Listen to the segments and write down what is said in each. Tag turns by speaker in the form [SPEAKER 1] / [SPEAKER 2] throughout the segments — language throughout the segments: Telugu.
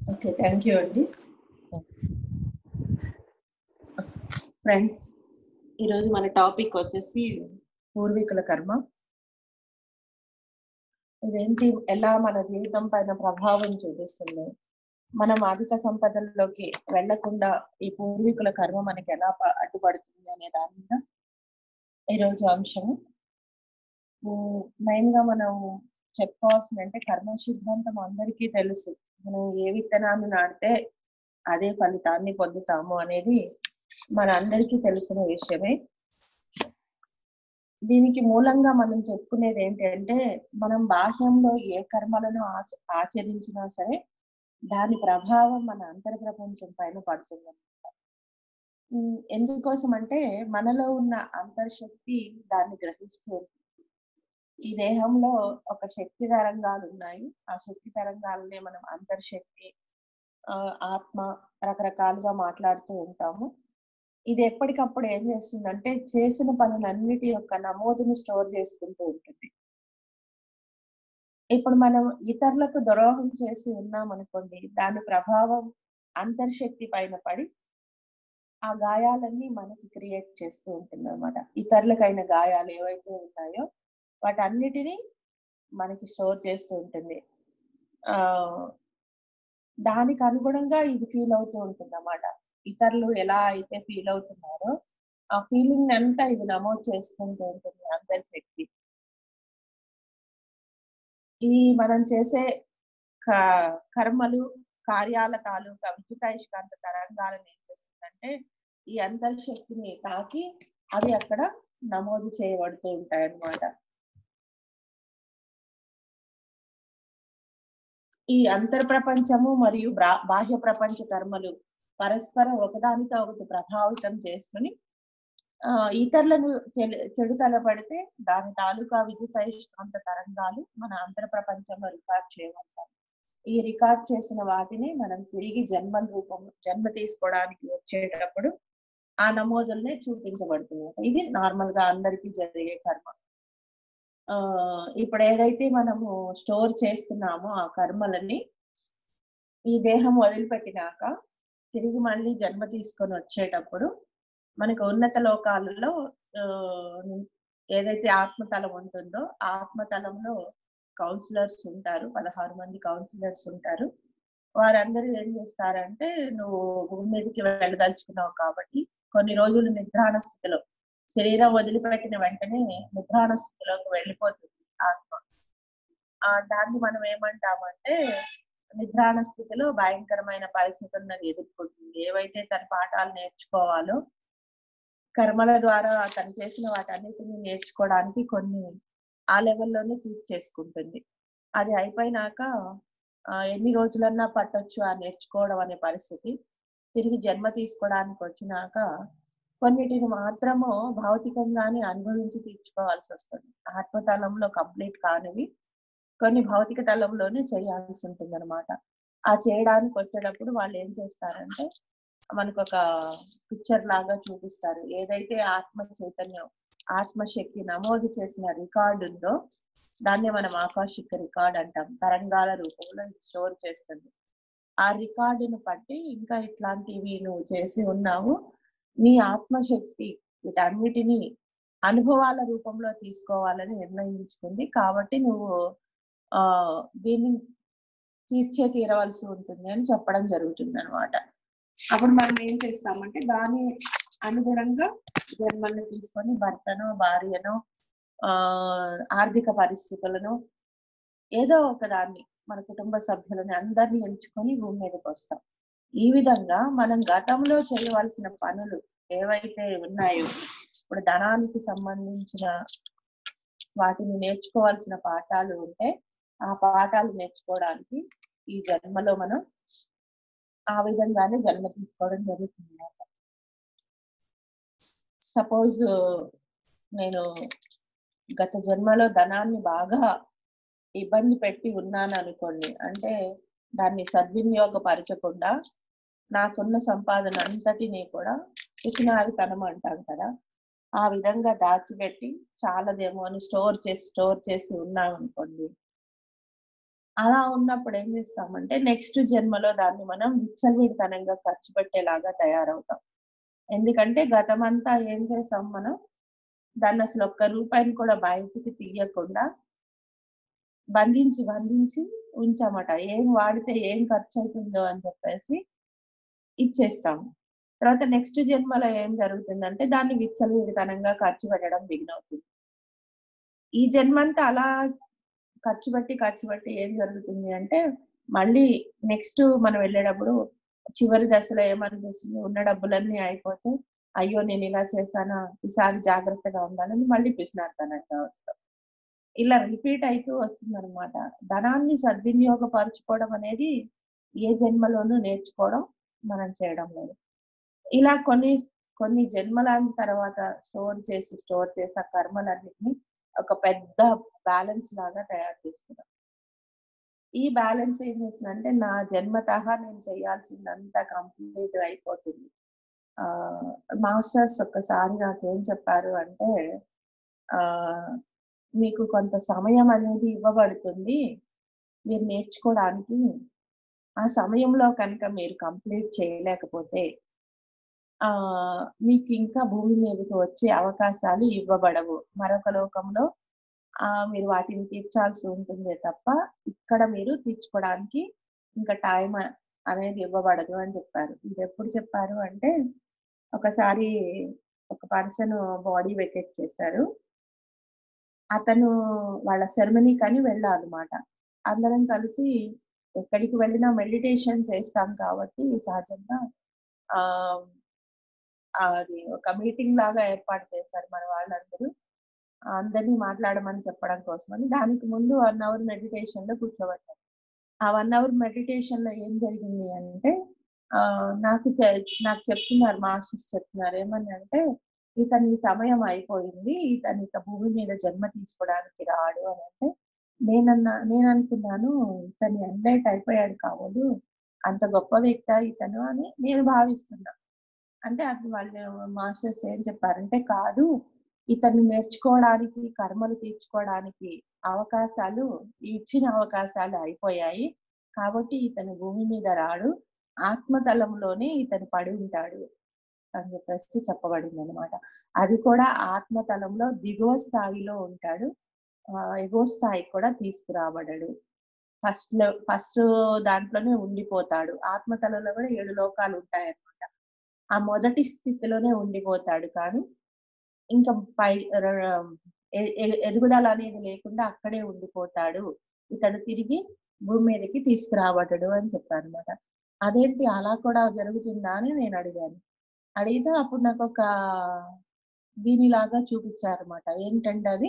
[SPEAKER 1] ఓకే థ్యాంక్ యూ అండి ఫ్రెండ్స్ ఈరోజు మన టాపిక్ వచ్చేసి పూర్వీకుల కర్మ ఇదేంటి ఎలా మన జీవితం పైన ప్రభావం చూపిస్తుంది మనం అధిక సంపదల్లోకి వెళ్లకుండా ఈ పూర్వీకుల కర్మ మనకి ఎలా ప- అడ్డుపడుతుంది అనే దాని మీద ఈరోజు అంశము మెయిన్ గా మనం చెప్పుకోవాల్సింది అంటే కర్మ సిద్ధాంతం అందరికీ తెలుసు మనం ఏ విత్తనాన్ని నాటితే అదే ఫలితాన్ని పొందుతాము అనేది మన అందరికీ తెలిసిన విషయమే దీనికి మూలంగా మనం చెప్పుకునేది ఏంటంటే మనం బాహ్యంలో ఏ కర్మలను ఆచ- ఆచరించినా సరే దాని ప్రభావం మన అంతర్ ప్రపంచం పైన పడుతుంది ఉమ్, ఎందుకోసం అంటే మనలో ఉన్న అంతర్శక్తి దాన్ని గ్రహిస్తూ ఉంటుంది ఈ దేహంలో ఒక శక్తి తరంగాలు ఉన్నాయి ఆ శక్తి తరంగాలనే మనం అంతర్శక్తి ఆ, ఆత్మ రకరకాలుగా మాట్లాడుతూ ఉంటాము ఇది ఎప్పటికప్పుడు ఏం చేస్తుందంటే చేసిన పనులన్నిటి యొక్క నమోదును స్టోర్ చేసుకుంటూ ఉంటుంది ఇప్పుడు మనం ఇతరులకు ద్రోహం చేసి ఉన్నాం అనుకోండి దాని ప్రభావం అంతర్శక్తి పైన పడి ఆ గాయాలన్నీ మనకి క్రియేట్ చేస్తూ ఉంటుంది అనమాట ఇతరులకైన గాయాలు ఏవైతే ఉన్నాయో వాటన్నిటిని మనకి స్టోర్ చేస్తూ ఉంటుంది ఆ దానికి అనుగుణంగా ఇది ఫీల్ అవుతూ ఉంటుంది అన్నమాట ఇతరులు ఎలా అయితే ఫీల్ అవుతున్నారో ఆ ఫీలింగ్ అంతా ఇది నమోదు చేసుకుంటూ ఉంటుంది అంతర్శక్తి ఈ మనం చేసే క- కర్మలు కార్యాల తాలూకా విద్యుతాయుష్కాంత తరంగాలను ఏం చేస్తుందంటే ఈ అంతర్శక్తిని తాకి అవి అక్కడ నమోదు చేయబడుతూ ఉంటాయి అన్నమాట ఈ అంతర్ ప్రపంచము మరియు బ్రా- బాహ్య ప్రపంచ కర్మలు పరస్పరం ఒకదానితో ఒకటి ప్రభావితం చేసుకుని ఆ, ఇతరులను చెడు- చెడు తలపడితే దాని తాలూకా విద్యుతయస్కాంత తరంగాలు మన అంతర్ ప్రపంచంలో రికార్డ్ చేయబడతాయి ఈ రికార్డ్ చేసిన వాటిని మనం తిరిగి జన్మ రూపంలో జన్మ తీసుకోవడానికి వచ్చేటప్పుడు ఆ నమోదుల్నే చూపించబడుతుంది ఇది నార్మల్ గా అందరికీ జరిగే కర్మ ఆ ఇప్పుడు ఏదైతే మనము స్టోర్ చేస్తున్నామో ఆ కర్మలని ఈ దేహం వదిలిపెట్టినాక తిరిగి మళ్ళీ జన్మ తీసుకొని వచ్చేటప్పుడు మనకు ఉన్నత లోకాలలో ఆ, ఏదైతే ఆత్మతలం ఉంటుందో ఆ ఆత్మతలంలో కౌన్సిలర్స్ ఉంటారు పదహారు మంది కౌన్సిలర్స్ ఉంటారు వారందరూ ఏం చేస్తారంటే నువ్వు భూమి మీదకి వెళ్ళదలుచుకున్నావు కాబట్టి కొన్ని రోజులు నిద్రాణ స్థితిలో శరీరం వదిలిపెట్టిన వెంటనే నిద్రాణ స్థితిలోకి వెళ్ళిపోతుంది ఆత్మ ఆ దాన్ని మనం ఏమంటామంటే నిద్రాణ స్థితిలో భయంకరమైన పరిస్థితులను ఎదుర్కొంటుంది ఏవైతే తన పాఠాలు నేర్చుకోవాలో కర్మల ద్వారా తను చేసిన వాటన్నిటిని నేర్చుకోవడానికి కొన్ని ఆ లెవెల్లోనే తీర్చేసుకుంటుంది అది అయిపోయినాక ఆ, ఎన్ని రోజులన్నా పట్టొచ్చు ఆ నేర్చుకోవడం అనే పరిస్థితి తిరిగి జన్మ తీసుకోవడానికి వచ్చినాక కొన్నిటిని మాత్రము భౌతికంగానే అనుభవించి తీర్చుకోవాల్సి వస్తుంది ఆత్మతలంలో కంప్లీట్ కానివి కొన్ని భౌతిక తలంలోనే చేయాల్సి ఉంటుంది అనమాట ఆ చేయడానికి వచ్చేటప్పుడు వాళ్ళు ఏం చేస్తారంటే మనకు ఒక పిక్చర్ లాగా చూపిస్తారు ఏదైతే ఆత్మ చైతన్యం ఆత్మశక్తి నమోదు చేసిన రికార్డు ఉందో దాన్ని మనం ఆకాశిక రికార్డ్ అంటాం తరంగాల రూపంలో స్టోర్ చేస్తుంది ఆ రికార్డును బట్టి ఇంకా ఇట్లాంటివి నువ్వు చేసి ఉన్నావు నీ ఆత్మశక్తి వీటన్నిటిని అనుభవాల రూపంలో తీసుకోవాలని నిర్ణయించుకుంది కాబట్టి నువ్వు ఆ దీన్ని తీర్చే తీరవలసి ఉంటుంది అని చెప్పడం జరుగుతుంది అనమాట అప్పుడు మనం ఏం చేస్తామంటే దాని అనుగుణంగా జన్మల్ని తీసుకొని భర్తను భార్యను ఆ ఆర్థిక పరిస్థితులను ఏదో ఒక దాన్ని మన కుటుంబ సభ్యులని అందరినీ ఎంచుకొని భూమి మీదకి వస్తాం ఈ విధంగా మనం గతంలో చేయవలసిన పనులు ఏవైతే ఉన్నాయో ఇప్పుడు ధనానికి సంబంధించిన వాటిని నేర్చుకోవాల్సిన పాఠాలు ఉంటే ఆ పాఠాలు నేర్చుకోవడానికి ఈ జన్మలో మనం ఆ విధంగానే జన్మ తీసుకోవడం జరుగుతుంది అన్నమాట సపోజ్ నేను గత జన్మలో ధనాన్ని బాగా ఇబ్బంది పెట్టి ఉన్నాను అనుకోండి అంటే దాన్ని సద్వినియోగపరచకుండా నాకున్న సంపాదన అంతటిని కూడా పిసినారితనం అంటాం కదా ఆ విధంగా దాచిపెట్టి చాలదేమో అని స్టోర్ చేసి స్టోర్ చేసి ఉన్నాం అనుకోండి అలా ఉన్నప్పుడు ఏం చేస్తామంటే నెక్స్ట్ జన్మలో దాన్ని మనం విచ్చలవిడితనంగా ఖర్చు పెట్టేలాగా తయారవుతాం ఎందుకంటే గతమంతా ఏం చేసాం మనం దాన్ని అసలు ఒక్క రూపాయిని కూడా బయటికి తీయకుండా బంధించి బంధించి ఉంచామట ఏం వాడితే ఏం ఖర్చు అవుతుందో అని చెప్పేసి ఇచ్చేస్తాము తర్వాత నెక్స్ట్ జన్మలో ఏం జరుగుతుందంటే దాన్ని విచ్చలవిడితనంగా ఖర్చు పెట్టడం బిగిన్ అవుతుంది ఈ జన్మంతా అలా ఖర్చు పెట్టి ఖర్చు పెట్టి ఏం జరుగుతుంది అంటే మళ్ళీ నెక్స్ట్ మనం వెళ్ళేటప్పుడు చివరి దశలో ఏమనిపిస్తుంది ఉన్న డబ్బులన్నీ అయిపోతే అయ్యో నేను ఇలా చేశానా ఈసారి జాగ్రత్తగా ఉండాలని మళ్ళీ పిసినార్థనంగా వస్తాం ఇలా రిపీట్ అవుతూ వస్తుంది అనమాట ధనాన్ని సద్వినియోగపరచుకోవడం అనేది ఏ జన్మలోనూ నేర్చుకోవడం మనం చేయడం లేదు ఇలా కొన్ని కొన్ని జన్మల తర్వాత స్టోర్ చేసి స్టోర్ చేసి ఆ కర్మలన్నిటిని ఒక పెద్ద బ్యాలెన్స్ లాగా తయారు చేస్తున్నాం ఈ బ్యాలెన్స్ ఏం చేస్తుందంటే నా జన్మతహ నేను చేయాల్సిందంతా కంప్లీట్ అయిపోతుంది ఆ మాస్టర్స్ ఒక్కసారి నాకేం చెప్పారు అంటే ఆ మీకు కొంత సమయం అనేది ఇవ్వబడుతుంది మీరు నేర్చుకోవడానికి ఆ సమయంలో కనుక మీరు కంప్లీట్ చేయలేకపోతే ఆ మీకు ఇంకా భూమి మీదకి వచ్చే అవకాశాలు ఇవ్వబడవు మరొక లోకంలో ఆ మీరు వాటిని తీర్చాల్సి ఉంటుందే తప్ప ఇక్కడ మీరు తీర్చుకోవడానికి ఇంకా టైం అనేది ఇవ్వబడదు అని చెప్పారు ఇది ఎప్పుడు చెప్పారు అంటే ఒకసారి ఒక పర్సన్ బాడీ వెకెట్ చేశారు అతను వాళ్ళ సెరమనీ కానీ వెళ్ళాలన్నమాట అందరం కలిసి ఎక్కడికి వెళ్ళినా మెడిటేషన్ చేస్తాం కాబట్టి సహజంగా ఆ అది ఒక మీటింగ్ లాగా ఏర్పాటు చేశారు మన వాళ్ళందరూ అందరినీ మాట్లాడమని చెప్పడం కోసమని దానికి ముందు వన్ అవర్ మెడిటేషన్ లో కూర్చోబెట్టారు ఆ వన్ అవర్ మెడిటేషన్ లో ఏం జరిగింది అంటే ఆ నాకు నాకు చెప్తున్నారు మాస్టర్స్ చెప్తున్నారు ఏమని అంటే ఇతని సమయం అయిపోయింది ఇతను ఇక భూమి మీద జన్మ తీసుకోవడానికి రాడు అని అంటే నేనన్నా నేను అనుకున్నాను ఇతను ఎండైట్ అయిపోయాడు కావదు అంత గొప్ప వ్యక్తి ఇతను అని నేను భావిస్తున్నా అంటే అది వాళ్ళు మాస్టర్స్ ఏం చెప్పారంటే కాదు ఇతను నేర్చుకోవడానికి కర్మలు తీర్చుకోవడానికి అవకాశాలు ఇచ్చిన అవకాశాలు అయిపోయాయి కాబట్టి ఇతను భూమి మీద రాడు ఆత్మతలంలోనే ఇతను పడి ఉంటాడు అని చెప్పేసి చెప్పబడింది అనమాట అది కూడా ఆత్మతలంలో దిగువ స్థాయిలో ఉంటాడు ఎగువ స్థాయికి కూడా తీసుకురాబడాడు ఫస్ట్ ఫస్ట్ దాంట్లోనే ఉండిపోతాడు ఆత్మతలంలో కూడా ఏడు లోకాలు ఉంటాయన్నమాట ఆ మొదటి స్థితిలోనే ఉండిపోతాడు కానీ ఇంకా పై ఎదుగుదల అనేది లేకుండా అక్కడే ఉండిపోతాడు ఇతడు తిరిగి భూమి మీదకి తీసుకురాబడ్డాడు అని చెప్పారు అనమాట అదేంటి అలా కూడా జరుగుతుందా అని నేను అడిగాను అడిగితే అప్పుడు నాకు ఒక దీనిలాగా చూపించారన్నమాట ఏంటంటే అది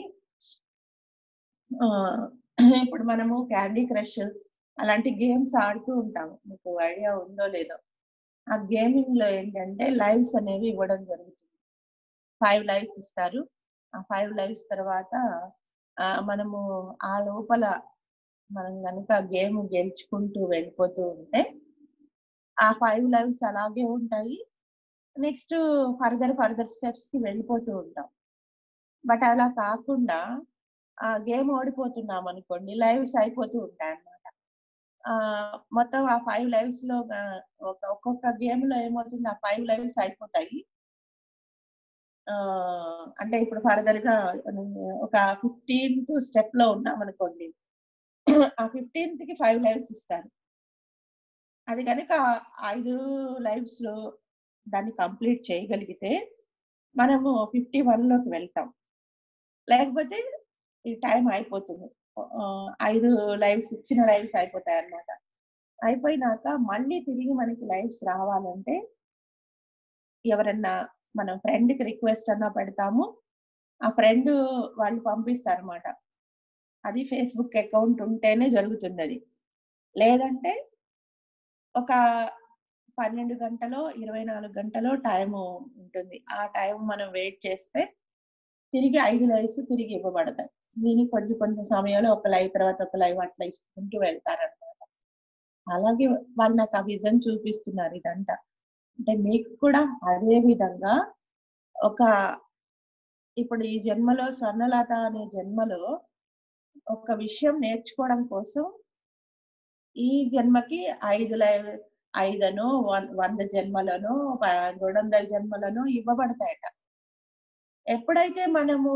[SPEAKER 1] ఇప్పుడు మనము క్యాండీ క్రష్ అలాంటి గేమ్స్ ఆడుతూ ఉంటాము మీకు ఐడియా ఉందో లేదో ఆ గేమింగ్ లో ఏంటంటే లైవ్స్ అనేవి ఇవ్వడం జరుగుతుంది ఫైవ్ లైవ్స్ ఇస్తారు ఆ ఫైవ్ లైవ్స్ తర్వాత మనము ఆ లోపల మనం కనుక గేమ్ గెలుచుకుంటూ వెళ్ళిపోతూ ఉంటే ఆ ఫైవ్ లైవ్స్ అలాగే ఉంటాయి నెక్స్ట్ ఫర్దర్ ఫర్దర్ స్టెప్స్ కి వెళ్ళిపోతూ ఉంటాం బట్ అలా కాకుండా ఆ గేమ్ ఓడిపోతున్నాం అనుకోండి లైవ్స్ అయిపోతూ ఉంటాయి అన్నమాట ఆ మొత్తం ఆ ఫైవ్ లైవ్స్ లో ఒక ఒక్కొక్క గేమ్ లో ఏమవుతుంది ఆ ఫైవ్ లైవ్స్ అయిపోతాయి ఆ అంటే ఇప్పుడు ఫర్దర్ గా ఒక ఫిఫ్టీన్త్ స్టెప్ లో ఉన్నాం అనుకోండి ఆ ఫిఫ్టీన్త్ కి ఫైవ్ లైవ్స్ ఇస్తారు అది కనుక ఐదు లైవ్స్ లో దాన్ని కంప్లీట్ చేయగలిగితే మనము ఫిఫ్టీ వన్ లోకి వెళ్తాం లేకపోతే ఈ టైం అయిపోతుంది ఐదు లైవ్స్ ఇచ్చిన లైవ్స్ అయిపోతాయి అన్నమాట అయిపోయినాక మళ్ళీ తిరిగి మనకి లైవ్స్ రావాలంటే ఎవరన్నా మనం ఫ్రెండ్ కి రిక్వెస్ట్ అన్నా పెడతాము ఆ ఫ్రెండ్ వాళ్ళు పంపిస్తారు అనమాట అది ఫేస్బుక్ అకౌంట్ ఉంటేనే జరుగుతుంది అది లేదంటే ఒక పన్నెండు గంటలో ఇరవై నాలుగు గంటలో టైం ఉంటుంది ఆ టైం మనం వెయిట్ చేస్తే తిరిగి ఐదు లైవ్స్ తిరిగి ఇవ్వబడతాయి దీనికి కొంచెం కొంచెం సమయంలో ఒక లైవ్ తర్వాత ఒక లైవ్ అట్లా ఇచ్చుకుంటూ వెళ్తారనమాట అలాగే వాళ్ళు నాకు ఆ విజన్ చూపిస్తున్నారు ఇదంతా అంటే మీకు కూడా అదే విధంగా ఒక ఇప్పుడు ఈ జన్మలో స్వర్ణలత అనే జన్మలో ఒక విషయం నేర్చుకోవడం కోసం ఈ జన్మకి ఐదు లైవ్ ఐదనో వం- వంద జన్మలను ప- రెండు వందల జన్మలను ఇవ్వబడతాయట ఎప్పుడైతే మనము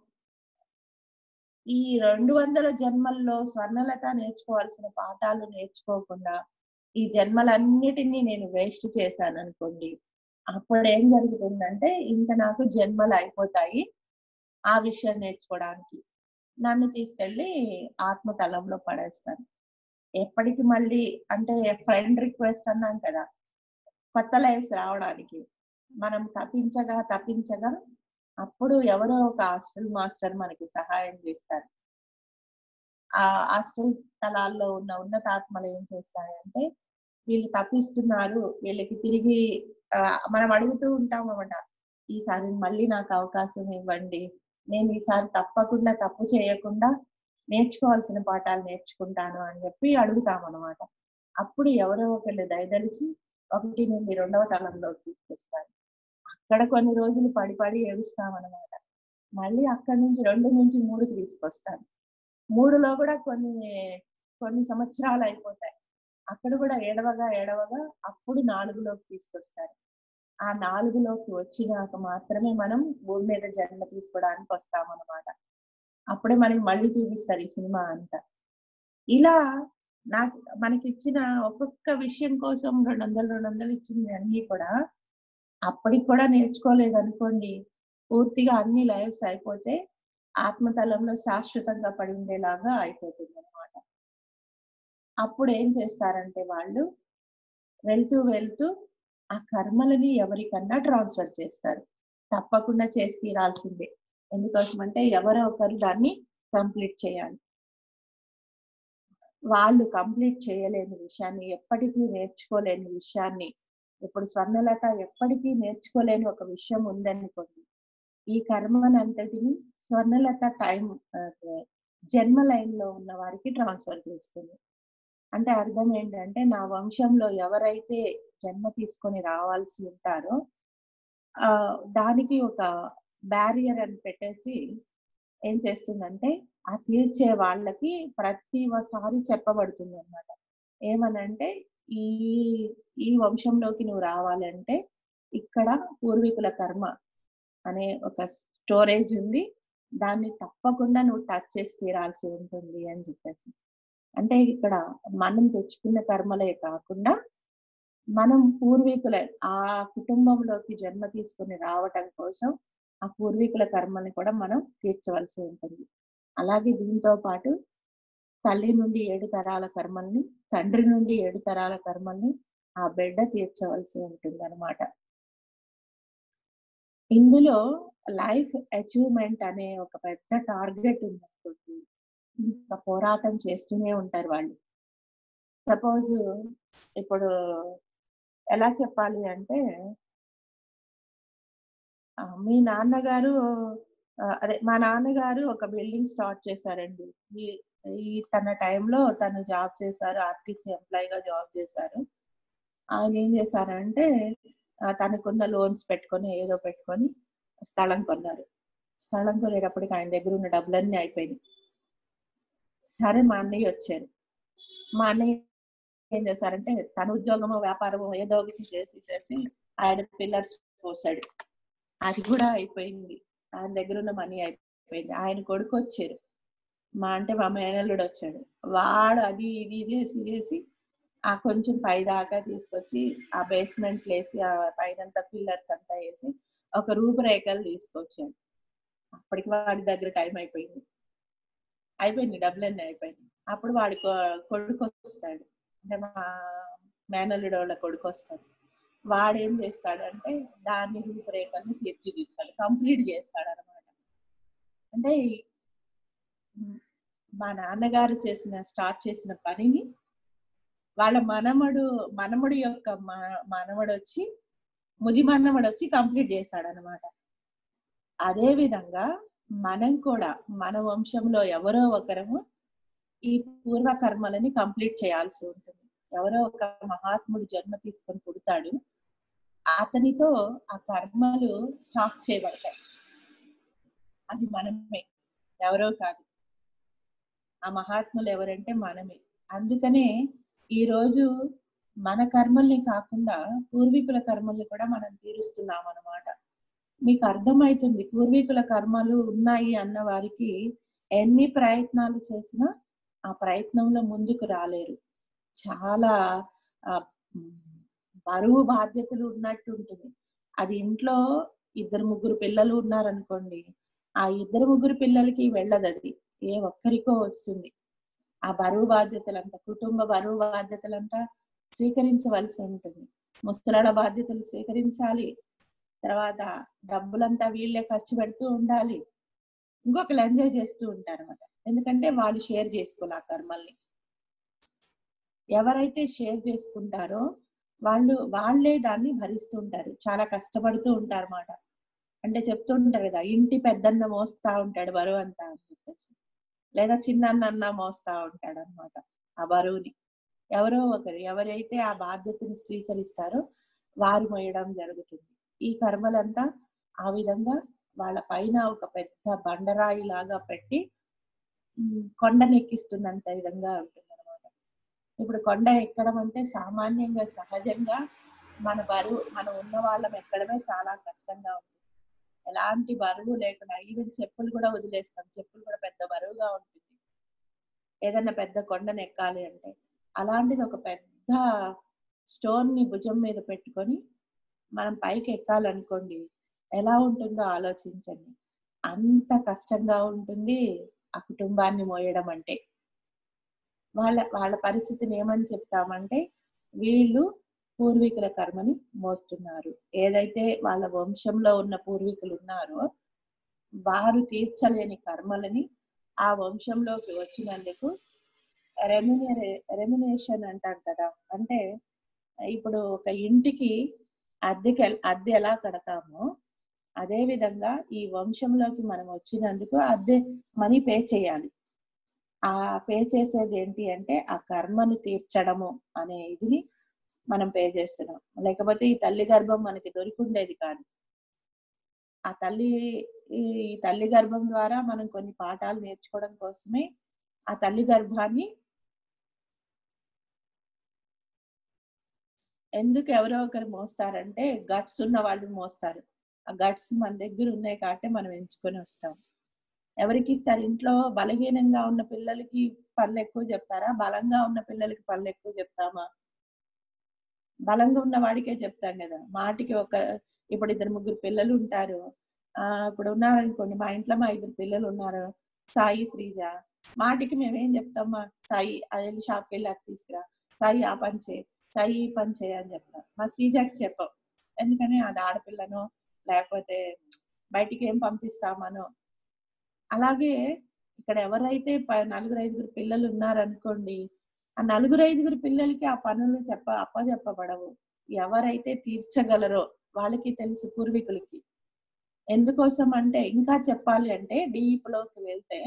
[SPEAKER 1] ఈ రెండు వందల జన్మల్లో స్వర్ణలత నేర్చుకోవాల్సిన పాఠాలు నేర్చుకోకుండా ఈ జన్మలన్నిటినీ నేను వేస్ట్ చేశాను అనుకోండి అప్పుడు ఏం జరుగుతుందంటే ఇంకా నాకు జన్మలు అయిపోతాయి ఆ విషయం నేర్చుకోవడానికి నన్ను తీసుకెళ్ళి ఆత్మతలంలో పడేస్తాను ఎప్పటికి మళ్ళీ అంటే ఫ్రెండ్ రిక్వెస్ట్ అన్నాం కదా కొత్త లైఫ్స్ రావడానికి మనం తప్పించగా తప్పించగా అప్పుడు ఎవరో ఒక హాస్టల్ మాస్టర్ మనకి సహాయం చేస్తారు ఆ హాస్టల్ తలాల్లో ఉన్న ఉన్నతాత్మలు ఏం చేస్తాయంటే వీళ్ళు తప్పిస్తున్నారు వీళ్ళకి తిరిగి ఆ, మనం అడుగుతూ ఉంటాం అన్నమాట ఈసారి మళ్ళీ నాకు అవకాశం ఇవ్వండి నేను ఈసారి తప్పకుండా తప్పు చేయకుండా నేర్చుకోవాల్సిన పాఠాలు నేర్చుకుంటాను అని చెప్పి అడుగుతాం అనమాట అప్పుడు ఎవరో ఒకళ్ళు దయదలిచి ఒకటి నుండి రెండవ తలంలోకి తీసుకొస్తారు అక్కడ కొన్ని రోజులు పడి పడి ఏడుస్తాం అనమాట మళ్ళీ అక్కడి నుంచి రెండు నుంచి మూడుకి తీసుకొస్తాను మూడులో కూడా కొన్ని కొన్ని సంవత్సరాలు అయిపోతాయి అక్కడ కూడా ఏడవగా ఏడవగా అప్పుడు నాలుగులోకి తీసుకొస్తారు ఆ నాలుగులోకి వచ్చినాక మాత్రమే మనం భూమి మీద జన్మ తీసుకోవడానికి వస్తామన్నమాట అప్పుడే మనకి మళ్ళీ చూపిస్తారు ఈ సినిమా అంతా ఇలా నాకు మనకి ఇచ్చిన ఒక్కొక్క విషయం కోసం రెండు వందలు రెండు వందలు ఇచ్చింది అన్ని కూడా అప్పటికి కూడా నేర్చుకోలేదు అనుకోండి పూర్తిగా అన్ని లైఫ్స్ అయిపోతే ఆత్మతలంలో శాశ్వతంగా పడి ఉండేలాగా అయిపోతుంది అనమాట అప్పుడు ఏం చేస్తారంటే వాళ్ళు వెళ్తూ వెళ్తూ ఆ కర్మలని ఎవరికన్నా ట్రాన్స్ఫర్ చేస్తారు తప్పకుండా చేసి తీరాల్సిందే ఎందుకోసం అంటే ఎవరో ఒకరు దాన్ని కంప్లీట్ చేయాలి వాళ్ళు కంప్లీట్ చేయలేని విషయాన్ని ఎప్పటికీ నేర్చుకోలేని విషయాన్ని ఇప్పుడు స్వర్ణలత ఎప్పటికీ నేర్చుకోలేని ఒక విషయం ఉందనుకోండి ఈ కర్మనంతటిని స్వర్ణలత టైం జన్మ లైన్ లో ఉన్న వారికి ట్రాన్స్ఫర్ చేస్తుంది అంటే అర్థం ఏంటంటే నా వంశంలో ఎవరైతే జన్మ తీసుకొని రావాల్సి ఉంటారో ఆ దానికి ఒక బ్యారియర్ అని పెట్టేసి ఏం చేస్తుందంటే ఆ తీర్చే వాళ్ళకి ప్రతిసారి చెప్పబడుతుంది అనమాట ఏమనంటే ఈ ఈ వంశంలోకి నువ్వు రావాలంటే ఇక్కడ పూర్వీకుల కర్మ అనే ఒక స్టోరేజ్ ఉంది దాన్ని తప్పకుండా నువ్వు టచ్ చేసి తీరాల్సి ఉంటుంది అని చెప్పేసి అంటే ఇక్కడ మనం తెచ్చుకున్న కర్మలే కాకుండా మనం పూర్వీకుల ఆ కుటుంబంలోకి జన్మ తీసుకుని రావటం కోసం ఆ పూర్వీకుల కర్మని కూడా మనం తీర్చవలసి ఉంటుంది అలాగే దీంతో పాటు తల్లి నుండి ఏడు తరాల కర్మల్ని తండ్రి నుండి ఏడు తరాల కర్మల్ని ఆ బిడ్డ తీర్చవలసి ఉంటుంది అనమాట ఇందులో లైఫ్ అచీవ్మెంట్ అనే ఒక పెద్ద టార్గెట్ ఉందనుకోండి ఇంకా పోరాటం చేస్తూనే ఉంటారు వాళ్ళు సపోజ్ ఇప్పుడు ఎలా చెప్పాలి అంటే ఆ, మీ నాన్నగారు ఆ, అదే మా నాన్నగారు ఒక బిల్డింగ్ స్టార్ట్ చేశారండి ఈ ఈ తన టైంలో తను జాబ్ చేశారు ఆర్టీసీ ఎంప్లాయీగా జాబ్ చేశారు ఆయన ఏం చేశారంటే ఆ, తనకున్న లోన్స్ పెట్టుకొని ఏదో పెట్టుకొని స్థలం కొన్నారు స్థలం కొనేటప్పటికి ఆయన దగ్గర ఉన్న డబ్బులన్నీ అయిపోయినాయి సరే మా అన్నయ్య వచ్చారు మా అన్నయ్య ఏం చేశారంటే తన ఉద్యోగమో వ్యాపారమో ఏదో ఒకటి చేసి చేసి ఆయన పిల్లర్స్ పోసాడు అది కూడా అయిపోయింది ఆయన దగ్గర ఉన్న మనీ అయిపోయింది ఆయన కొడుకు వచ్చారు మా అంటే మా మేనల్లుడు వచ్చాడు వాడు అది ఇది చేసి చేసి ఆ కొంచెం పై దాకా తీసుకొచ్చి ఆ బేస్మెంట్ వేసి ఆ పైనంతా పిల్లర్స్ అంతా వేసి ఒక రూపురేఖలు తీసుకొచ్చాడు అప్పటికి వాడి దగ్గర టైం అయిపోయింది అయిపోయింది డబ్బులన్నీ అయిపోయింది అప్పుడు వాడి కొ- కొడుకు వస్తాడు అంటే మా మేనల్లుడు వాళ్ళ కొడుకు వస్తాడు వాడు ఏం చేస్తాడంటే దాన్ని రూపురేఖల్ని తీర్చిదిద్దాడు కంప్లీట్ చేస్తాడు అనమాట అంటే ఈ- మా నాన్నగారు చేసిన స్టార్ట్ చేసిన పనిని వాళ్ళ మనమడు మనముడు యొక్క మ- మనవడు వచ్చి ముది మనవడు వచ్చి కంప్లీట్ చేశాడు అనమాట అదే విధంగా మనం కూడా మన వంశంలో ఎవరో ఒకరము ఈ పూర్వ కర్మలని కంప్లీట్ చేయాల్సి ఉంటుంది ఎవరో ఒక మహాత్ముడు జన్మ తీసుకొని పుడతాడు అతనితో ఆ కర్మలు స్టాప్ చేయబడతాయి అది మనమే ఎవరో కాదు ఆ మహాత్ములు ఎవరంటే మనమే అందుకనే ఈ రోజు మన కర్మల్ని కాకుండా పూర్వీకుల కర్మల్ని కూడా మనం తీరుస్తున్నాం అన్నమాట మీకు అర్థమవుతుంది పూర్వీకుల కర్మలు ఉన్నాయి అన్న వారికి ఎన్ని ప్రయత్నాలు చేసినా ఆ ప్రయత్నంలో ముందుకు రాలేరు చాలా ఆ, ఉమ్, బరువు బాధ్యతలు ఉన్నట్టు ఉంటుంది అది ఇంట్లో ఇద్దరు ముగ్గురు పిల్లలు ఉన్నారనుకోండి ఆ ఇద్దరు ముగ్గురు పిల్లలకి వెళ్ళదు అది ఏ ఒక్కరికో వస్తుంది ఆ బరువు బాధ్యతలంతా కుటుంబ బరువు బాధ్యతలంతా స్వీకరించవలసి ఉంటుంది ముసలాల బాధ్యతలు స్వీకరించాలి తర్వాత డబ్బులంతా వీళ్ళే ఖర్చు పెడుతూ ఉండాలి ఇంకొకరు ఎంజాయ్ చేస్తూ ఉంటారు అనమాట ఎందుకంటే వాళ్ళు షేర్ చేసుకోవాలి ఆ కర్మల్ని ఎవరైతే షేర్ చేసుకుంటారో వాళ్ళు వాళ్ళే దాన్ని భరిస్తూ ఉంటారు చాలా కష్టపడుతూ ఉంటారు అన్నమాట అంటే చెప్తూ ఉంటారు కదా ఇంటి పెద్దన్న మోస్తా ఉంటాడు బరువు అంతా అని చెప్పేసి లేదా చిన్నన్న అన్న మోస్తా ఉంటాడు అనమాట ఆ బరువుని ఎవరో ఒకరు ఎవరైతే ఆ బాధ్యతని స్వీకరిస్తారో వారు మోయడం జరుగుతుంది ఈ కర్మలంతా ఆ విధంగా వాళ్ళ పైన ఒక పెద్ద బండరాయి లాగా పెట్టి ఉమ్, కొండనెక్కిస్తున్నంత విధంగా ఉంటుంది అనమాట ఇప్పుడు కొండ ఎక్కడం అంటే సామాన్యంగా సహజంగా మన బరువు మనం ఉన్న వాళ్ళం ఎక్కడమే చాలా కష్టంగా ఉంటుంది ఎలాంటి బరువు లేకుండా ఈవెన్ చెప్పులు కూడా వదిలేస్తాం చెప్పులు కూడా పెద్ద బరువుగా ఉంటుంది ఏదైనా పెద్ద కొండను ఎక్కాలి అంటే అలాంటిది ఒక పెద్ద స్టోన్ ని భుజం మీద పెట్టుకొని మనం పైకి ఎక్కాలనుకోండి ఎలా ఉంటుందో ఆలోచించండి అంత కష్టంగా ఉంటుంది ఆ కుటుంబాన్ని మోయడం అంటే వాళ్ళ వాళ్ళ పరిస్థితిని ఏమని చెప్తామంటే వీళ్ళు పూర్వీకుల కర్మని మోస్తున్నారు ఏదైతే వాళ్ళ వంశంలో ఉన్న పూర్వీకులు ఉన్నారో వారు తీర్చలేని కర్మలని ఆ వంశంలోకి వచ్చినందుకు రెమ్యునరే రెమ్యునేషన్ అంటారు కదా అంటే ఇప్పుడు ఒక ఇంటికి అద్దెకి ఎల్- అద్దె ఎలా కడతామో అదే విధంగా ఈ వంశంలోకి మనం వచ్చినందుకు అద్దె మనీ పే చేయాలి ఆ పే చేసేది ఏంటి అంటే ఆ కర్మను తీర్చడము అనే ఇదిని మనం పే చేస్తున్నాం లేకపోతే ఈ తల్లి గర్భం మనకి దొరికి ఉండేది కాదు ఆ తల్లి ఈ తల్లి గర్భం ద్వారా మనం కొన్ని పాఠాలు నేర్చుకోవడం కోసమే ఆ తల్లి గర్భాన్ని ఎందుకు ఎవరో ఒకరు మోస్తారంటే గట్స్ ఉన్న వాళ్ళు మోస్తారు ఆ గట్స్ మన దగ్గర ఉన్నాయి కాబట్టి మనం ఎంచుకొని వస్తాం ఎవరికి ఇస్తారు ఇంట్లో బలహీనంగా ఉన్న పిల్లలకి పనులు ఎక్కువ చెప్తారా బలంగా ఉన్న పిల్లలకి పనులు ఎక్కువ చెప్తామా బలంగా ఉన్న వాడికే చెప్తాం కదా మాటికి ఒక ఇప్పుడు ఇద్దరు ముగ్గురు పిల్లలు ఉంటారు ఆ ఇప్పుడు ఉన్నారనుకోండి మా ఇంట్లో మా ఇద్దరు పిల్లలు ఉన్నారు సాయి శ్రీజ మాటికి మేమేం చెప్తామా సాయి అది వెళ్ళి షాప్కి వెళ్ళి అది తీసుకురా సాయి ఆ పని చేయి సాయి ఈ పని చేయి అని చెప్తాం మా శ్రీజకి చెప్పం ఎందుకని అది ఆడపిల్లనో లేకపోతే బయటికి ఏం పంపిస్తామనో అలాగే ఇక్కడ ఎవరైతే ప- నలుగురు ఐదుగురు పిల్లలు ఉన్నారనుకోండి ఆ నలుగురు ఐదుగురు పిల్లలకి ఆ పనులు చెప్ప అప్పచెప్పబడవు ఎవరైతే తీర్చగలరో వాళ్ళకి తెలుసు పూర్వీకులకి ఎందుకోసం అంటే ఇంకా చెప్పాలి అంటే డీప్ లోకి వెళ్తే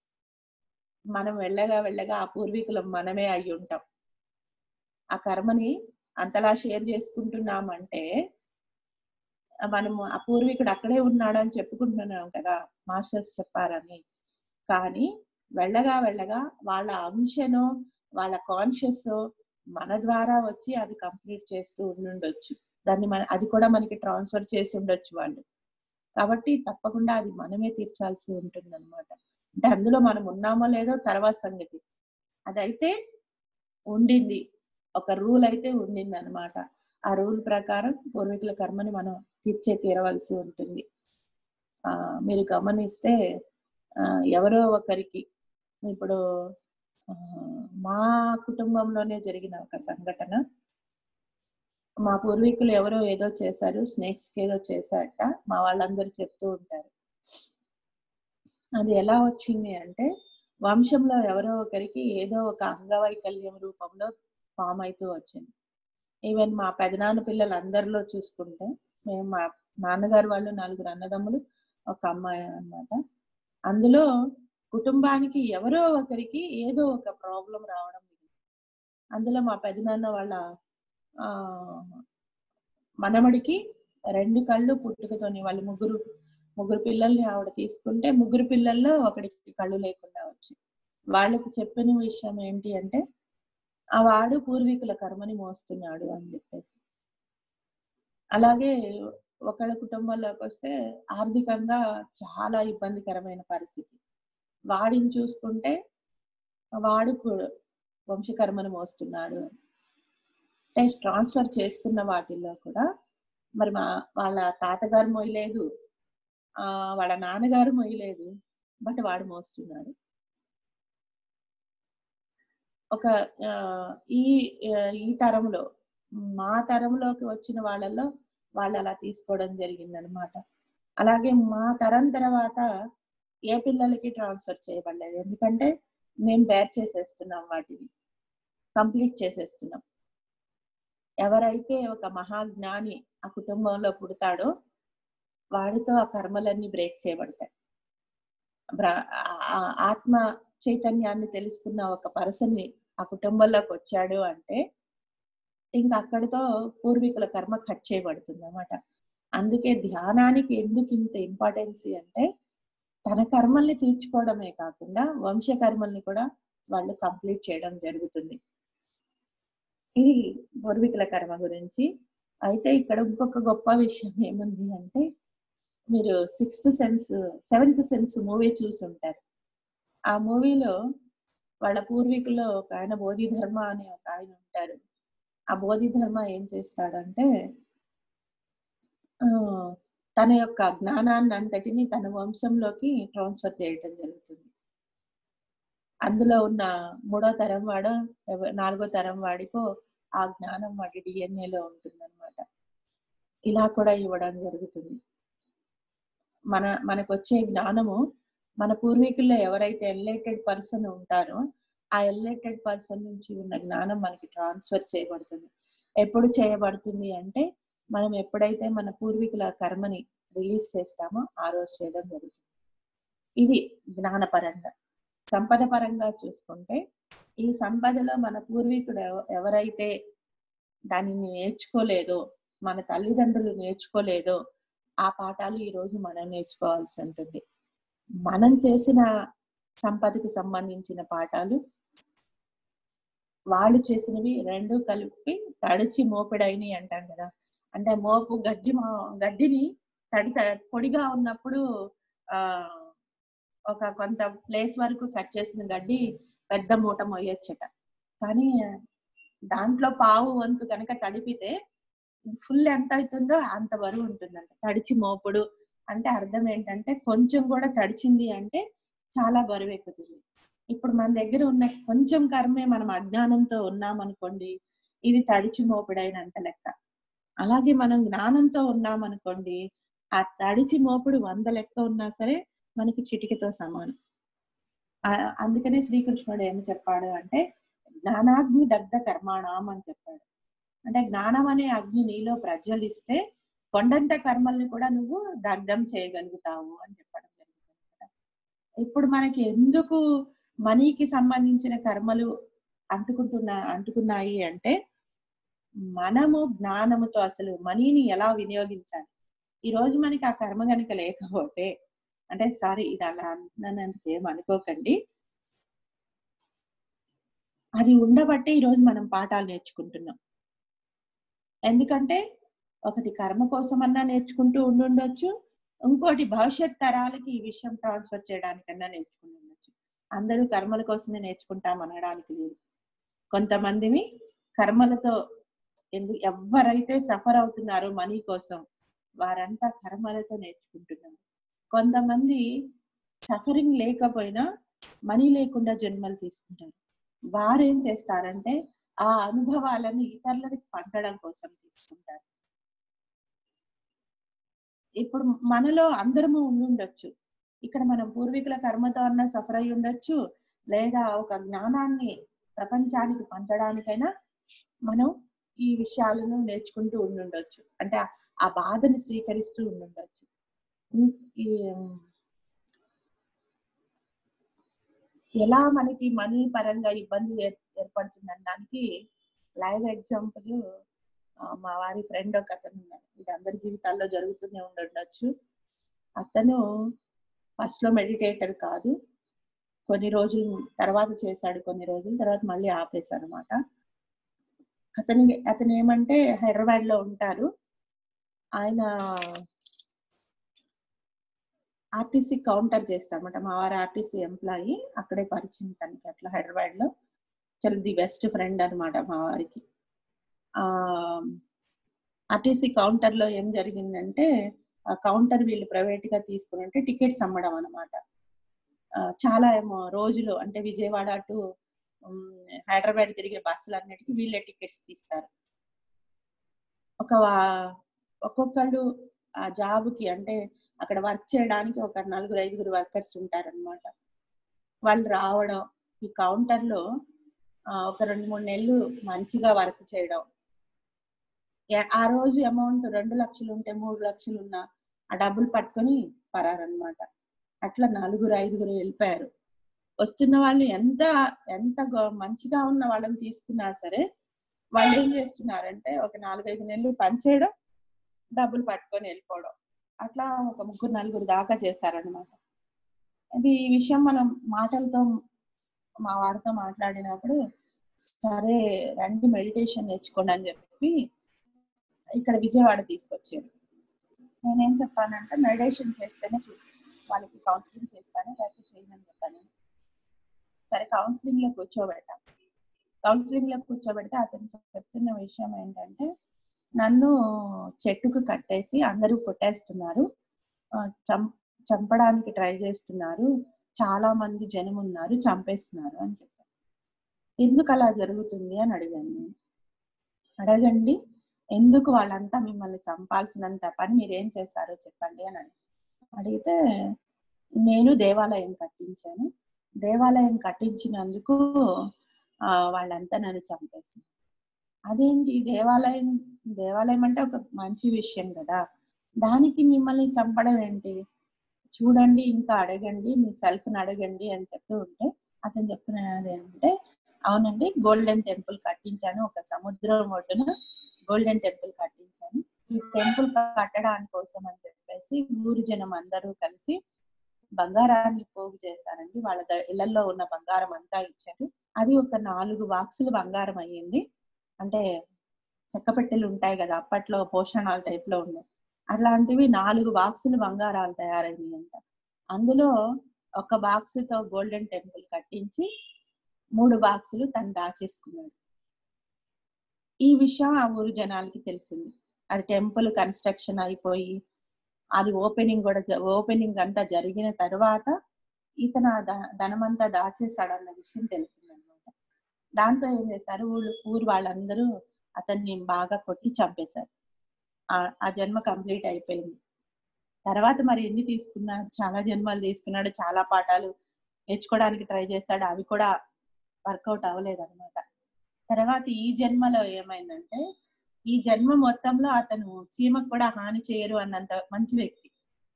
[SPEAKER 1] మనం వెళ్ళగా వెళ్ళగా ఆ పూర్వీకులం మనమే అయి ఉంటాం ఆ కర్మని అంతలా షేర్ చేసుకుంటున్నామంటే ఆ మనము ఆ పూర్వీకుడు అక్కడే ఉన్నాడని చెప్పుకుంటున్నాం కదా మాస్టర్స్ చెప్పారని కానీ వెళ్ళగా వెళ్ళగా వాళ్ళ అంశను వాళ్ళ కాన్షియస్ మన ద్వారా వచ్చి అది కంప్లీట్ చేస్తూ ఉండుండొచ్చు దాన్ని మన అది కూడా మనకి ట్రాన్స్ఫర్ చేసి ఉండొచ్చు వాళ్ళు కాబట్టి తప్పకుండా అది మనమే తీర్చాల్సి ఉంటుంది అనమాట అంటే అందులో మనం ఉన్నామో లేదో తర్వాత సంగతి అదైతే ఉండింది ఒక రూల్ అయితే ఉండింది అనమాట ఆ రూల్ ప్రకారం పూర్వీకుల కర్మని మనం తీర్చే తీరవలసి ఉంటుంది ఆ మీరు గమనిస్తే ఆ ఎవరో ఒకరికి ఇప్పుడు ఆ, మా కుటుంబంలోనే జరిగిన ఒక సంఘటన మా పూర్వీకులు ఎవరో ఏదో చేశారు స్నేక్స్ కి ఏదో చేశారట మా వాళ్ళందరూ చెప్తూ ఉంటారు అది ఎలా వచ్చింది అంటే వంశంలో ఎవరో ఒకరికి ఏదో ఒక అంగవైకల్యం రూపంలో ఫామ్ అవుతూ వచ్చింది ఈవెన్ మా పెదనాన్న పిల్లలు అందరిలో చూసుకుంటే మేము మా నాన్నగారు వాళ్ళు నలుగురు అన్నదమ్ములు ఒక అమ్మాయి అన్నమాట అందులో కుటుంబానికి ఎవరో ఒకరికి ఏదో ఒక ప్రాబ్లం రావడం జరిగింది. అందులో మా పెదనాన్న వాళ్ళ ఆ మనమడికి రెండు కళ్ళు పుట్టుకతోని వాళ్ళు ముగ్గురు ముగ్గురు పిల్లల్ని ఆవిడ తీసుకుంటే ముగ్గురు పిల్లల్లో ఒకడికి కళ్ళు లేకుండా వచ్చి వాళ్ళకి చెప్పిన విషయం ఏంటి అంటే ఆ వాడు పూర్వీకుల కర్మని మోస్తున్నాడు అని చెప్పేసి అలాగే ఒకళ్ళ కుటుంబంలోకి వస్తే ఆర్థికంగా చాలా ఇబ్బందికరమైన పరిస్థితి వాడిని చూసుకుంటే వాడు కు- వంశకర్మను మోస్తున్నాడు అంటే ట్రాన్స్ఫర్ చేసుకున్న వాటిల్లో కూడా మరి మా వాళ్ళ తాతగారు మొయ్యలేదు ఆ వాళ్ళ నాన్నగారు మొయ్యలేదు బట్ వాడు మోస్తున్నాడు ఒక ఆ, ఈ ఆ, ఈ తరంలో మా తరంలోకి వచ్చిన వాళ్ళల్లో వాళ్ళు అలా తీసుకోవడం జరిగింది అనమాట అలాగే మా తరం తర్వాత ఏ పిల్లలకి ట్రాన్స్ఫర్ చేయబడలేదు ఎందుకంటే మేము బేర్ చేసేస్తున్నాం వాటిని కంప్లీట్ చేసేస్తున్నాం ఎవరైతే ఒక మహాజ్ఞాని ఆ కుటుంబంలో పుడతాడో వాడితో ఆ కర్మలన్నీ బ్రేక్ చేయబడతాయి బ్ర- ఆ- ఆ ఆత్మ చైతన్యాన్ని తెలుసుకున్న ఒక పర్సన్ని ఆ కుటుంబంలోకి వచ్చాడు అంటే ఇంకా అక్కడితో పూర్వీకుల కర్మ కట్ చేయబడుతుంది అన్నమాట అందుకే ధ్యానానికి ఎందుకు ఇంత ఇంపార్టెన్స్ అంటే తన కర్మల్ని తీర్చుకోవడమే కాకుండా వంశ కర్మల్ని కూడా వాళ్ళు కంప్లీట్ చేయడం జరుగుతుంది ఇది పూర్వీకుల కర్మ గురించి అయితే ఇక్కడ ఇంకొక గొప్ప విషయం ఏముంది అంటే మీరు sixth sense seventh sense movie చూసి ఉంటారు ఆ మూవీలో వాళ్ళ పూర్వీకుల్లో ఒక ఆయన బోధిధర్మ అనే ఒక ఆయన ఉంటారు ఆ బోధిధర్మ ఏం చేస్తాడంటే ఆ, తన యొక్క జ్ఞానాన్ని అంతటిని తన వంశంలోకి ట్రాన్స్ఫర్ చేయటం జరుగుతుంది అందులో ఉన్న మూడో తరం వాడో ఎవ- నాలుగో తరం వాడికో ఆ జ్ఞానం వాడి డిఎన్ఏలో ఉంటుందన్నమాట ఇలా కూడా ఇవ్వడం జరుగుతుంది మన మనకు వచ్చే జ్ఞానము మన పూర్వీకుల్లో ఎవరైతే ఎన్లైటెడ్ పర్సన్ ఉంటారో ఆ ఎన్లైటెడ్ పర్సన్ నుంచి ఉన్న జ్ఞానం మనకి ట్రాన్స్ఫర్ చేయబడుతుంది ఎప్పుడు చేయబడుతుంది అంటే మనం ఎప్పుడైతే మన పూర్వీకుల కర్మని రిలీజ్ చేస్తామో ఆ రోజు చేయడం జరుగుతుంది ఇది జ్ఞానపరంగా సంపద పరంగా చూసుకుంటే ఈ సంపదలో మన పూర్వీకుడు ఎవ- ఎవరైతే దానిని నేర్చుకోలేదో మన తల్లిదండ్రులు నేర్చుకోలేదో ఆ పాఠాలు ఈ రోజు మనం నేర్చుకోవాల్సి ఉంటుంది మనం చేసిన సంపదకి సంబంధించిన పాఠాలు వాళ్ళు చేసినవి రెండు కలిపి తడిచి మోపిడైని అంటాం కదా అంటే మోపు గడ్డి మా- గడ్డిని తడి త- పొడిగా ఉన్నప్పుడు ఆ ఒక కొంత ప్లేస్ వరకు కట్ చేసిన గడ్డి పెద్ద మూట మొయ్యొచ్చట కానీ దాంట్లో పావు వంతు కనుక తడిపితే ఫుల్ ఎంత అవుతుందో అంత బరువు ఉంటుందంట తడిచి మోపుడు అంటే అర్థం ఏంటంటే కొంచెం కూడా తడిచింది అంటే చాలా బరువు ఎక్కుతుంది ఇప్పుడు మన దగ్గర ఉన్న కొంచెం కర్మే మనం అజ్ఞానంతో ఉన్నామనుకోండి ఇది తడిచి మోపుడైనంత లెక్క అలాగే మనం జ్ఞానంతో ఉన్నామనుకోండి ఆ తడిచి మోపుడు వంద లెక్క ఉన్నా సరే మనకి చిటికతో సమానం ఆ, అందుకనే శ్రీకృష్ణుడు ఏమి చెప్పాడు అంటే జ్ఞానాగ్ని దగ్ధ కర్మాణం అని చెప్పాడు అంటే జ్ఞానం అనే అగ్ని నీలో ప్రజ్వలిస్తే కొండంత కర్మల్ని కూడా నువ్వు దగ్ధం చేయగలుగుతావు అని చెప్పడం జరిగింది అన్నమాట. ఇప్పుడు మనకి ఎందుకు మనీకి సంబంధించిన కర్మలు అంటుకుంటున్నా అంటుకున్నాయి అంటే మనము జ్ఞానముతో అసలు మనీని ఎలా వినియోగించాలి ఈ రోజు మనకి ఆ కర్మ కనుక లేకపోతే అంటే సారీ ఇది అలా అంటున్నానందుకు ఏం అనుకోకండి అది ఉండబట్టే ఈ రోజు మనం పాఠాలు నేర్చుకుంటున్నాం ఎందుకంటే ఒకటి కర్మ కోసమన్నా నేర్చుకుంటూ ఉండుండొచ్చు ఇంకోటి భవిష్యత్ తరాలకి ఈ విషయం ట్రాన్స్ఫర్ చేయడానికన్నా నేర్చుకుని ఉండొచ్చు అందరూ కర్మల కోసమే నేర్చుకుంటాం అనడానికి లేదు కొంతమందిని కర్మలతో ఎందు ఎవరైతే సఫర్ అవుతున్నారో మనీ కోసం వారంతా కర్మలతో నేర్చుకుంటున్నారు కొంతమంది సఫరింగ్ లేకపోయినా మనీ లేకుండా జన్మలు తీసుకుంటారు వారు ఏం చేస్తారంటే ఆ అనుభవాలను ఇతరులకు పంచడం కోసం తీసుకుంటారు ఇప్పుడు మనలో అందరము ఉండుండొచ్చు ఇక్కడ మనం పూర్వీకుల కర్మతో అన్న సఫర్ అయి ఉండొచ్చు లేదా ఒక జ్ఞానాన్ని ప్రపంచానికి పంచడానికైనా మనం ఈ విషయాలను నేర్చుకుంటూ ఉండుండొచ్చు అంటే ఆ- ఆ బాధని స్వీకరిస్తూ ఉండుండొచ్చు ఉం- ఈ ఎలా మనకి మనీ పరంగా ఇబ్బంది ఏర్- ఏర్పడుతుంది అనడానికి లైవ్ ఎగ్జాంపుల్ మా వారి ఫ్రెండ్ ఒక అతను ఉన్నాడు ఇది అందరి జీవితాల్లో జరుగుతూనే ఉండొచ్చు అతను ఫస్ట్ లో మెడిటేటర్ కాదు కొన్ని రోజులు తర్వాత చేశాడు కొన్ని రోజులు తర్వాత మళ్ళీ ఆపేశాడు అనమాట అతని అతను ఏమంటే హైదరాబాద్ లో ఉంటారు ఆయన ఆర్టీసీ కౌంటర్ చేస్తారన్నమాట మా వారు ఆర్టీసీ ఎంప్లాయీ అక్కడే పరిచయం తనకి అట్లా హైదరాబాద్ లో చాలా ది బెస్ట్ ఫ్రెండ్ అనమాట మా వారికి ఆ ఆర్టీసీ కౌంటర్ లో ఏం జరిగిందంటే ఆ కౌంటర్ వీళ్ళు ప్రైవేట్ గా తీసుకుని ఉంటే టికెట్స్ అమ్మడం అనమాట చాలా ఏమో రోజులు అంటే విజయవాడ టు హైదరాబాద్ తిరిగే బస్సులు అన్నిటికీ వీళ్ళే టికెట్స్ తీస్తారు ఒక ఒక్కొక్కళ్ళు ఆ జాబ్ కి అంటే అక్కడ వర్క్ చేయడానికి ఒక నలుగురు ఐదుగురు వర్కర్స్ ఉంటారనమాట వాళ్ళు రావడం ఈ కౌంటర్ లో ఒక రెండు మూడు నెలలు మంచిగా వర్క్ చేయడం ఆ రోజు అమౌంట్ రెండు లక్షలు ఉంటే మూడు లక్షలు ఉన్నా ఆ డబ్బులు పట్టుకొని పరారనమాట అట్లా నలుగురు ఐదుగురు వెళ్ళిపోయారు వస్తున్న వాళ్ళు ఎంత ఎంత మంచిగా ఉన్న వాళ్ళని తీసుకున్నా సరే వాళ్ళు ఏం చేస్తున్నారంటే ఒక నాలుగైదు నెలలు పనిచేయడం డబ్బులు పట్టుకొని వెళ్ళిపోవడం అట్లా ఒక ముగ్గురు నలుగురు దాకా చేశారనమాట అది ఈ విషయం మనం మాటలతో మా వారితో మాట్లాడినప్పుడు సరే రండి మెడిటేషన్ నేర్చుకోండి అని చెప్పి ఇక్కడ విజయవాడ తీసుకొచ్చారు నేనేం చెప్పానంటే మెడిటేషన్ చేస్తేనే చూ వాళ్ళకి కౌన్సిలింగ్ చేస్తాను లేకపోతే చేయమని చెప్పాను సరే కౌన్సిలింగ్ లో కూర్చోబెట్టాం కౌన్సిలింగ్ లో కూర్చోబెడితే అతను చెప్తున్న విషయం ఏంటంటే నన్ను చెట్టుకు కట్టేసి అందరూ కొట్టేస్తున్నారు చంపడానికి ట్రై చేస్తున్నారు చాలా మంది జనం ఉన్నారు చంపేస్తున్నారు అని చెప్పారు ఎందుకు అలా జరుగుతుంది అని అడిగాను నేను అడగండి ఎందుకు వాళ్ళంతా మిమ్మల్ని చంపాల్సినంత పని మీరేం చేస్తారో చెప్పండి అని అడిగి అడిగితే నేను దేవాలయం కట్టించాను దేవాలయం కట్టించినందుకు వాళ్ళంతా నన్ను చంపేసింది అదేంటి దేవాలయం దేవాలయం అంటే ఒక మంచి విషయం కదా దానికి మిమ్మల్ని చంపడం ఏంటి చూడండి ఇంకా అడగండి మీ సెల్ఫ్ని అడగండి అని చెప్తూ ఉంటే అతను చెప్తున్నది ఏంటంటే అవునండి గోల్డెన్ టెంపుల్ కట్టించాను ఒక సముద్రం ఒడ్డున గోల్డెన్ టెంపుల్ కట్టించాను ఈ టెంపుల్ కట్టడానికి కోసం అని చెప్పేసి ఊరు జనం అందరూ కలిసి బంగారాన్ని పోగు చేశారండి వాళ్ళ ఇళ్లలో ఉన్న బంగారం అంతా ఇచ్చారు అది ఒక నాలుగు బాక్సులు బంగారం అయ్యింది అంటే చెక్క పెట్టెలు ఉంటాయి కదా అప్పట్లో పోషణాల టైప్ లో ఉన్నాయి అట్లాంటివి నాలుగు బాక్సులు బంగారాలు తయారైనాయి అంట అందులో ఒక బాక్స్ తో గోల్డెన్ టెంపుల్ కట్టించి మూడు బాక్సులు తను దాచేసుకున్నాడు ఈ విషయం ఆ ఊరు జనాలకి తెలిసింది అది టెంపుల్ కన్స్ట్రక్షన్ అయిపోయి అది ఓపెనింగ్ కూడా ఓపెనింగ్ అంతా జరిగిన తర్వాత ఇతను ధనమంతా దాచేశాడన్న విషయం తెలిసింది అనమాట దాంతో ఏం చేశారు ఊళ్ళు ఊరు వాళ్ళందరూ అతన్ని బాగా కొట్టి చంపేశారు ఆ జన్మ కంప్లీట్ అయిపోయింది తర్వాత మరి ఎన్ని తీసుకున్నాడు చాలా జన్మలు తీసుకున్నాడు చాలా పాఠాలు నేర్చుకోవడానికి ట్రై చేశాడు అవి కూడా వర్కౌట్ అవ్వలేదు అనమాట తర్వాత ఈ జన్మలో ఏమైందంటే ఈ జన్మ మొత్తంలో అతను చీమకు కూడా హాని చేయరు అన్నంత మంచి వ్యక్తి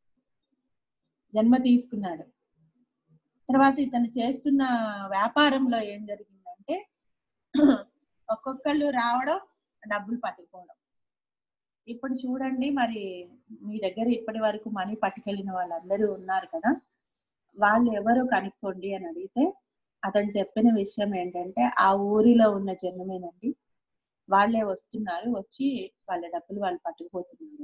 [SPEAKER 1] జన్మ తీసుకున్నాడు తర్వాత ఇతను చేస్తున్న వ్యాపారంలో ఏం జరిగిందంటే ఒక్కొక్కళ్ళు రావడం డబ్బులు పట్టుకోవడం ఇప్పుడు చూడండి మరి మీ దగ్గర ఇప్పటి వరకు మనీ పట్టుకెళ్ళిన వాళ్ళందరూ ఉన్నారు కదా వాళ్ళు ఎవరు కనుక్కోండి అని అడిగితే అతను చెప్పిన విషయం ఏంటంటే ఆ ఊరిలో ఉన్న జనమేనండి వాళ్ళే వస్తున్నారు వచ్చి వాళ్ళ డబ్బులు వాళ్ళు పట్టుకుపోతున్నారు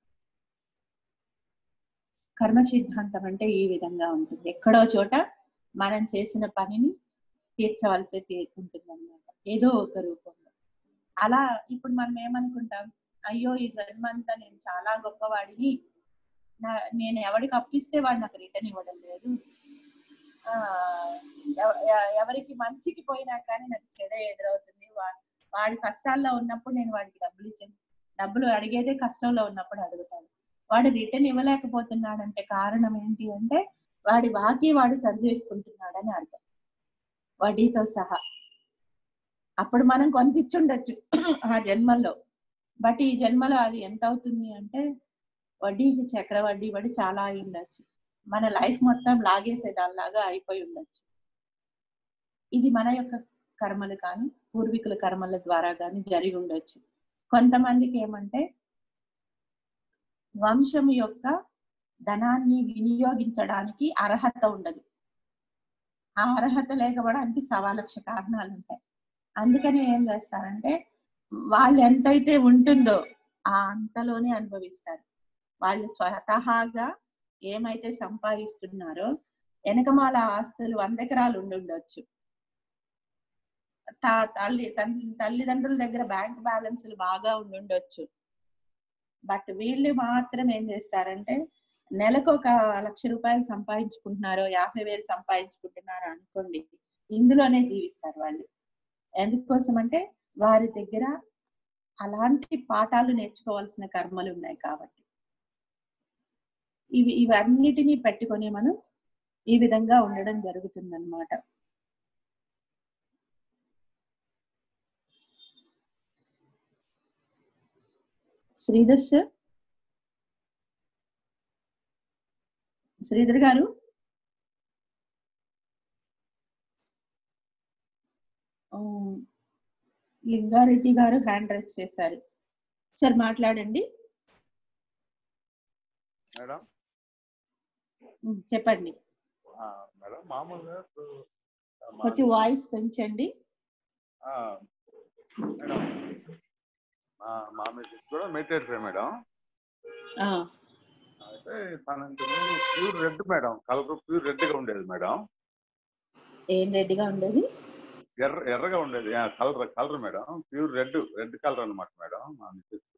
[SPEAKER 1] కర్మ సిద్ధాంతం అంటే ఈ విధంగా ఉంటుంది ఎక్కడో చోట మనం చేసిన పనిని తీర్చవలసి ఉంటుంది అనమాట ఏదో ఒక రూపంలో అలా ఇప్పుడు మనం ఏమనుకుంటాం అయ్యో ఈ జన్మంతా నేను చాలా గొప్పవాడిని నా నేను ఎవరికి అప్పిస్తే వాడు నాకు రిటర్న్ ఇవ్వడం లేదు ఆ ఎవరికి మంచికి పోయినా కానీ నాకు చెడే ఎదురవుతుంది వాడి కష్టాల్లో ఉన్నప్పుడు నేను వాడికి డబ్బులు ఇచ్చాను డబ్బులు అడిగేదే కష్టంలో ఉన్నప్పుడు అడుగుతాను వాడు రిటర్న్ ఇవ్వలేకపోతున్నాడంటే కారణం ఏంటి అంటే వాడి బాకీ వాడు సరి చేసుకుంటున్నాడని అర్థం వడ్డీతో సహా అప్పుడు మనం కొంత ఇచ్చుండొచ్చు ఆ జన్మలో బట్ ఈ జన్మలో అది ఎంత అవుతుంది అంటే వడ్డీకి చక్ర వడ్డీ పడి చాలా అయి ఉండొచ్చు మన లైఫ్ మొత్తం లాగేసే దానిలాగా అయిపోయి ఉండొచ్చు ఇది మన యొక్క కర్మలు కానీ పూర్వీకుల కర్మల ద్వారా కానీ జరిగి ఉండొచ్చు కొంతమందికి ఏమంటే వంశం యొక్క ధనాన్ని వినియోగించడానికి అర్హత ఉండదు ఆ అర్హత లేకపోవడానికి సవా లక్ష కారణాలు ఉంటాయి అందుకని ఏం చేస్తారంటే వాళ్ళు ఎంతైతే ఉంటుందో ఆ అంతలోనే అనుభవిస్తారు వాళ్ళు స్వతహాగా ఏమైతే సంపాదిస్తున్నారో వెనకమాల ఆస్తులు వంద ఎకరాలు ఉండి ఉండొచ్చు తా- తల్లి తన్- తల్లిదండ్రుల దగ్గర బ్యాంక్ బ్యాలెన్స్లు బాగా ఉండి ఉండొచ్చు బట్ వీళ్ళు మాత్రం ఏం చేస్తారంటే నెలకు ఒక లక్ష రూపాయలు సంపాదించుకుంటున్నారో యాభై వేలు సంపాదించుకుంటున్నారో అనుకోండి ఇందులోనే జీవిస్తారు వాళ్ళు ఎందుకోసం అంటే వారి దగ్గర అలాంటి పాఠాలు నేర్చుకోవాల్సిన కర్మలు ఉన్నాయి కాబట్టి ఇవి ఇవన్నిటినీ పెట్టుకొని మనం ఈ విధంగా ఉండడం జరుగుతుందన్నమాట శ్రీధర్ సార్ శ్రీధర్ గారు ఆ, లింగారెడ్డి గారు హ్యాండ్ రైస్ చేశారు సార్ మాట్లాడండి
[SPEAKER 2] మేడం
[SPEAKER 1] ఉమ్, చెప్పండి
[SPEAKER 2] ఆ, మేడం మామూలుగా ఇప్పుడు మా-
[SPEAKER 1] కొంచెం వాయిస్ పెంచండి
[SPEAKER 2] ఆ, మేడం మా మా మిస్సెస్ కూడా మెడిటేటర్ మేడం
[SPEAKER 1] ఆ,
[SPEAKER 2] అయితే తన ఇంతకుముందు pure red madam colour pure red గా ఉండేది మేడం
[SPEAKER 1] ఏం రెడ్డిగా ఉండేది
[SPEAKER 2] ఎర్ర ఎర్రగా ఉండేది colour colour madam pure red red colour అన్నమాట మేడం మా మిస్సెస్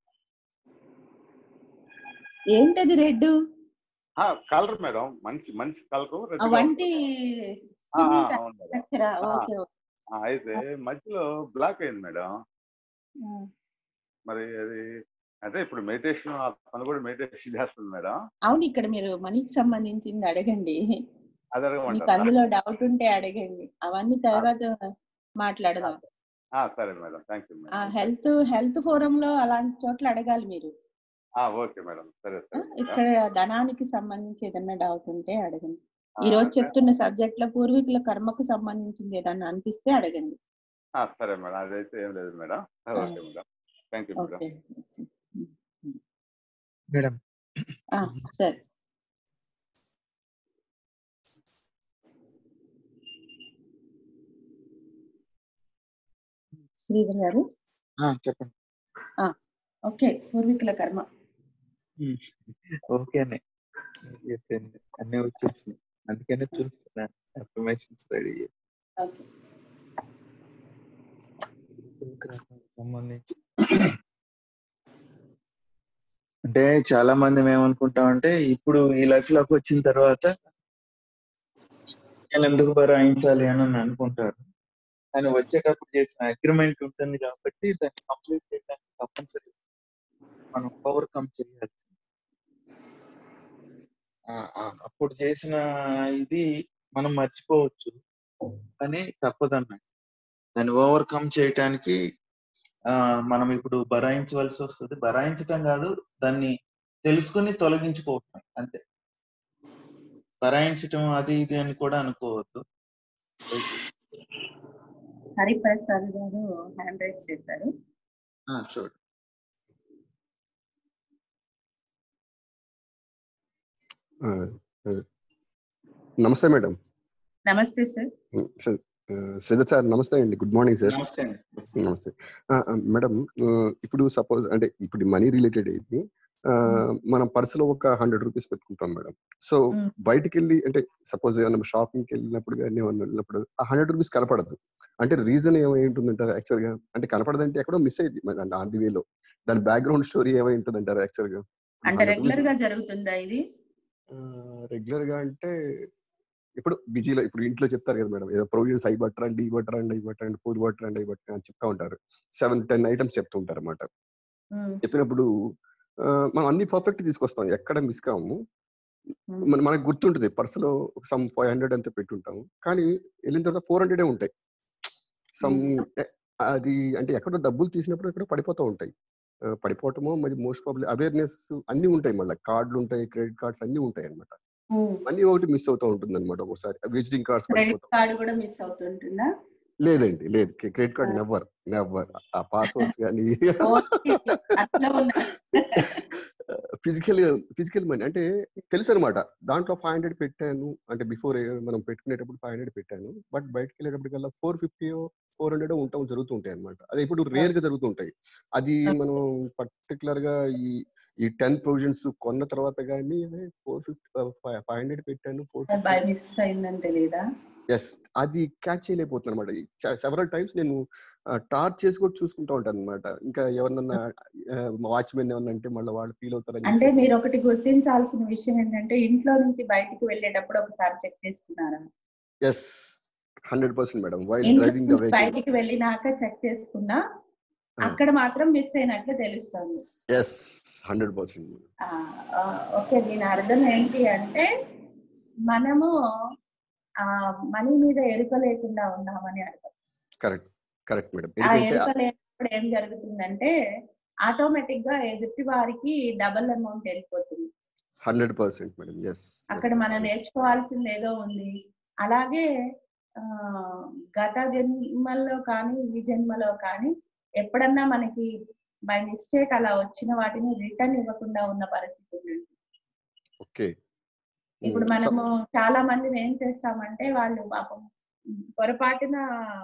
[SPEAKER 1] ఏంటది రెడ్
[SPEAKER 2] కలర్ మేడం మంచి మంచి కలర్ రెడ్
[SPEAKER 1] వంటి
[SPEAKER 2] అవును మేడం ఆ.
[SPEAKER 1] ఓకే
[SPEAKER 2] ఆ, అయితే మధ్యలో బ్లాక్ అయింది మేడం మరి అది అంటే ఇప్పుడు మెడిటేషన్ తను కూడా మెడిటేషన్ చేస్తుంది మేడం
[SPEAKER 1] అవును ఇక్కడ మీరు మనీకి సంబంధించింది అడగండి
[SPEAKER 2] అది
[SPEAKER 1] మీకు
[SPEAKER 2] అడగమంటారా
[SPEAKER 1] అందులో డౌట్ ఉంటే అడగండి అవన్నీ తర్వాత మాట్లాడదాం
[SPEAKER 2] ఆ, సరే మేడం థ్యాంక్ యూ
[SPEAKER 1] ఆ
[SPEAKER 2] మేడం
[SPEAKER 1] హెల్త్ హెల్త్ ఫోరం లో అలాంటి చోట్ల అడగాలి మీరు
[SPEAKER 2] ఆ, ఓకే మేడం సరే
[SPEAKER 1] ఆ,
[SPEAKER 2] సరే మేడం.
[SPEAKER 1] ఇక్కడ ధనానికి సంబంధించి ఏదన్నా డౌట్ ఉంటే అడగండి
[SPEAKER 2] ఆ,
[SPEAKER 1] ఈ రోజు
[SPEAKER 2] సరే.
[SPEAKER 1] చెప్తున్న సబ్జెక్ట్ లో పూర్వీకుల కర్మకు సంబంధించింది ఏదన్నా అనిపిస్తే అడగండి
[SPEAKER 2] ఆ, సరే మేడం అదైతే ఏం లేదు మేడం ఆ,
[SPEAKER 1] ఆ.
[SPEAKER 2] Okay madam thank you madam
[SPEAKER 1] okay
[SPEAKER 3] madam
[SPEAKER 1] ఆ, సరే శ్రీధర్ గారు
[SPEAKER 3] ఆ, చెప్పండి
[SPEAKER 1] ఓకే పూర్వీకుల కర్మ
[SPEAKER 3] ఉమ్, ఓకేనే మీరు చెప్పింది అన్నీ వచ్చేసింది అందుకనే చూస్తున్నాను అఫర్మేషన్స్ రెడీ
[SPEAKER 1] ఓకే
[SPEAKER 3] సంబంధించి అంటే చాలా మంది ఏమనుకుంటాం అంటే ఇప్పుడు ఈ లైఫ్ లోకి వచ్చిన తర్వాత నేను ఎందుకు భరాయించాలి అని అని అనుకుంటారు కానీ వచ్చేటప్పుడు చేసిన అగ్రిమెంట్ ఉంటుంది కాబట్టి దాన్ని కంప్లీట్ చేయడానికి తప్పనిసరి మనం ఓవర్కమ్ చేయాలి ఆ, ఆ, అప్పుడు చేసిన ఇది మనం మర్చిపోవచ్చు కానీ తప్పదన్న దాన్ని ఓవర్కమ్ చేయటానికి ఆ మనం ఇప్పుడు బరాయించవలసి వస్తుంది బరాయించటం కాదు దాన్ని తెలుసుకుని తొలగించుకోవటం అంతే బరాయించటం అది ఇది అని కూడా అనుకోవద్దు
[SPEAKER 1] హరిప్రసాద్ గారు హ్యాండ్ రైస్ చేశారు
[SPEAKER 3] ఆ, చూడు
[SPEAKER 4] ఆ, ఆ, నమస్తే మేడం
[SPEAKER 1] నమస్తే సార్
[SPEAKER 4] ఉమ్, సార్, ఆ, శ్రీధర్ సార్ నమస్తే అండి గుడ్ మార్నింగ్ సార్
[SPEAKER 3] నమస్తే అండి
[SPEAKER 4] నమస్తే ఆ, ఆ, మేడం ఆ, ఇప్పుడు సపోజ్ అంటే ఇప్పుడు మనీ రిలేటెడ్ అయింది ఆ, మనం పర్సులో ఒక హండ్రెడ్ రూపీస్ పెట్టుకుంటాం మేడం సో
[SPEAKER 1] మ్మ్.
[SPEAKER 4] బయటికి వెళ్ళి అంటే సపోజ్ ఏమైనా షాపింగ్కి వెళ్ళినప్పుడు కానీ ఏమన్నా వెళ్ళినప్పుడు ఆ హండ్రెడ్ రూపీస్ కనపడదు అంటే రీజన్ ఏమై ఉంటుందంటారు యాక్చువల్ గా అంటే కనపడదంటే ఎక్కడో మిస్ అయ్యింది ఆన్ ది వేలో దాని బ్యాక్గ్రౌండ్ స్టోరీ ఏమై ఉంటుంది అంటారు యాక్చువల్ గా
[SPEAKER 1] అంటే రెగ్యులర్ గా జరుగుతుందా ఇది
[SPEAKER 4] రెగ్యులర్ గా అంటే ఇప్పుడు బిజీలో ఇప్పుడు ఇంట్లో చెప్తారు కదా మేడం ఏదో ప్రొవిజన్స్ అవి పట్టరండి ఇవి పట్టరండి ఇవి పట్టరండి పూలు పట్టరండి ఇవి పట్టరండి అని చెప్తా ఉంటారు సెవెన్ టెన్ ఐటమ్స్ చెప్తూ ఉంటారు అనమాట
[SPEAKER 1] ఉమ్,
[SPEAKER 4] చెప్పినప్పుడు ఆ, మనం అన్ని పర్ఫెక్ట్ తీసుకొస్తాం ఎక్కడ మిస్ కాము
[SPEAKER 1] ఉమ్,
[SPEAKER 4] మన- మనకు గుర్తుంటుంది పర్సులో సమ్ ఫైవ్ హండ్రెడ్ అంతా పెట్టుంటాము కానీ వెళ్ళిన తర్వాత ఫోర్ హండ్రెడే ఉంటాయి సమ్ అది అంటే ఎక్కడో డబ్బులు తీసినప్పుడు ఎక్కడో పడిపోతూ ఉంటాయి ఆ, పడిపోవటమో మరి మోస్ట్ ప్రాబ్లీ అవేర్నెస్ అన్ని ఉంటాయి మళ్ళీ కార్డులు ఉంటాయి క్రెడిట్ కార్డ్స్ అన్ని ఉంటాయి అనమాట
[SPEAKER 1] ఉమ్.
[SPEAKER 4] అన్ని ఒకటి మిస్ అవుతూ ఉంటుంది అనమాట ఒకసారి విజిటింగ్ కార్డ్స్
[SPEAKER 1] క్రెడిట్
[SPEAKER 4] పడిపోతాం
[SPEAKER 1] కార్డు కూడా మిస్ అవుతుంటుందా
[SPEAKER 4] లేదండి లేదు క్రెడిట్ కార్డ్ నెవర్ నెవర్ ఆ పాస్వర్డ్స్ కానీ
[SPEAKER 1] ఓకే, అట్లా ఉన్నా
[SPEAKER 4] ఫిజికల్ ఫిజికల్ మనీ అంటే తెలుసు అనమాట దాంట్లో ఫైవ్ హండ్రెడ్ పెట్టాను అంటే బిఫోర్ మనం పెట్టుకునేటప్పుడు ఫైవ్ హండ్రెడ్ పెట్టాను బట్ బయటకు వెళ్ళేటప్పటికల్లా ఫోర్ ఫిఫ్టీ ఫోర్ హండ్రెడ్ ఉంటాం జరుగుతుంటాయి అనమాట అది ఇప్పుడు రేర్ గా జరుగుతుంటాయి అది మనం పర్టికులర్ గా ఈ ఈ టెన్ ప్రొవిజన్స్ కొన్న తర్వాత కానీ ఫోర్ ఫిఫ్టీ ఫైవ్ హండ్రెడ్ పెట్టాను ఫోర్
[SPEAKER 1] బై మిస్ అయిందని తెలియదా
[SPEAKER 4] ఎస్ అది క్యాచ్ చేయలేకపోతుంది అనమాట సెవరల్ టైమ్స్ నేను టార్చ్ చేసి కూడా చూసుకుంటా ఉంటాను అనమాట ఇంకా ఎవరన్నా వాచ్మెన్ ఏమన్నా అంటే మళ్ళీ వాళ్ళు ఫీల్ అవుతారని
[SPEAKER 1] అంటే మీరు ఒకటి గుర్తించాల్సిన విషయం ఏంటంటే ఇంట్లో నుంచి బయటికి వెళ్ళేటప్పుడు ఒకసారి చెక్ చేసుకున్నారా
[SPEAKER 4] yes hundred percent madam while
[SPEAKER 1] ఇంట్లో
[SPEAKER 4] డ్రైవింగ్ ద
[SPEAKER 1] నుంచి
[SPEAKER 4] వెహికల్
[SPEAKER 1] బయటికి వెళ్ళినాక చెక్ చేసుకున్నా అక్కడ మాత్రం మిస్ అయినట్లు తెలుస్తుంది
[SPEAKER 4] ఎస్ హండ్రెడ్ పర్సెంట్
[SPEAKER 1] ఆ, ఆ, ఓకే దీని అర్థం ఏంటి అంటే మనము ఆ మనీ మీద ఎరుక లేకుండా ఉన్నామని అర్థం
[SPEAKER 4] కరెక్ట్ కరెక్ట్ మేడం
[SPEAKER 1] ఆ
[SPEAKER 4] ఎందుకంటే
[SPEAKER 1] ఎరుక లేనప్పుడు ఏం జరుగుతుందంటే ఆటోమేటిక్ గా ఎదుటి వారికి డబల్ అమౌంట్ వెళ్ళిపోతుంది
[SPEAKER 4] హండ్రెడ్ పర్సెంట్ మేడం ఎస్
[SPEAKER 1] అక్కడ మనం నేర్చుకోవాల్సింది ఏదో ఉంది అలాగే ఆ గత జన్మల్లో కానీ ఈ జన్మలో కానీ ఎప్పుడన్నా మనకి బై మిస్టేక్ అలా వచ్చిన వాటిని రిటర్న్ ఇవ్వకుండా ఉన్న పరిస్థితి ఉంది
[SPEAKER 4] ఓకే
[SPEAKER 1] ఇప్పుడు మనము చాలా మందిని ఏం చేస్తామంటే వాళ్ళు పాపం పొరపాటున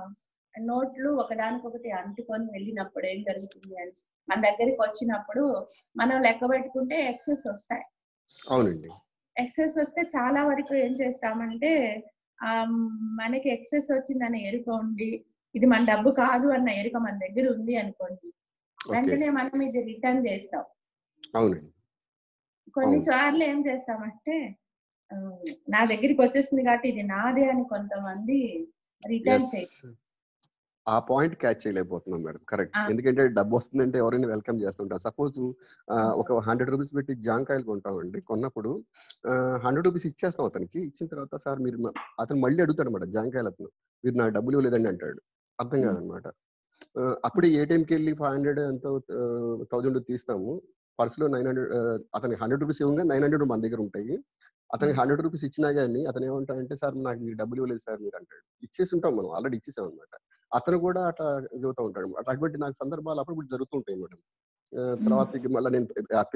[SPEAKER 1] నోట్లు ఒకదానికొకటి అంటుకొని వెళ్ళినప్పుడు ఏం జరుగుతుంది అని మన దగ్గరికి వచ్చినప్పుడు మనం లెక్క పెట్టుకుంటే ఎక్సెస్ వస్తాయి
[SPEAKER 4] అవునండి
[SPEAKER 1] ఎక్సెస్ వస్తే చాలా వరకు ఏం చేస్తామంటే ఆ మనకి ఎక్సెస్ వచ్చిందని ఎరుక ఉండి ఇది మన డబ్బు కాదు అన్న ఎరుక మన దగ్గర ఉంది అనుకోండి
[SPEAKER 4] ఓకే
[SPEAKER 1] వెంటనే మనం ఇది రిటర్న్ చేస్తాం
[SPEAKER 4] అవునండి
[SPEAKER 1] కొన్నిసార్లు ఏం చేస్తామంటే ఆ, నా దగ్గరికి వచ్చేసింది కాబట్టి ఇది నాదే అని కొంతమంది రిటర్న్ చేయ
[SPEAKER 4] ఎస్ ఆ పాయింట్ క్యాచ్ చేయలేకపోతున్నాం మేడం కరెక్ట్
[SPEAKER 1] ఆ.
[SPEAKER 4] ఎందుకంటే డబ్బు వస్తుందంటే ఎవరైనా వెల్కమ్ చేస్తుంటారు సపోజ్ ఒక హండ్రెడ్ రూపీస్ పెట్టి జాంకాయలు కొంటామండి కొన్నప్పుడు హండ్రెడ్ రూపీస్ ఇచ్చేస్తాం అతనికి ఇచ్చిన తర్వాత సార్ మీరు మా- అతను మళ్ళీ అడుగుతాడు అనమాట జాంకాయలు అతను మీరు నాకు డబ్బులు ఇవ్వలేదండి అంటాడు అర్థం
[SPEAKER 1] Hmm.
[SPEAKER 4] కాదనమాట అప్పుడే ఏటీఎంకి వెళ్ళి ఫైవ్ హండ్రెడ్ ఎంతో థౌజండ్ తీస్తాము పర్సులో నైన్ హండ్రెడ్ అతనికి హండ్రెడ్ రూపీస్ ఇవ్వగా నైన్ హండ్రెడ్ మన దగ్గర ఉంటాయి అతనికి హండ్రెడ్ రూపీస్ ఇచ్చినా కానీ అతను ఏమంటాడంటే సార్ నాకు మీరు డబ్బులు ఇవ్వలేదు సార్ మీరు అంటాడు ఇచ్చేసి ఉంటాం మనం ఆల్రెడీ ఇచ్చేసాం అనమాట అతను కూడా అట్లా చదువుతూ ఉంటాడు అన్నమాట. అటువంటి నాకు సందర్భాలు అప్పుడు జరుగుతుంటాయి మేడం తర్వాత ఇక మళ్ళీ నేను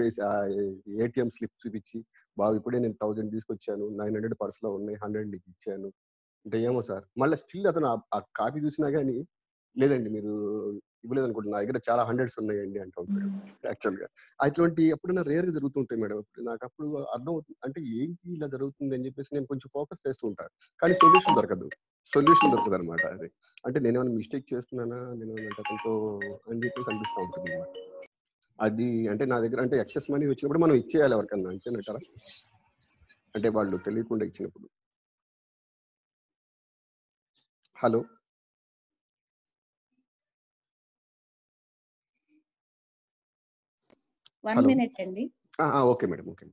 [SPEAKER 4] ఏటీఎం స్లిప్ చూపించి బాబు ఇప్పుడే నేను థౌజండ్ తీసుకొచ్చాను నైన్ హండ్రెడ్ పర్సులో ఉన్నాయి హండ్రెడ్ నీకు ఇచ్చాను అంటే ఏమో సార్ మళ్ళీ స్టిల్ అతను ఆ- ఆ కాపీ చూసినా కానీ లేదండి మీరు ఇవ్వలేదు అనుకుంటున్నా నా దగ్గర చాలా హండ్రెడ్స్ ఉన్నాయండి అంటూ ఉంటాడు యాక్చువల్ గా అటువంటి ఎప్పుడైనా రేర్ గా జరుగుతుంటాయి మేడం ఇప్పుడు నాకు అప్పుడు అర్థం అవుతుంది అంటే ఏంటి ఇలా జరుగుతుంది అని చెప్పేసి నేను కొంచెం ఫోకస్ చేస్తూ ఉంటాను కానీ సొల్యూషన్ దొరకదు సొల్యూషన్ దొరకదు అనమాట అది అంటే నేను ఏమైనా మిస్టేక్ చేస్తున్నానా నేను ఏమైనా కొంచెం అని చెప్పేసి అనిపిస్తూ ఉంటుంది అనమాట అది అంటే నా దగ్గర అంటే ఎక్సెస్ మనీ వచ్చినప్పుడు మనం ఇచ్చేయాలి ఎవరికన్నా అంతేనంటారా అంటే వాళ్ళు తెలియకుండా ఇచ్చినప్పుడు హలో
[SPEAKER 1] వన్
[SPEAKER 4] Hello.
[SPEAKER 1] మినిట్ అండి
[SPEAKER 4] okay madam okay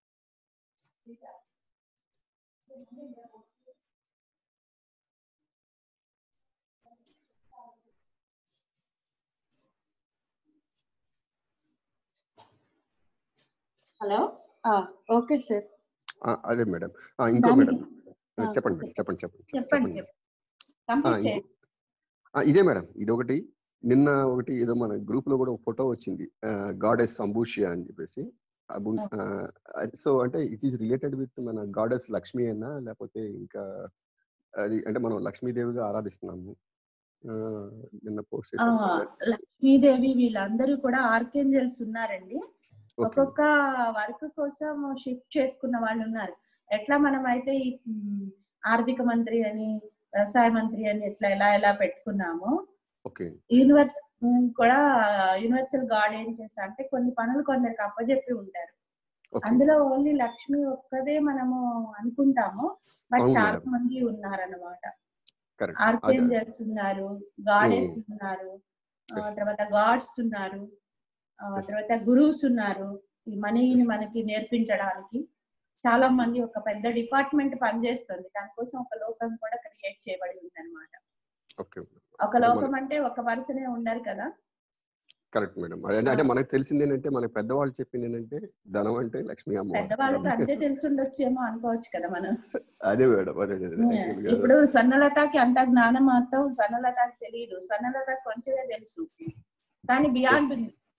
[SPEAKER 1] hello okay sir
[SPEAKER 4] అదే మేడం ఇంకో
[SPEAKER 1] దానికి-
[SPEAKER 4] మేడం
[SPEAKER 1] ఆ,
[SPEAKER 4] చెప్పండి మేడం చెప్పండి చెప్పండి
[SPEAKER 1] చెప్పండి
[SPEAKER 4] చెప్పండి
[SPEAKER 1] కంప్లీట్
[SPEAKER 4] ఇంకో-
[SPEAKER 1] చేయండి
[SPEAKER 4] ఆ, ఇదే మేడం ఇది ఒకటి నిన్న ఒకటి ఏదో మన గ్రూప్ లో కూడా ఒక ఫోటో వచ్చింది గాడెస్ అంబూషియా అని చెప్పేసి సో అంటే ఇట్ ఈస్ రిలేటెడ్ విత్ మన గాడెస్ లక్ష్మి అయినా లేకపోతే ఇంకా అది అంటే మనం లక్ష్మీదేవిగా ఆరాధిస్తున్నాము ఆ, నిన్న పోస్ట్
[SPEAKER 1] ఆ,
[SPEAKER 4] చేశాను
[SPEAKER 1] లక్ష్మీదేవి వీళ్ళందరూ కూడా ఆర్కేంజల్స్ ఉన్నారండి
[SPEAKER 4] ఓకే
[SPEAKER 1] ఒక్కొక్క వర్క్ కోసం షిఫ్ట్ చేసుకున్న వాళ్ళు ఉన్నారు ఎట్లా మనం అయితే ఈ మ్, ఆర్థిక మంత్రి అని వ్యవసాయ మంత్రి అని ఎట్లా ఎలా ఎలా పెట్టుకున్నామో
[SPEAKER 4] ఓకే
[SPEAKER 1] యూనివర్స్ మ్, కూడా యూనివర్సల్ గాడ్ ఏం చేస్తా అంటే కొన్ని పనులు కొందరికి అప్పచెప్పి ఉంటారు
[SPEAKER 4] ఓకే
[SPEAKER 1] అందులో ఓన్లీ లక్ష్మి ఒక్కదే మనము అనుకుంటాము బట్
[SPEAKER 4] అవును
[SPEAKER 1] చాలా
[SPEAKER 4] మేడం.
[SPEAKER 1] మంది ఉన్నారన్నమాట
[SPEAKER 4] కరెక్ట్
[SPEAKER 1] ఆర్కేంజల్స్ ఉన్నారు గాడెస్ ఉన్నారు ఆ,
[SPEAKER 4] Yes.
[SPEAKER 1] తర్వాత గాడ్స్ ఉన్నారు ఆ,
[SPEAKER 4] Yes.
[SPEAKER 1] తర్వాత గురువుస్ ఉన్నారు ఈ మనీని మనకి నేర్పించడానికి చాలా మంది ఒక పెద్ద డిపార్ట్మెంట్ పనిచేస్తుంది దానికోసం ఒక లోకం కూడా క్రియేట్ చేయబడి ఉంది అనమాట
[SPEAKER 4] ఓకే
[SPEAKER 1] ఒక లోకం అంటే ఒక పర్సనే ఉండరు కదా
[SPEAKER 4] కరెక్ట్ మేడం అదే అంటే మనకు తెలిసింది ఏంటంటే మన పెద్దవాళ్ళు చెప్పింది ఏంటంటే ధనం అంటే లక్ష్మీ
[SPEAKER 1] పెద్దవాళ్ళకి అంతే
[SPEAKER 4] అమ్మవారు
[SPEAKER 1] తెలిసి ఉండొచ్చేమో అనుకోవచ్చు కదా మనం
[SPEAKER 4] అదే మేడం అదే అదే, అదే actually గా.
[SPEAKER 1] ఇప్పుడు స్వర్ణలతకి అంత జ్ఞానం మాత్రం స్వర్ణలతకి తెలియదు స్వర్ణలత కొంచెమే తెలుసు కానీ బియాండ్ ఉంది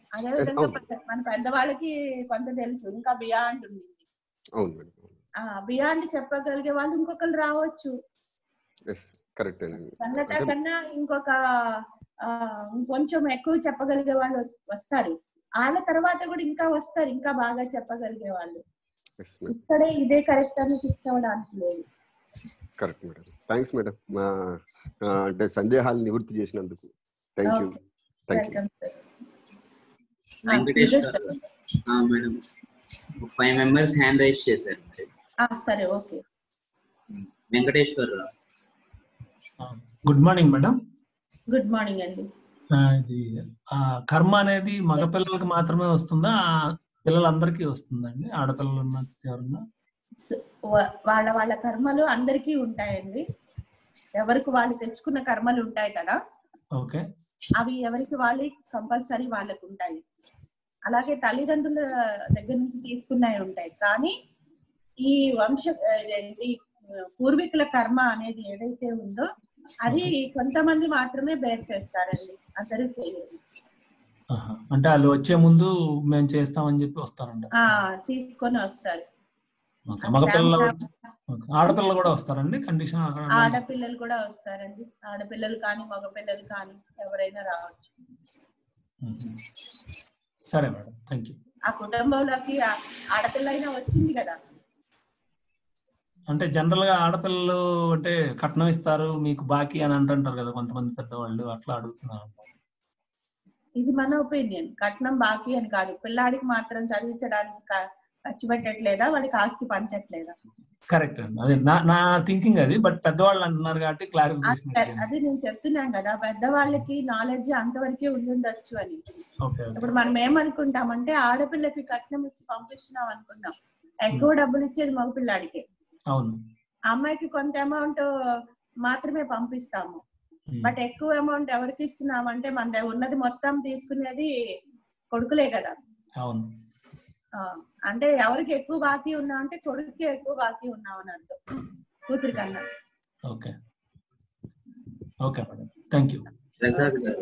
[SPEAKER 1] అదే విధంగా
[SPEAKER 4] అవును.
[SPEAKER 1] పెద్ద- మన పెద్దవాళ్ళకి కొంత తెలుసు ఇంకా బియాండ్ ఉంది
[SPEAKER 4] అవును మేడం
[SPEAKER 1] ఆ బియాండ్ చెప్పగలిగే వాళ్ళు ఇంకొకరు రావచ్చు
[SPEAKER 4] ఎస్ కరెక్ట్ అండి
[SPEAKER 1] సన్నత
[SPEAKER 4] అంటే-
[SPEAKER 1] కన్నా ఇంకొక ఆ, ఇంకొంచెం ఎక్కువ చెప్పగలిగే వాళ్ళు వస్తారు వాళ్ళ తర్వాత కూడా ఇంకా వస్తారు ఇంకా బాగా చెప్పగలిగే వాళ్ళు
[SPEAKER 4] ఎస్ మేడం
[SPEAKER 1] ఇక్కడే ఇదే కరెక్ట్ అని ఫిక్స్ అవ్వడానికి లేదు
[SPEAKER 4] కరెక్ట్ మేడం థ్యాంక్స్ మేడం మా ఆ, అంటే సందేహాలు నివృత్తి చేసినందుకు thank you thank you
[SPEAKER 1] welcome
[SPEAKER 5] Venkateswara ఆ, madam five members hand raise చేశారు మరి
[SPEAKER 1] సరే okay
[SPEAKER 5] Venkateswararao
[SPEAKER 6] good morning madam
[SPEAKER 1] good morning అండి
[SPEAKER 6] ఆ, ఇది ఆ, కర్మ అనేది మగపిల్లలకి మాత్రమే వస్తుందా ఆ, పిల్లలందరికీ వస్తుందండి ఆడపిల్లలు ఉన్న ఎవరన్నా
[SPEAKER 1] స- వా- వాళ్ళ వాళ్ళ కర్మలు అందరికీ ఉంటాయండి ఎవరికి వాళ్ళు తెచ్చుకున్న కర్మలు ఉంటాయి కదా
[SPEAKER 6] ఓకే
[SPEAKER 1] అవి ఎవరికి వాళ్ళు కంపల్సరీ వాళ్ళకు ఉంటాయి అలాగే తల్లిదండ్రుల దగ్గర నుంచి తీసుకున్నవి ఉంటాయి కానీ ఈ వంశ ఇదేంటి పూర్వీకుల కర్మ అనేది ఏదైతే ఉందో అది కొంతమంది మాత్రమే బేర్ చేస్తారండి అందరూ చేయరు
[SPEAKER 6] ఆహా. అంటే వాళ్ళు వచ్చే ముందు మేము చేస్తామని చెప్పి వస్తారండి
[SPEAKER 1] ఆ తీసుకొని వస్తారు
[SPEAKER 6] ఓకే. మగపిల్లలు ఓకే. ఆడపిల్లలు కూడా వస్తారండి కండిషన్ అక్కడ
[SPEAKER 1] ఆడపిల్లలు కూడా వస్తారండి ఆడపిల్లలు కానీ మగపిల్లలు కానీ ఎవరైనా రావచ్చు
[SPEAKER 6] మ్మ్. సరే మేడం థ్యాంక్ యూ
[SPEAKER 1] ఆ కుటుంబంలోకి ఆ- ఆడపిల్ల అయినా వచ్చింది కదా
[SPEAKER 6] అంటే జనరల్ గా ఆడపిల్లలు అంటే కట్నం ఇస్తారు మీకు బాకీ అని అంటుంటారు కదా కొంతమంది పెద్దవాళ్ళు అట్లా అడుగుతున్నారు
[SPEAKER 1] ఇది మన ఒపీనియన్ కట్నం బాకీ అని కాదు పిల్లాడికి మాత్రం చదివించడానికి క- ఖర్చు పెట్టట్లేదా వాడికి ఆస్తి పంచట్లేదా
[SPEAKER 6] కరెక్ట్ అండి అదే నా నా థింకింగ్ అది బట్ పెద్దవాళ్ళు అంటున్నారు కాబట్టి
[SPEAKER 1] అది
[SPEAKER 6] క్లారిఫికేషన్
[SPEAKER 1] అది నేను చెప్తున్నాను కదా పెద్దవాళ్ళకి నాలెడ్జ్ అంతవరకే ఉండుండొచ్చు అని
[SPEAKER 6] ఓకే
[SPEAKER 1] ఇప్పుడు మనం ఏమనుకుంటామంటే ఆడపిల్లకి కట్నం ఇచ్చి పంపిస్తున్నాం అనుకున్నాం ఎక్కువ డబ్బులు ఇచ్చేది మగపిల్లాడికి
[SPEAKER 6] అవును
[SPEAKER 1] అమ్మాయికి కొంత అమౌంట్ మాత్రమే పంపిస్తాము
[SPEAKER 6] మ్మ్.
[SPEAKER 1] బట్ ఎక్కువ అమౌంట్ ఎవరికి ఇస్తున్నాం అంటే మన దగ్గర ఉన్నది మొత్తం తీసుకునేది కొడుకులే కదా
[SPEAKER 6] అవును
[SPEAKER 1] ఆ, అంటే ఎవరికి ఎక్కువ బాకీ ఉన్నాం అంటే కొడుకుకి ఎక్కువ బాకీ ఉన్నాం అని అర్థం కూతురి కన్నా
[SPEAKER 6] okay okay madam thank you
[SPEAKER 5] Prasad గారు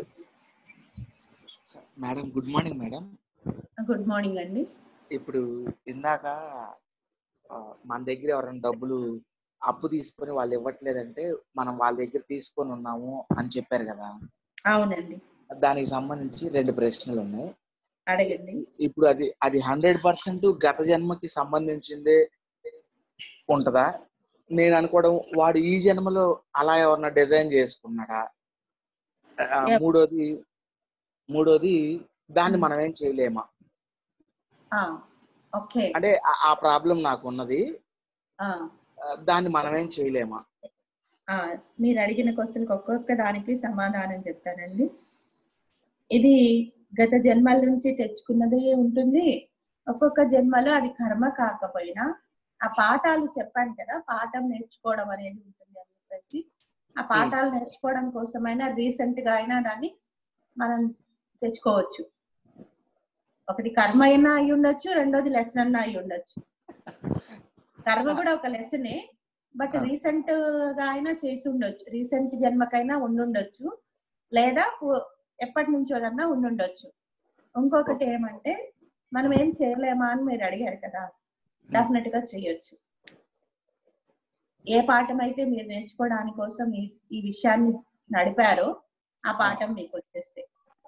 [SPEAKER 7] madam good morning madam
[SPEAKER 1] good morning అండి
[SPEAKER 7] ఇప్పుడు ఇందాక ఆ, మన దగ్గర ఎవరైనా డబ్బులు అప్పు తీసుకొని వాళ్ళు ఇవ్వట్లేదంటే మనం వాళ్ళ దగ్గర తీసుకొని ఉన్నాము అని చెప్పారు కదా
[SPEAKER 1] అవునండి
[SPEAKER 7] దానికి సంబంధించి రెండు ప్రశ్నలు ఉన్నాయి
[SPEAKER 1] అడగండి
[SPEAKER 7] ఇప్పుడు అది అది హండ్రెడ్ పర్సెంట్ గత జన్మకి సంబంధించిందే ఉంటదా నేను అనుకోవడం వాడు ఈ జన్మలో అలా ఎవరన్నా డిజైన్ చేసుకున్నాడా ఆ,
[SPEAKER 1] Yep.
[SPEAKER 7] మూడోది మూడోది దాన్ని మనం ఏం చేయలేమా
[SPEAKER 1] ఆ, ఓకే
[SPEAKER 7] అంటే ఆ- ఆ ప్రాబ్లం నాకు ఉన్నది
[SPEAKER 1] ఆ,
[SPEAKER 7] ఆ, దాన్ని మనం ఏం చేయలేమా
[SPEAKER 1] ఆ, మీరు అడిగిన క్వశ్చన్కి ఒక్కొక్క దానికి సమాధానం చెప్తానండి ఇది గత జన్మల నుంచి తెచ్చుకున్నది ఉంటుంది ఒక్కొక్క జన్మలో అది కర్మ కాకపోయినా ఆ పాఠాలు చెప్పాను కదా పాఠం నేర్చుకోవడం అనేది ఉంటుంది అని చెప్పేసి ఆ పాఠాలు నేర్చుకోవడం కోసమైనా రీసెంట్ గా అయినా దాన్ని మనం తెచ్చుకోవచ్చు ఒకటి కర్మ అయినా అయి ఉండొచ్చు రెండోది లెసన్ అన్నా అయి ఉండొచ్చు కర్మ కూడా ఒక లెసనే బట్
[SPEAKER 7] ఆ.
[SPEAKER 1] రీసెంట్ గా అయినా చేసి ఉండొచ్చు రీసెంట్ జన్మకైనా ఉండుండొచ్చు లేదా పు- ఎప్పటి నుంచో కన్నా ఉండుండొచ్చు ఇంకొకటి ఏమంటే మనం ఏం చేయలేమా అని మీరు అడిగారు కదా డెఫినెట్ గా చేయొచ్చు ఏ పాఠం అయితే మీరు నేర్చుకోవడానికి కోసం ఈ ఈ విషయాన్ని నడిపారో ఆ పాఠం మీకు వచ్చేస్తే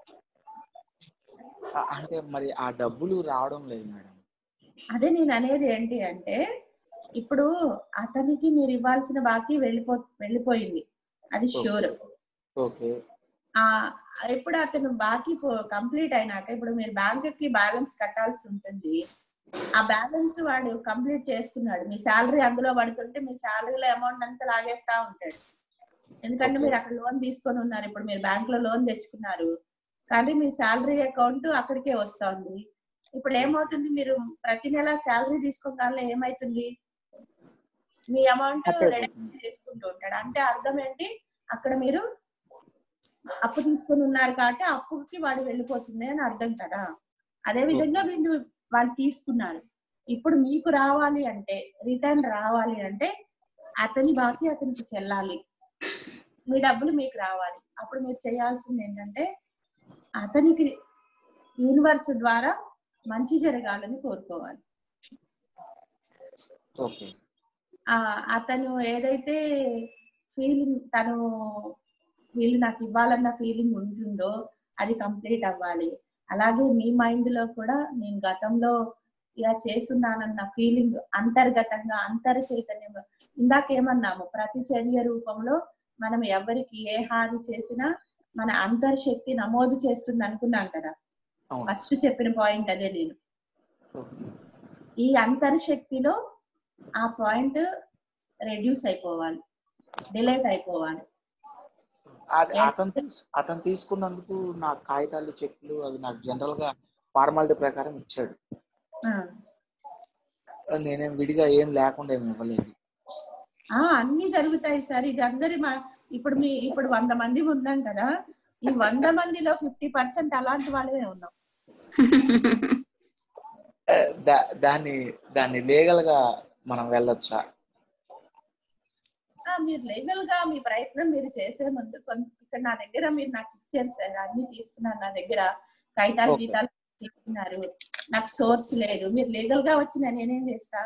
[SPEAKER 7] ఆ, అంటే మరి ఆ డబ్బులు రావడం లేదు మేడం
[SPEAKER 1] అదే నేను అనేది ఏంటి అంటే ఇప్పుడు అతనికి మీరు ఇవ్వాల్సిన బాకీ వెళ్ళిపో వెళ్ళిపోయింది అది షూర్
[SPEAKER 7] ఓకే
[SPEAKER 1] ఆ ఇప్పుడు అతను బాకీ కంప్లీట్ అయినాక ఇప్పుడు మీరు బ్యాంక్ కి బ్యాలెన్స్ కట్టాల్సి ఉంటుంది ఆ బ్యాలెన్స్ వాడు కంప్లీట్ చేసుకున్నాడు మీ శాలరీ అందులో పడుతుంటే మీ శాలరీలో అమౌంట్ అంతా లాగేస్తా ఉంటాడు ఎందుకంటే మీరు అక్కడ లోన్ తీసుకొని ఉన్నారు ఇప్పుడు మీరు బ్యాంక్ లో లోన్ తెచ్చుకున్నారు కానీ మీ శాలరీ అకౌంట్ అక్కడికే వస్తుంది ఇప్పుడు ఏమవుతుంది మీరు ప్రతి నెల శాలరీ తీసుకోగల ఏమైతుంది మీ అమౌంట్
[SPEAKER 7] Okay.
[SPEAKER 1] రెడక్ట్ చేసుకుంటూ ఉంటాడు అంటే అర్థం ఏంటి అక్కడ మీరు అప్పు తీసుకొని ఉన్నారు కాబట్టి ఆ అప్పుకి వాడు వెళ్ళిపోతుంది అని అర్థం కదా అదే విధంగా వీళ్ళు వాళ్ళు తీసుకున్నారు ఇప్పుడు మీకు రావాలి అంటే రిటర్న్ రావాలి అంటే అతని బాకీ అతనికి చెల్లాలి మీ డబ్బులు మీకు రావాలి అప్పుడు మీరు చేయాల్సింది ఏంటంటే అతనికి యూనివర్స్ ద్వారా మంచి జరగాలని కోరుకోవాలి
[SPEAKER 7] ఓకే
[SPEAKER 1] ఆ అతను ఏదైతే ఫీలింగ్ తను వీళ్ళు నాకు ఇవ్వాలన్న ఫీలింగ్ ఉంటుందో అది కంప్లీట్ అవ్వాలి అలాగే మీ మైండ్ లో కూడా నేను గతంలో ఇలా చేస్తున్నానన్న ఫీలింగ్ అంతర్గతంగా అంతర్ చైతన్యంలో ఇందాక ఏమన్నాము ప్రతి చర్య రూపంలో మనం ఎవరికి ఏ హాని చేసినా మన అంతర్శక్తి నమోదు చేస్తుంది అనుకున్నాం కదా
[SPEAKER 7] అవును
[SPEAKER 1] ఫస్ట్ చెప్పిన పాయింట్ అదే నేను
[SPEAKER 7] ఓకే.
[SPEAKER 1] ఈ అంతర్శక్తిలో ఆ పాయింట్ రెడ్యూస్ అయిపోవాలి డిలేట్ అయిపోవాలి
[SPEAKER 7] అది
[SPEAKER 1] ఏ-
[SPEAKER 7] అతను తీస్- అతను తీసుకున్నందుకు నా కాగితాలు చెక్లు అవి నాకు జనరల్ గా ఫార్మాలిటీ ప్రకారం ఇచ్చాడు
[SPEAKER 1] ఆ.
[SPEAKER 7] నేనేం విడిగా ఏం లేకుండా ఏమి ఇవ్వలేదు
[SPEAKER 1] ఆ అన్ని జరుగుతాయి సార్ ఇది అందరి మా- ఇప్పుడు మీ ఇప్పుడు వంద మంది ఉన్నాం కదా ఈ వంద మందిలో ఫిఫ్టీ పర్సెంట్ అలాంటి వాళ్ళమే ఉన్నాం
[SPEAKER 7] ఆ, దా- దాన్ని దాన్ని లీగల్ గా మనం వెళ్ళొచ్చా
[SPEAKER 1] ఆ, మీరు లీగల్ గా మీ ప్రయత్నం మీరు చేసే ముందు కొంత ఇక్కడ నా దగ్గర మీరు నాకు ఇచ్చారు సార్ అన్ని తీసుకున్నారు నా దగ్గర కాగితాలు
[SPEAKER 7] Okay.
[SPEAKER 1] గీతాలు తీసుకున్నారు నాకు సోర్స్ లేదు మీరు లీగల్ గా వచ్చి నేను నేనేం చేస్తా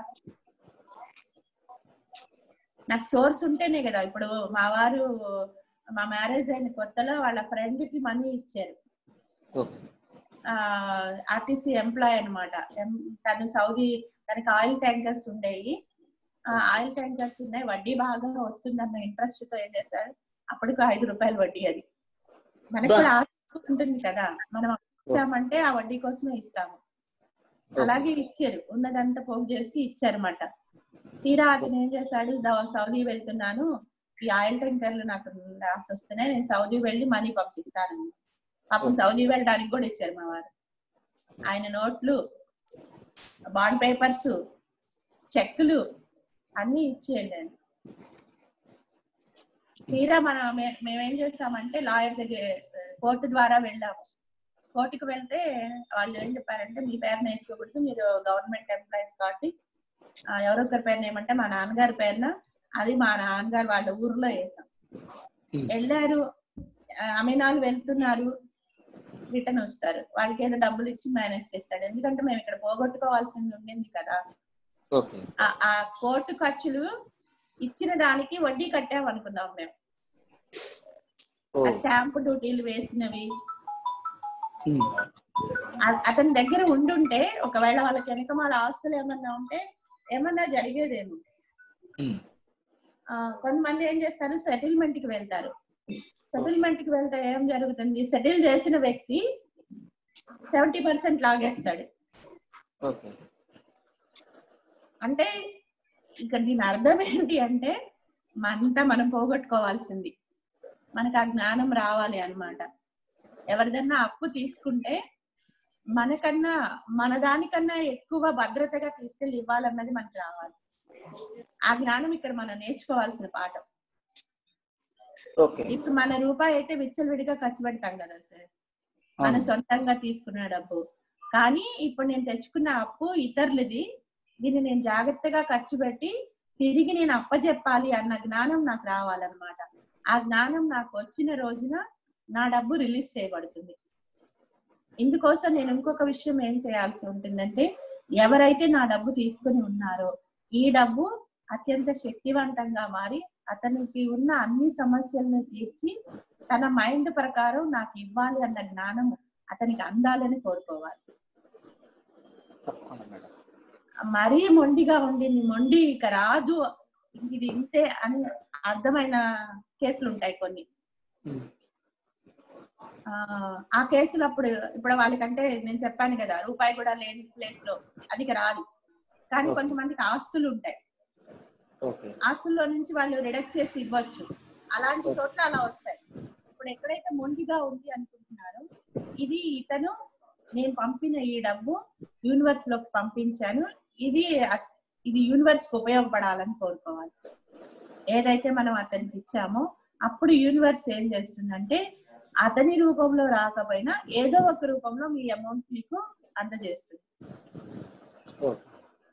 [SPEAKER 1] నాకు సోర్స్ ఉంటేనే కదా ఇప్పుడు మా వారు మా మ్యారేజ్ అయిన కొత్తలో వాళ్ళ ఫ్రెండ్ కి మనీ ఇచ్చారు
[SPEAKER 7] ఓకే
[SPEAKER 1] ఆర్టీసీ ఎంప్లాయ్ అనమాట తను సౌదీ తనకి ఆయిల్ ట్యాంకర్స్ ఉండేవి ఆ ఆయిల్ ట్యాంకర్స్ ఉన్నాయి వడ్డీ బాగా వస్తుందన్న ఇంట్రెస్ట్ తో ఏం చేశారు అప్పటికి ఐదు రూపాయలు వడ్డీ అది మనకు కూడా ఆశ ఉంటుంది కదా మనం ఇచ్చామంటే ఆ వడ్డీ కోసమే ఇస్తాము అలాగే ఇచ్చారు ఉన్నదంతా పోగు చేసి ఇచ్చారన్నమాట తీరా అతను ఏం చేశాడు ద- సౌదీ వెళ్తున్నాను ఈ ఆయిల్ ట్యాంకర్లు నాకు రాసి వస్తున్నాయి నేను సౌదీ వెళ్ళి మనీ పంపిస్తాను పాపం సౌదీ వెళ్ళడానికి కూడా ఇచ్చారు మా వారు ఆయన నోట్లు బాండ్ పేపర్స్ చెక్కులు అన్ని ఇచ్చేయండి ఆయన తీరా మనం మే- మేమేం చేస్తామంటే లాయర్ దగ్గర కోర్టు ద్వారా వెళ్ళాము కోర్టుకు వెళ్తే వాళ్ళు ఏం చెప్పారంటే మీ పేరున వేసుకోకూడదు మీరు గవర్నమెంట్ ఎంప్లాయీస్ కాబట్టి ఆ, ఎవరొకరి పేరున ఏమంటే మా నాన్నగారి పేరున అది మా నాన్నగారు వాళ్ళ ఊర్లో వేసాం
[SPEAKER 7] Hmm.
[SPEAKER 1] వెళ్ళారు ఆ, అమీనాలు వెళ్తున్నారు రిటర్న్ వస్తారు వాళ్ళకి ఏదో డబ్బులు ఇచ్చి మేనేజ్ చేస్తాడు ఎందుకంటే మేము ఇక్కడ పోగొట్టుకోవాల్సింది ఉండింది కదా
[SPEAKER 7] ఓకే
[SPEAKER 1] ఆ- ఆ కోర్టు ఖర్చులు ఇచ్చిన దానికి వడ్డీ కట్టాం అనుకున్నాం మేము
[SPEAKER 7] ఓ
[SPEAKER 1] ఆ స్టాంపు డ్యూటీలు వేసినవి
[SPEAKER 7] ఉమ్.
[SPEAKER 1] అ- అతని దగ్గర ఉండుంటే ఒకవేళ వాళ్ళకి వెనక వాళ్ళ ఆస్తులు ఏమన్నా ఉంటే ఏమన్నా జరిగేదేమో
[SPEAKER 7] ఉమ్.
[SPEAKER 1] ఆ, కొంతమంది ఏం చేస్తారు సెటిల్మెంట్ కి వెళ్తారు సెటిల్మెంట్ కి వెళ్తే ఏం జరుగుతుంది సెటిల్ చేసిన వ్యక్తి సెవెంటీ పర్సెంట్ లాగేస్తాడు
[SPEAKER 7] ఓకే
[SPEAKER 1] అంటే ఇక్కడ దీని అర్థం ఏంటి అంటే అంతా మనం పోగొట్టుకోవాల్సింది మనకు ఆ జ్ఞానం రావాలి అన్నమాట ఎవరిదన్నా అప్పు తీసుకుంటే మనకన్నా మన దానికన్నా ఎక్కువ భద్రతగా తీసుకెళ్ళి ఇవ్వాలన్నది మనకు రావాలి ఆ జ్ఞానం ఇక్కడ మనం నేర్చుకోవాల్సిన పాఠం
[SPEAKER 7] ఓకే
[SPEAKER 1] ఇప్పుడు మన రూపాయి అయితే విచ్చలవిడిగా ఖర్చు పెడతాం కదా సార్ మన
[SPEAKER 7] అవును.
[SPEAKER 1] సొంతంగా తీసుకున్న డబ్బు కానీ ఇప్పుడు నేను తెచ్చుకున్న అప్పు ఇతరులది దీన్ని నేను జాగ్రత్తగా ఖర్చు పెట్టి తిరిగి నేను అప్పచెప్పాలి అన్న జ్ఞానం నాకు రావాలన్నమాట ఆ జ్ఞానం నాకు వచ్చిన రోజున నా డబ్బు రిలీజ్ చేయబడుతుంది ఇందుకోసం నేను ఇంకొక విషయం ఏం చేయాల్సి ఉంటుందంటే ఎవరైతే నా డబ్బు తీసుకుని ఉన్నారో ఈ డబ్బు అత్యంత శక్తివంతంగా మారి అతనికి ఉన్న అన్ని సమస్యలను తీర్చి తన మైండ్ ప్రకారం నాకు ఇవ్వాలి అన్న జ్ఞానం అతనికి అందాలని కోరుకోవాలి
[SPEAKER 7] తప్పకుండా మేడం
[SPEAKER 1] మరీ మొండిగా ఉండింది మొండి ఇక రాదు ఇది ఇంతే అని అర్థమైన కేసులు ఉంటాయి కొన్ని
[SPEAKER 7] ఉమ్.
[SPEAKER 1] ఆ ఆ కేసులు అప్పుడు ఇప్పుడు వాళ్ళకంటే నేను చెప్పాను కదా రూపాయి కూడా లేని ప్లేస్ లో అది ఇక రాదు కానీ
[SPEAKER 7] Okay.
[SPEAKER 1] కొంతమందికి ఆస్తులు ఉంటాయి
[SPEAKER 7] ఓకే
[SPEAKER 1] ఆస్తుల్లో నుంచి వాళ్ళు రిడక్ట్ చేసి ఇవ్వచ్చు అలాంటి చోట్ల అలా వస్తాయి ఇప్పుడు ఎక్కడైతే మొండిగా ఉంది అనుకుంటున్నారో ఇది ఇతను నేను పంపిన ఈ డబ్బు యూనివర్స్ లోకి పంపించాను ఇది అ- ఇది యూనివర్స్ కి ఉపయోగపడాలని కోరుకోవాలి ఏదైతే మనం అతనికి ఇచ్చామో అప్పుడు యూనివర్స్ ఏం చేస్తుందంటే అతని రూపంలో రాకపోయినా ఏదో ఒక రూపంలో మీ అమౌంట్ మీకు అందజేస్తుంది
[SPEAKER 7] ఓకే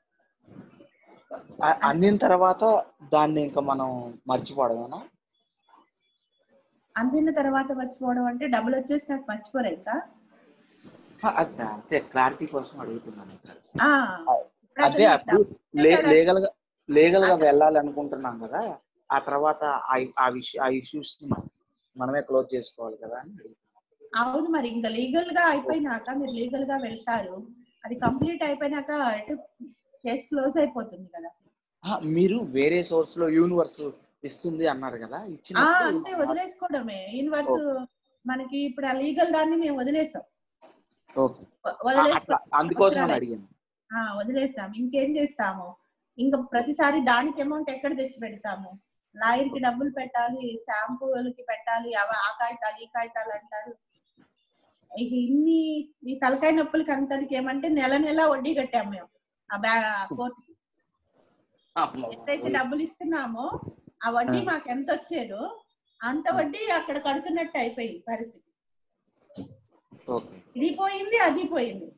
[SPEAKER 7] అ- అందిన తర్వాత దాన్ని ఇంకా మనం మర్చిపోవడమేనా
[SPEAKER 1] అందిన తర్వాత మర్చిపోవడం అంటే డబ్బులు వచ్చేసి నాకు మర్చిపోరు ఇంకా
[SPEAKER 7] అదే అంతే క్లారిటీ కోసం అడుగుతున్నాను సార్
[SPEAKER 1] ఆ, ఇప్పుడు
[SPEAKER 7] అదే
[SPEAKER 1] అతను
[SPEAKER 7] అప్పుడు లే-
[SPEAKER 1] చేశాడు.
[SPEAKER 7] లీగల్ గా లీగల్ గా
[SPEAKER 1] అతను-
[SPEAKER 7] వెళ్ళాలనుకుంటున్నాం కదా ఆ తర్వాత ఆ- ఆ విషయం ఆ ఇష్యూస్ మనమే క్లోజ్ చేసుకోవాలి కదా అని అడుగుతున్నాను.
[SPEAKER 1] అవును మరి ఇంకా లీగల్ గా అయిపోయినాక మీరు లీగల్ గా వెళ్తారు అది కంప్లీట్ అయిపోయినాక ఎటు కేసు క్లోజ్ అయిపోతుంది కదా
[SPEAKER 7] ఆ, మీరు వేరే సోర్స్ లో యూనివర్స్ ఇస్తుంది అన్నారు కదా
[SPEAKER 1] ఆ
[SPEAKER 7] ఇచ్చినప్పుడు
[SPEAKER 1] అంతే వదిలేసుకోవడమే యూనివర్స్ మనకి ఇప్పుడు ఆ లీగల్ దాన్ని మేము వదిలేసాం
[SPEAKER 7] ఓకే
[SPEAKER 1] వ-
[SPEAKER 7] ఆ,
[SPEAKER 1] వదిలేసుకో
[SPEAKER 7] అట్లా అందుకోసం
[SPEAKER 1] సంవత్సరాలు
[SPEAKER 7] అడిగాను
[SPEAKER 1] ఆ వదిలేసాం ఇంకేం చేస్తాము ఇంకా ప్రతిసారి దానికి అమౌంట్ ఎక్కడ తెచ్చి పెడతాము లాయర్ కి డబ్బులు పెట్టాలి స్టాంపులకి పెట్టాలి అవ ఆ కాగితాలు ఈ కాగితాలు అంటారు ఇక ఇన్ని ఈ తలకాయ నొప్పులకి అంతటికి ఏమంటే నెల నెల వడ్డీ కట్టాం మేము ఆ బ్యా కోర్టుకి ఎంతైతే డబ్బులు ఇస్తున్నామో ఆ వడ్డీ
[SPEAKER 7] ఆ.
[SPEAKER 1] మాకు ఎంత వచ్చేదో అంత వడ్డీ అక్కడ కడుతున్నట్టు అయిపోయింది పరిస్థితి
[SPEAKER 7] ఓకే
[SPEAKER 1] ఇది పోయింది అది పోయింది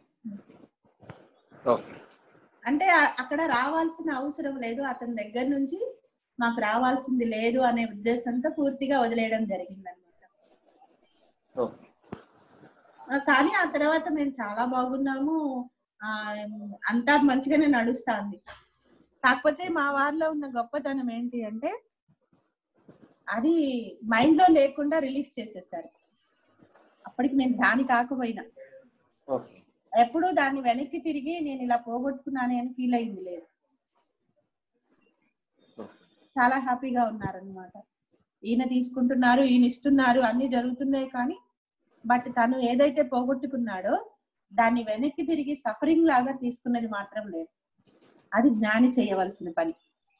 [SPEAKER 7] ఓకే
[SPEAKER 1] అంటే ఆ- అక్కడ రావాల్సిన అవసరం లేదు అతని దగ్గర నుంచి మాకు రావాల్సింది లేదు అనే ఉద్దేశంతో పూర్తిగా వదిలేయడం జరిగింది అనమాట
[SPEAKER 7] ఓకే
[SPEAKER 1] కానీ ఆ తర్వాత మేము చాలా బాగున్నాము ఆ అంతా మంచిగానే నడుస్తాంది కాకపోతే మా వారిలో ఉన్న గొప్పతనం ఏంటి అంటే అది మైండ్ లో లేకుండా రిలీజ్ చేసేసారు అప్పటికి నేను దాని కాకపోయినా
[SPEAKER 7] ఓకే
[SPEAKER 1] ఎప్పుడూ దాన్ని వెనక్కి తిరిగి నేను ఇలా పోగొట్టుకున్నాను అని ఫీల్ అయింది లేదు చాలా హ్యాపీగా ఉన్నారనమాట ఈయన తీసుకుంటున్నారు ఈయన ఇస్తున్నారు అన్ని జరుగుతున్నాయి కానీ బట్ తను ఏదైతే పోగొట్టుకున్నాడో దాన్ని వెనక్కి తిరిగి సఫరింగ్ లాగా తీసుకున్నది మాత్రం లేదు అది జ్ఞాని చేయవలసిన పని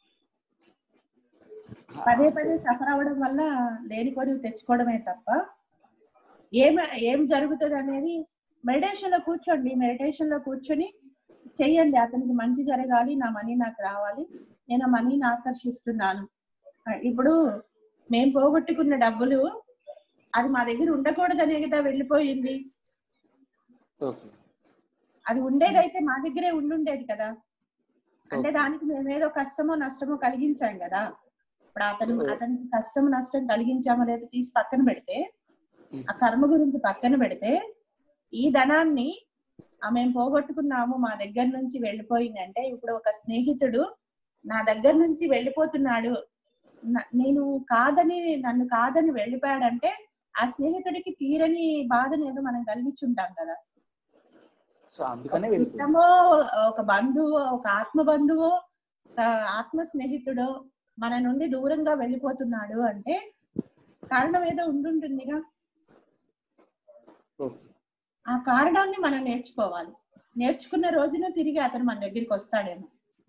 [SPEAKER 1] పదే పదే సఫర్ అవ్వడం వల్ల లేనిపోని తెచ్చుకోవడమే తప్ప ఏం ఏం జరుగుతుంది అనేది మెడిటేషన్ లో కూర్చోండి మెడిటేషన్ లో కూర్చొని చెయ్యండి అతనికి మంచి జరగాలి నా మనీ నాకు రావాలి నేను ఆ మనీని ఆకర్షిస్తున్నాను ఆ, ఇప్పుడు మేము పోగొట్టుకున్న డబ్బులు అది మా దగ్గర ఉండకూడదనే కదా వెళ్ళిపోయింది
[SPEAKER 7] ఓకే
[SPEAKER 1] అది ఉండేదైతే మా దగ్గరే ఉండుండేది కదా అంటే
[SPEAKER 7] Okay.
[SPEAKER 1] దానికి మేమేదో కష్టమో నష్టమో కలిగించాం కదా ఇప్పుడు అతను అతనికి కష్టం నష్టం కలిగించామో లేదో తీసి పక్కన పెడితే ఆ కర్మ గురించి పక్కన పెడితే ఈ ధనాన్ని ఆ మేము పోగొట్టుకున్నాము మా దగ్గర నుంచి వెళ్ళిపోయింది అంటే ఇప్పుడు ఒక స్నేహితుడు నా దగ్గర నుంచి వెళ్ళిపోతున్నాడు న- నేను కాదని నన్ను కాదని వెళ్ళిపోయాడంటే ఆ స్నేహితుడికి తీరని బాధను ఏదో మనం కలిగించుంటాం కదా
[SPEAKER 7] సో అందుకనే
[SPEAKER 1] ఒక
[SPEAKER 7] వెళ్ళిపోయింది
[SPEAKER 1] చుట్టమో ఒక బంధువు ఒక ఆత్మ బంధువు ఒక ఆత్మ స్నేహితుడు మన నుండి దూరంగా వెళ్ళిపోతున్నాడు అంటే కారణం ఏదో ఉండుంటుందిగా
[SPEAKER 7] ఓకే
[SPEAKER 1] ఆ కారణాన్ని మనం నేర్చుకోవాలి నేర్చుకున్న రోజున తిరిగి అతను మన దగ్గరికి వస్తాడేమో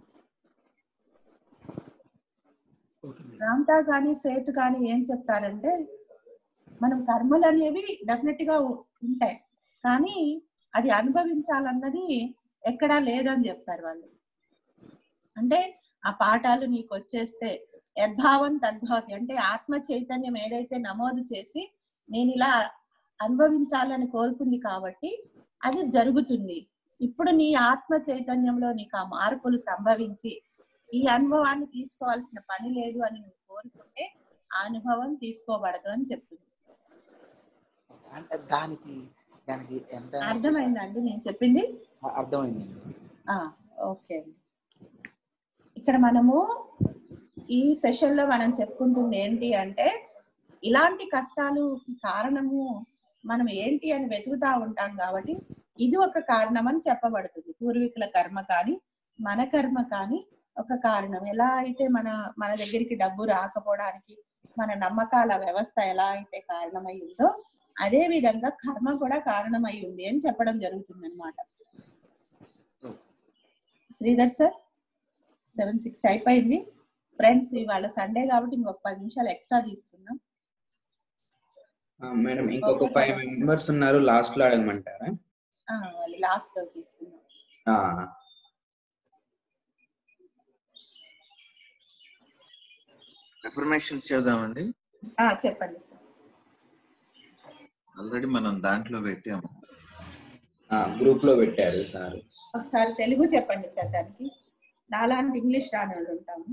[SPEAKER 7] ఓకే
[SPEAKER 1] రామ్తా కానీ సేతు కానీ ఏం చెప్తారంటే మనం కర్మలు అనేవి డెఫినెట్ గా ఉ- ఉంటాయి కానీ అది అనుభవించాలన్నది ఎక్కడా లేదని చెప్తారు వాళ్ళు అంటే ఆ పాఠాలు నీకు వచ్చేస్తే యద్భావం తద్భావి అంటే ఆత్మ చైతన్యం ఏదైతే నమోదు చేసి నేను ఇలా అనుభవించాలని కోరుకుంది కాబట్టి అది జరుగుతుంది ఇప్పుడు నీ ఆత్మ చైతన్యంలో నీకు ఆ మార్పులు సంభవించి ఈ అనుభవాన్ని తీసుకోవాల్సిన పని లేదు అని నువ్వు కోరుకుంటే ఆ అనుభవం తీసుకోబడదు అని చెప్తుంది
[SPEAKER 7] అంటే దానికి దానికి ఎంత
[SPEAKER 1] అర్థమైందండి నేను చెప్పింది
[SPEAKER 7] అర్థమైందండి
[SPEAKER 1] ఆ ఓకే అండి ఇక్కడ మనము ఈ సెషన్ లో మనం చెప్పుకుంటుంది ఏంటి అంటే ఇలాంటి కష్టాలుకి కారణము మనం ఏంటి అని వెతుకుతా ఉంటాం కాబట్టి ఇది ఒక కారణం అని చెప్పబడుతుంది పూర్వీకుల కర్మ కానీ మన కర్మ కానీ ఒక కారణం ఎలా అయితే మన మన దగ్గరికి డబ్బు రాకపోవడానికి మన నమ్మకాల వ్యవస్థ ఎలా అయితే కారణమై ఉందో అదే విధంగా కర్మ కూడా కారణమై ఉంది అని చెప్పడం జరుగుతుంది అనమాట శ్రీధర్ సార్ సెవెన్ సిక్స్ అయిపోయింది ఫ్రెండ్స్ ఇవాళ సండే కాబట్టి ఇంకొక పది నిమిషాలు ఎక్స్ట్రా తీసుకుందాం
[SPEAKER 5] మేడం ఇంకొక ఫైవ్ మెంబర్స్ ఉన్నారు లాస్ట్ లో అడగమంటారా
[SPEAKER 1] ఆ, వాళ్ళు లాస్ట్ లో తీసుకుందాం
[SPEAKER 5] ఆ,
[SPEAKER 3] ఇన్ఫర్మేషన్ చేద్దామండి
[SPEAKER 1] ఆ, చెప్పండి సార్
[SPEAKER 3] ఆల్రెడీ మనం దాంట్లో పెట్టాము
[SPEAKER 5] ఆ, గ్రూప్ లో పెట్టారు సార్
[SPEAKER 1] ఒకసారి తెలుగు చెప్పండి సార్ దానికి నాలాంటి ఇంగ్లీష్ రాని వాళ్ళు ఉంటాము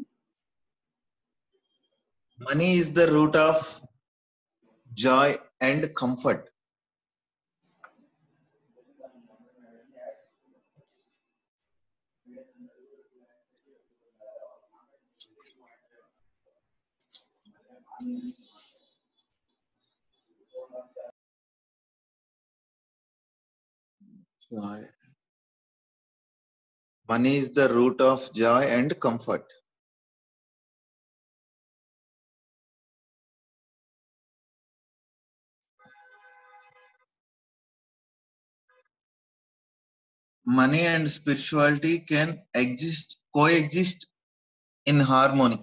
[SPEAKER 3] money is the root of joy and comfort Joy. Money is the root of joy and comfort. Money and spirituality can exist, coexist in harmony.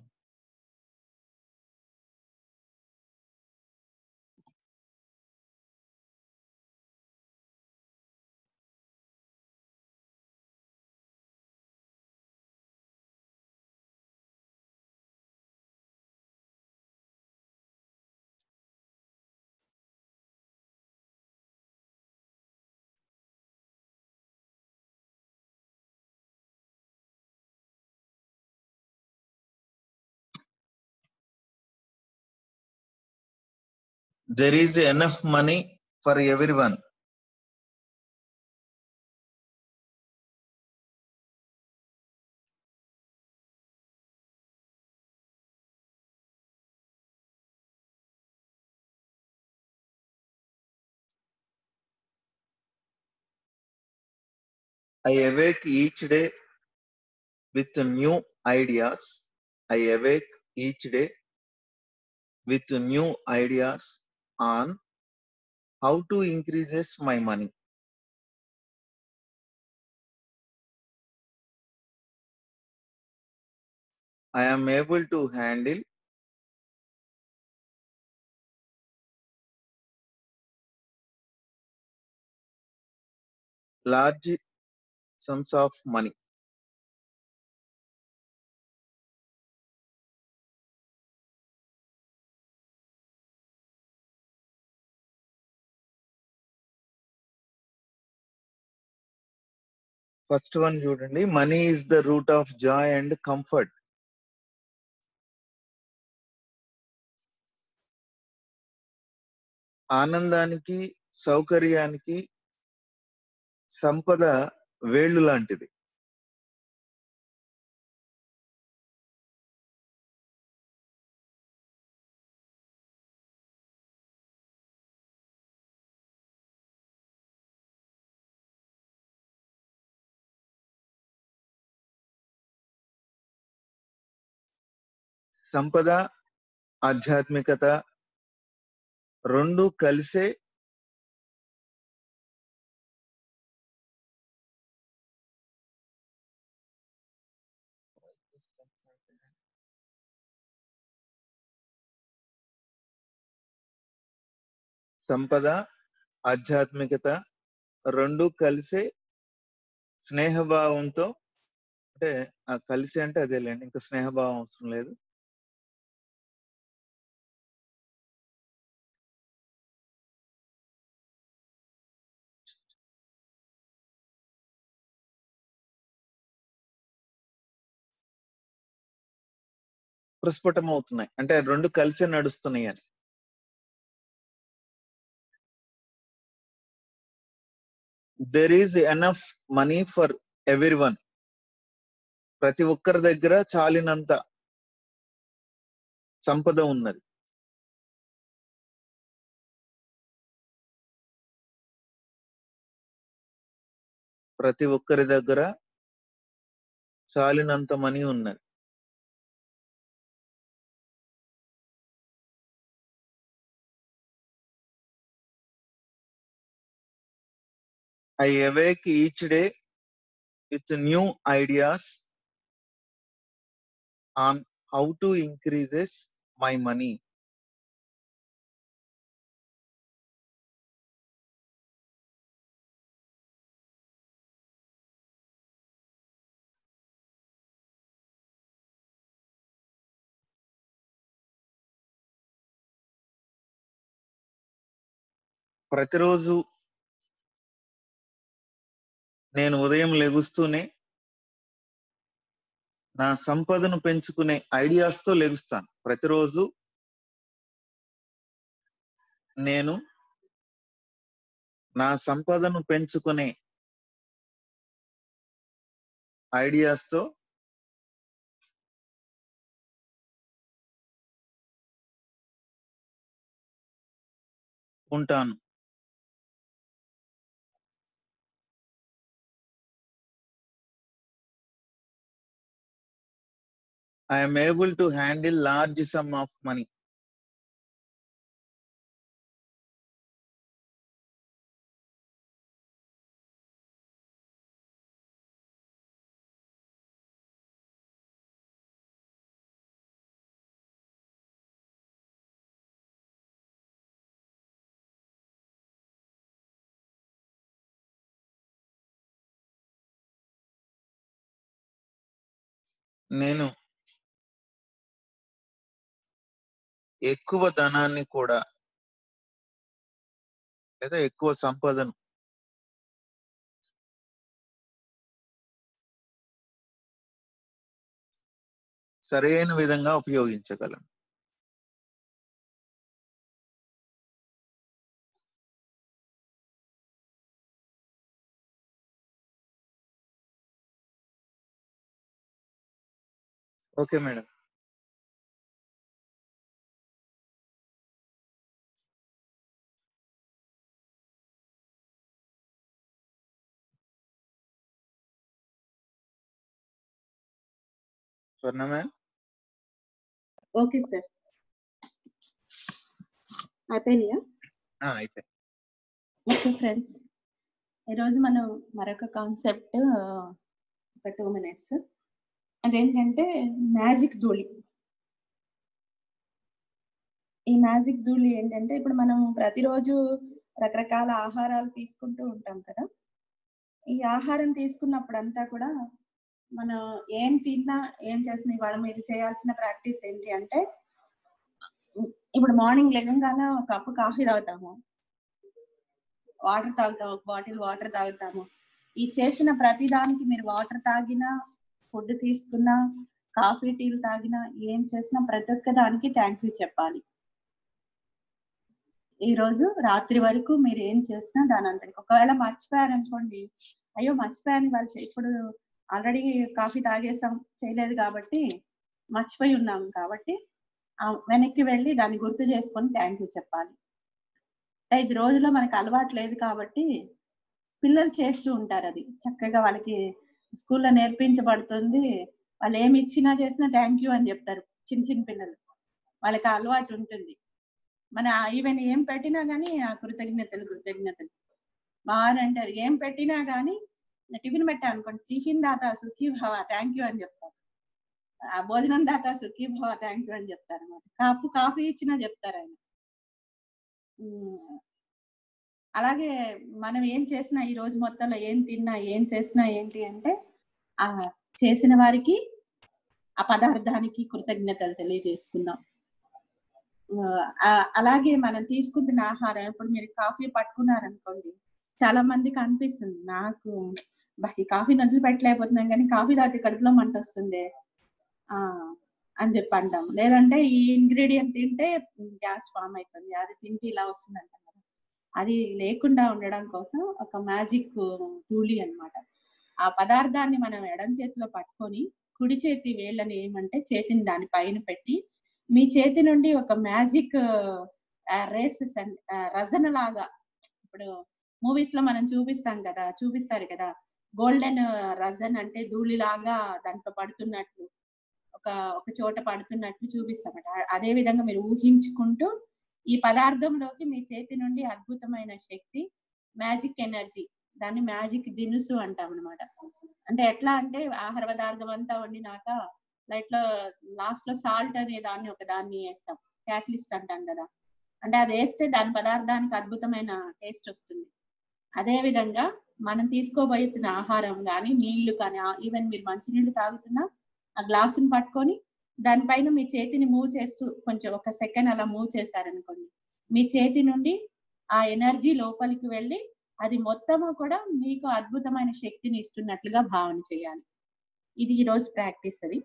[SPEAKER 3] There is enough money for everyone. I awake each day with new ideas. I awake each day with new ideas on how to increases my money. I am able to handle large sums of money. First one చూడండి money is the root of joy and comfort ఆనందానికి సౌకర్యానికి సంపద వేళ్ళు లాంటిది సంపద ఆధ్యాత్మికత రెండు కలిసే సంపద ఆధ్యాత్మికత రెండు కలిసే స్నేహభావంతో అంటే ఆ కలిసి అంటే అదేలేండి ఇంకా స్నేహభావం అవసరం లేదు ప్రస్ఫుటం అవుతున్నాయి అంటే రెండు కలిసి నడుస్తున్నాయి అని there is enough money for everyone ప్రతి ఒక్కరి దగ్గర చాలినంత సంపద ఉన్నది ప్రతి ఒక్కరి దగ్గర చాలినంత మనీ ఉన్నది I awake each day with new ideas on how to increases my money. ప్రతిరోజు నేను ఉదయం లెగుస్తూనే నా సంపదను పెంచుకునే ఐడియాస్ తో లెగుస్తాను ప్రతిరోజు నేను నా సంపదను పెంచుకునే ఐడియాస్ తో ఉంటాను I am able to handle large sum of money. నేను ఎక్కువ ధనాన్ని కూడా లేదా ఎక్కువ సంపదను సరైన విధంగా ఉపయోగించగలను okay madam Swarna ma'am
[SPEAKER 1] okay sir అయిపోయినాయా
[SPEAKER 3] అయిపోయింది
[SPEAKER 1] ఓకే ఫ్రెండ్స్ ఈరోజు మనం మరొక కాన్సెప్ట్ ఒక టూ మినిట్స్ అదేంటంటే మ్యాజిక్ ధూళి ఈ మ్యాజిక్ ధూళి ఏంటంటే ఇప్పుడు మనం ప్రతిరోజు రకరకాల ఆహారాలు తీసుకుంటూ ఉంటాం కదా ఈ ఆహారం తీసుకున్నప్పుడు అంతా కూడా మనం ఏం తిన్నా ఏం చేసినా ఇవాళ మీరు చేయాల్సిన ప్రాక్టీస్ ఏంటి అంటే ఇప్పుడు మార్నింగ్ లెగంగానే ఒక కప్పు కాఫీ తాగుతాము వాటర్ తాగుతాం ఒక బాటిల్ వాటర్ తాగుతాము ఈ చేసిన ప్రతి దానికి మీరు వాటర్ తాగినా ఫుడ్ తీసుకున్నా కాఫీ టీలు తాగినా ఏం చేసినా ప్రతి ఒక్క దానికి థ్యాంక్ యూ చెప్పాలి ఈ రోజు రాత్రి వరకు మీరు ఏం చేసినా దాని అంతటికి ఒకవేళ మర్చిపోయారనుకోండి అయ్యో మర్చిపోయాను వాళ్ళు ఇప్పుడు ఆల్రెడీ కాఫీ తాగేసాం చేయలేదు కాబట్టి మర్చిపోయి ఉన్నాం కాబట్టి ఆ వెనక్కి వెళ్ళి దాన్ని గుర్తు చేసుకొని థ్యాంక్ యూ చెప్పాలి ఐదు రోజుల్లో మనకు అలవాటు లేదు కాబట్టి పిల్లలు చేస్తూ ఉంటారు అది చక్కగా వాళ్ళకి స్కూల్లో నేర్పించబడుతుంది వాళ్ళు ఏమి ఇచ్చినా చేసినా థ్యాంక్ యూ అని చెప్తారు చిన్న చిన్న పిల్లలు వాళ్ళకి ఆ అలవాటు ఉంటుంది మన ఈవెన్ ఏం పెట్టినా కానీ ఆ కృతజ్ఞతలు కృతజ్ఞతలు బాగా అంటారు ఏం పెట్టినా కానీ టిఫిన్ పెట్టా అనుకోండి టిఫిన్ దాత సుఖీ భవ థ్యాంక్ యూ అని చెప్తారు ఆ భోజనం దాత సుఖీ భవ థ్యాంక్ యూ అని చెప్తారు అనమాట కప్పు కాఫీ ఇచ్చినా చెప్తారు ఆయన ఉమ్, అలాగే మనం ఏం చేసినా ఈ రోజు మొత్తంలో ఏం తిన్నా ఏం చేసినా ఏంటి అంటే ఆ చేసిన వారికి ఆ పదార్థానికి కృతజ్ఞతలు తెలియజేసుకుందాం ఆ, అలాగే మనం తీసుకుంటున్న ఆహారం ఇప్పుడు మీరు కాఫీ పట్టుకున్నారనుకోండి చాలా మందికి అనిపిస్తుంది నాకు "బా, ఈ కాఫీ నదులు పెట్టలేకపోతున్నాం కానీ కాఫీ తాగితే కడుపులో మంట వస్తుంది ఆ అని చెప్పి అంటాం లేదంటే ఈ ఇంగ్రీడియంట్ తింటే గ్యాస్ ఫామ్ అవుతుంది అది తింటే ఇలా వస్తుంది అంటాం కదా అది లేకుండా ఉండడం కోసం ఒక మ్యాజిక్ టూలీ అన్నమాట ఆ పదార్థాన్ని మనం ఎడం చేతిలో పట్టుకొని కుడి చేతి వేళ్ళని ఏమంటే చేతిని దాని పైన పెట్టి మీ చేతి నుండి ఒక మ్యాజిక్ రేసెస్ అండ్ రజన లాగా ఇప్పుడు మూవీస్ లో మనం చూపిస్తాం కదా చూపిస్తారు కదా గోల్డెన్ రజన్ అంటే ధూళిలాగా దాంట్లో పడుతున్నట్లు ఒక ఒక చోట పడుతున్నట్లు చూపిస్తామట అదే విధంగా మీరు ఊహించుకుంటూ ఈ పదార్థంలోకి మీ చేతి నుండి అద్భుతమైన శక్తి మ్యాజిక్ ఎనర్జీ దాన్ని మ్యాజిక్ దినుసు అంటాం అనమాట అంటే ఎట్లా అంటే ఆహార పదార్థం అంతా వండినాక లైట్ లో లాస్ట్ లో సాల్ట్ అనే దాన్ని ఒక దాన్ని వేస్తాం క్యాటలిస్ట్ అంటాం కదా అంటే అది వేస్తే దాని పదార్థానికి అద్భుతమైన టేస్ట్ వస్తుంది అదే విధంగా మనం తీసుకోబోతున్న ఆహారం కానీ నీళ్లు కానీ ఈవెన్ మీరు మంచినీళ్ళు తాగుతున్నా ఆ గ్లాసుని పట్టుకొని దానిపైన మీ చేతిని మూవ్ చేస్తూ కొంచెం ఒక సెకండ్ అలా మూవ్ చేశారనుకోండి మీ చేతి నుండి ఆ ఎనర్జీ లోపలికి వెళ్ళి అది మొత్తము కూడా మీకు అద్భుతమైన శక్తిని ఇస్తున్నట్లుగా భావన చేయాలి ఇది ఈ రోజు ప్రాక్టీస్ అది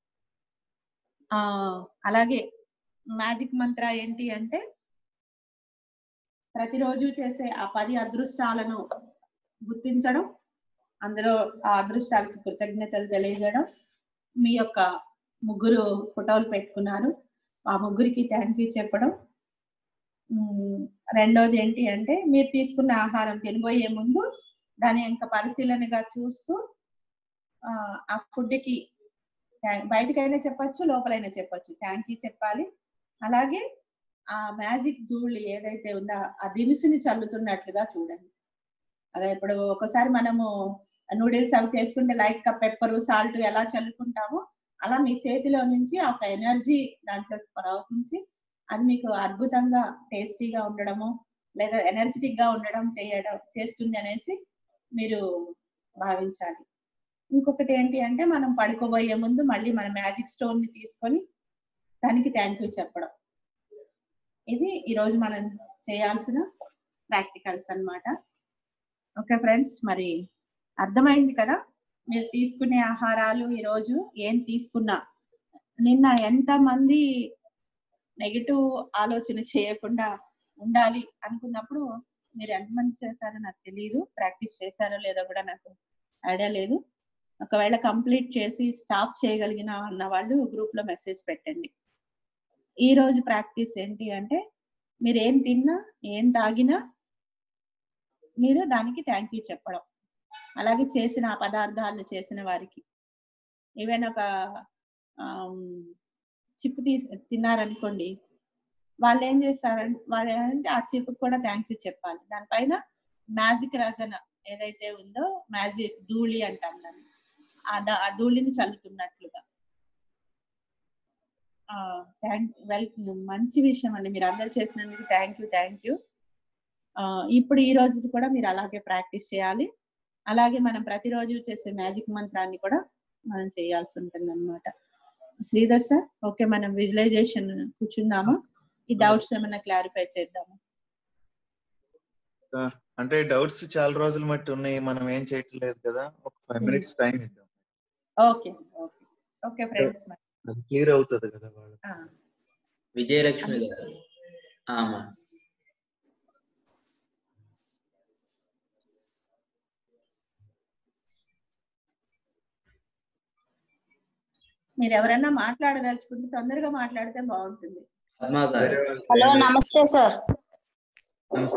[SPEAKER 1] ఆ అలాగే మ్యాజిక్ మంత్ర ఏంటి అంటే ప్రతిరోజు చేసే ఆ పది అదృష్టాలను గుర్తించడం అందులో ఆ అదృష్టాలకి కృతజ్ఞతలు తెలియజేయడం మీ యొక్క ముగ్గురు ఫోటోలు పెట్టుకున్నారు ఆ ముగ్గురికి థ్యాంక్ యూ చెప్పడం ఉమ్, రెండోది ఏంటి అంటే మీరు తీసుకున్న ఆహారం తినబోయే ముందు దాని యొక్క పరిశీలనగా చూస్తూ ఆ, ఆ ఫుడ్కి బయటకైనా చెప్పొచ్చు లోపలైనా చెప్పొచ్చు థ్యాంక్ యూ చెప్పాలి అలాగే ఆ మ్యాజిక్ ధూళి ఏదైతే ఉందో ఆ దినుసుని చల్లుతున్నట్లుగా చూడండి అదే ఇప్పుడు ఒకసారి మనము నూడిల్స్ అవి చేసుకుంటే లైట్ గా పెప్పర్ సాల్ట్ ఎలా చల్లుకుంటామో అలా మీ చేతిలో నుంచి ఒక ఎనర్జీ దాంట్లో ప్రవహించి అది మీకు అద్భుతంగా టేస్టీగా ఉండడము లేదా ఎనర్జెటిక్ గా ఉండడం చేయడం చేస్తుంది అనేసి మీరు భావించాలి ఇంకొకటి ఏంటి అంటే మనం పడుకోబోయే ముందు మళ్ళీ మన మ్యాజిక్ స్టోన్ ని తీసుకొని దానికి థ్యాంక్ యూ చెప్పడం ఇది ఈరోజు మనం చేయాల్సిన ప్రాక్టికల్స్ అన్నమాట ఓకే ఫ్రెండ్స్ మరి అర్థమైంది కదా మీరు తీసుకునే ఆహారాలు ఈరోజు ఏం తీసుకున్నా నిన్న ఎంత మంది నెగిటివ్ ఆలోచన చేయకుండా ఉండాలి అనుకున్నప్పుడు మీరు ఎంతమంది చేశారో నాకు తెలియదు ప్రాక్టీస్ చేశారో లేదో కూడా నాకు ఐడియా లేదు ఒకవేళ కంప్లీట్ చేసి స్టాప్ చేయగలిగిన అన్న వాళ్ళు గ్రూప్ లో మెసేజ్ పెట్టండి ఈ రోజు ప్రాక్టీస్ ఏంటి అంటే మీరు ఏం తిన్నా ఏం తాగినా మీరు దానికి థ్యాంక్ యూ చెప్పడం అలాగే చేసిన ఆ పదార్థాలను చేసిన వారికి ఈవెన్ ఒక చిప్పు తీసి తిన్నారనుకోండి వాళ్ళు ఏం చేస్తారంటే వాళ్ళు ఏంటంటే ఆ చిప్పుకి కూడా థ్యాంక్ యూ చెప్పాలి దానిపైన మ్యాజిక్ రచన ఏదైతే ఉందో మ్యాజిక్ ధూళి అంటాం దాన్ని ఆ ద- ఆ ధూళిని చల్లుతున్నట్లుగా థ్యాంక్ వెల్ మంచి విషయం అండి మీరు అందరు చేసినందుకు థ్యాంక్ యూ థ్యాంక్ యూ ఇప్పుడు ఈ రోజు కూడా మీరు అలాగే ప్రాక్టీస్ చేయాలి అలాగే మనం ప్రతిరోజు చేసే మ్యాజిక్ మంత్రాన్ని కూడా మనం చేయాల్సి ఉంటుంది అనమాట శ్రీధర్ సార్ ఓకే మనం విజువలైజేషన్ కూర్చుందాము ఈ డౌట్స్ ఏమైనా క్లారిఫై చేద్దాము
[SPEAKER 3] అంటే డౌట్స్ చాలా రోజులు మట్టి ఉన్నాయి మనం ఏం చేయట్లేదు కదా ఒక ఫైవ్
[SPEAKER 1] Hmm.
[SPEAKER 3] మినిట్స్ టైం ఇద్దాం
[SPEAKER 1] ఓకే ఓకే ఓకే ఫ్రెండ్స్
[SPEAKER 3] అది క్లియర్ అవుతుంది కదా వాళ్ళు
[SPEAKER 5] విజయలక్ష్మి గారు ఆమా
[SPEAKER 1] మీరు ఎవరైనా మాట్లాడదలుచుకుంటే తొందరగా మాట్లాడితే బాగుంటుంది
[SPEAKER 5] పద్మా గారు
[SPEAKER 3] వేరే వాళ్ళకి
[SPEAKER 8] హలో నమస్తే సార్
[SPEAKER 3] నమస్తే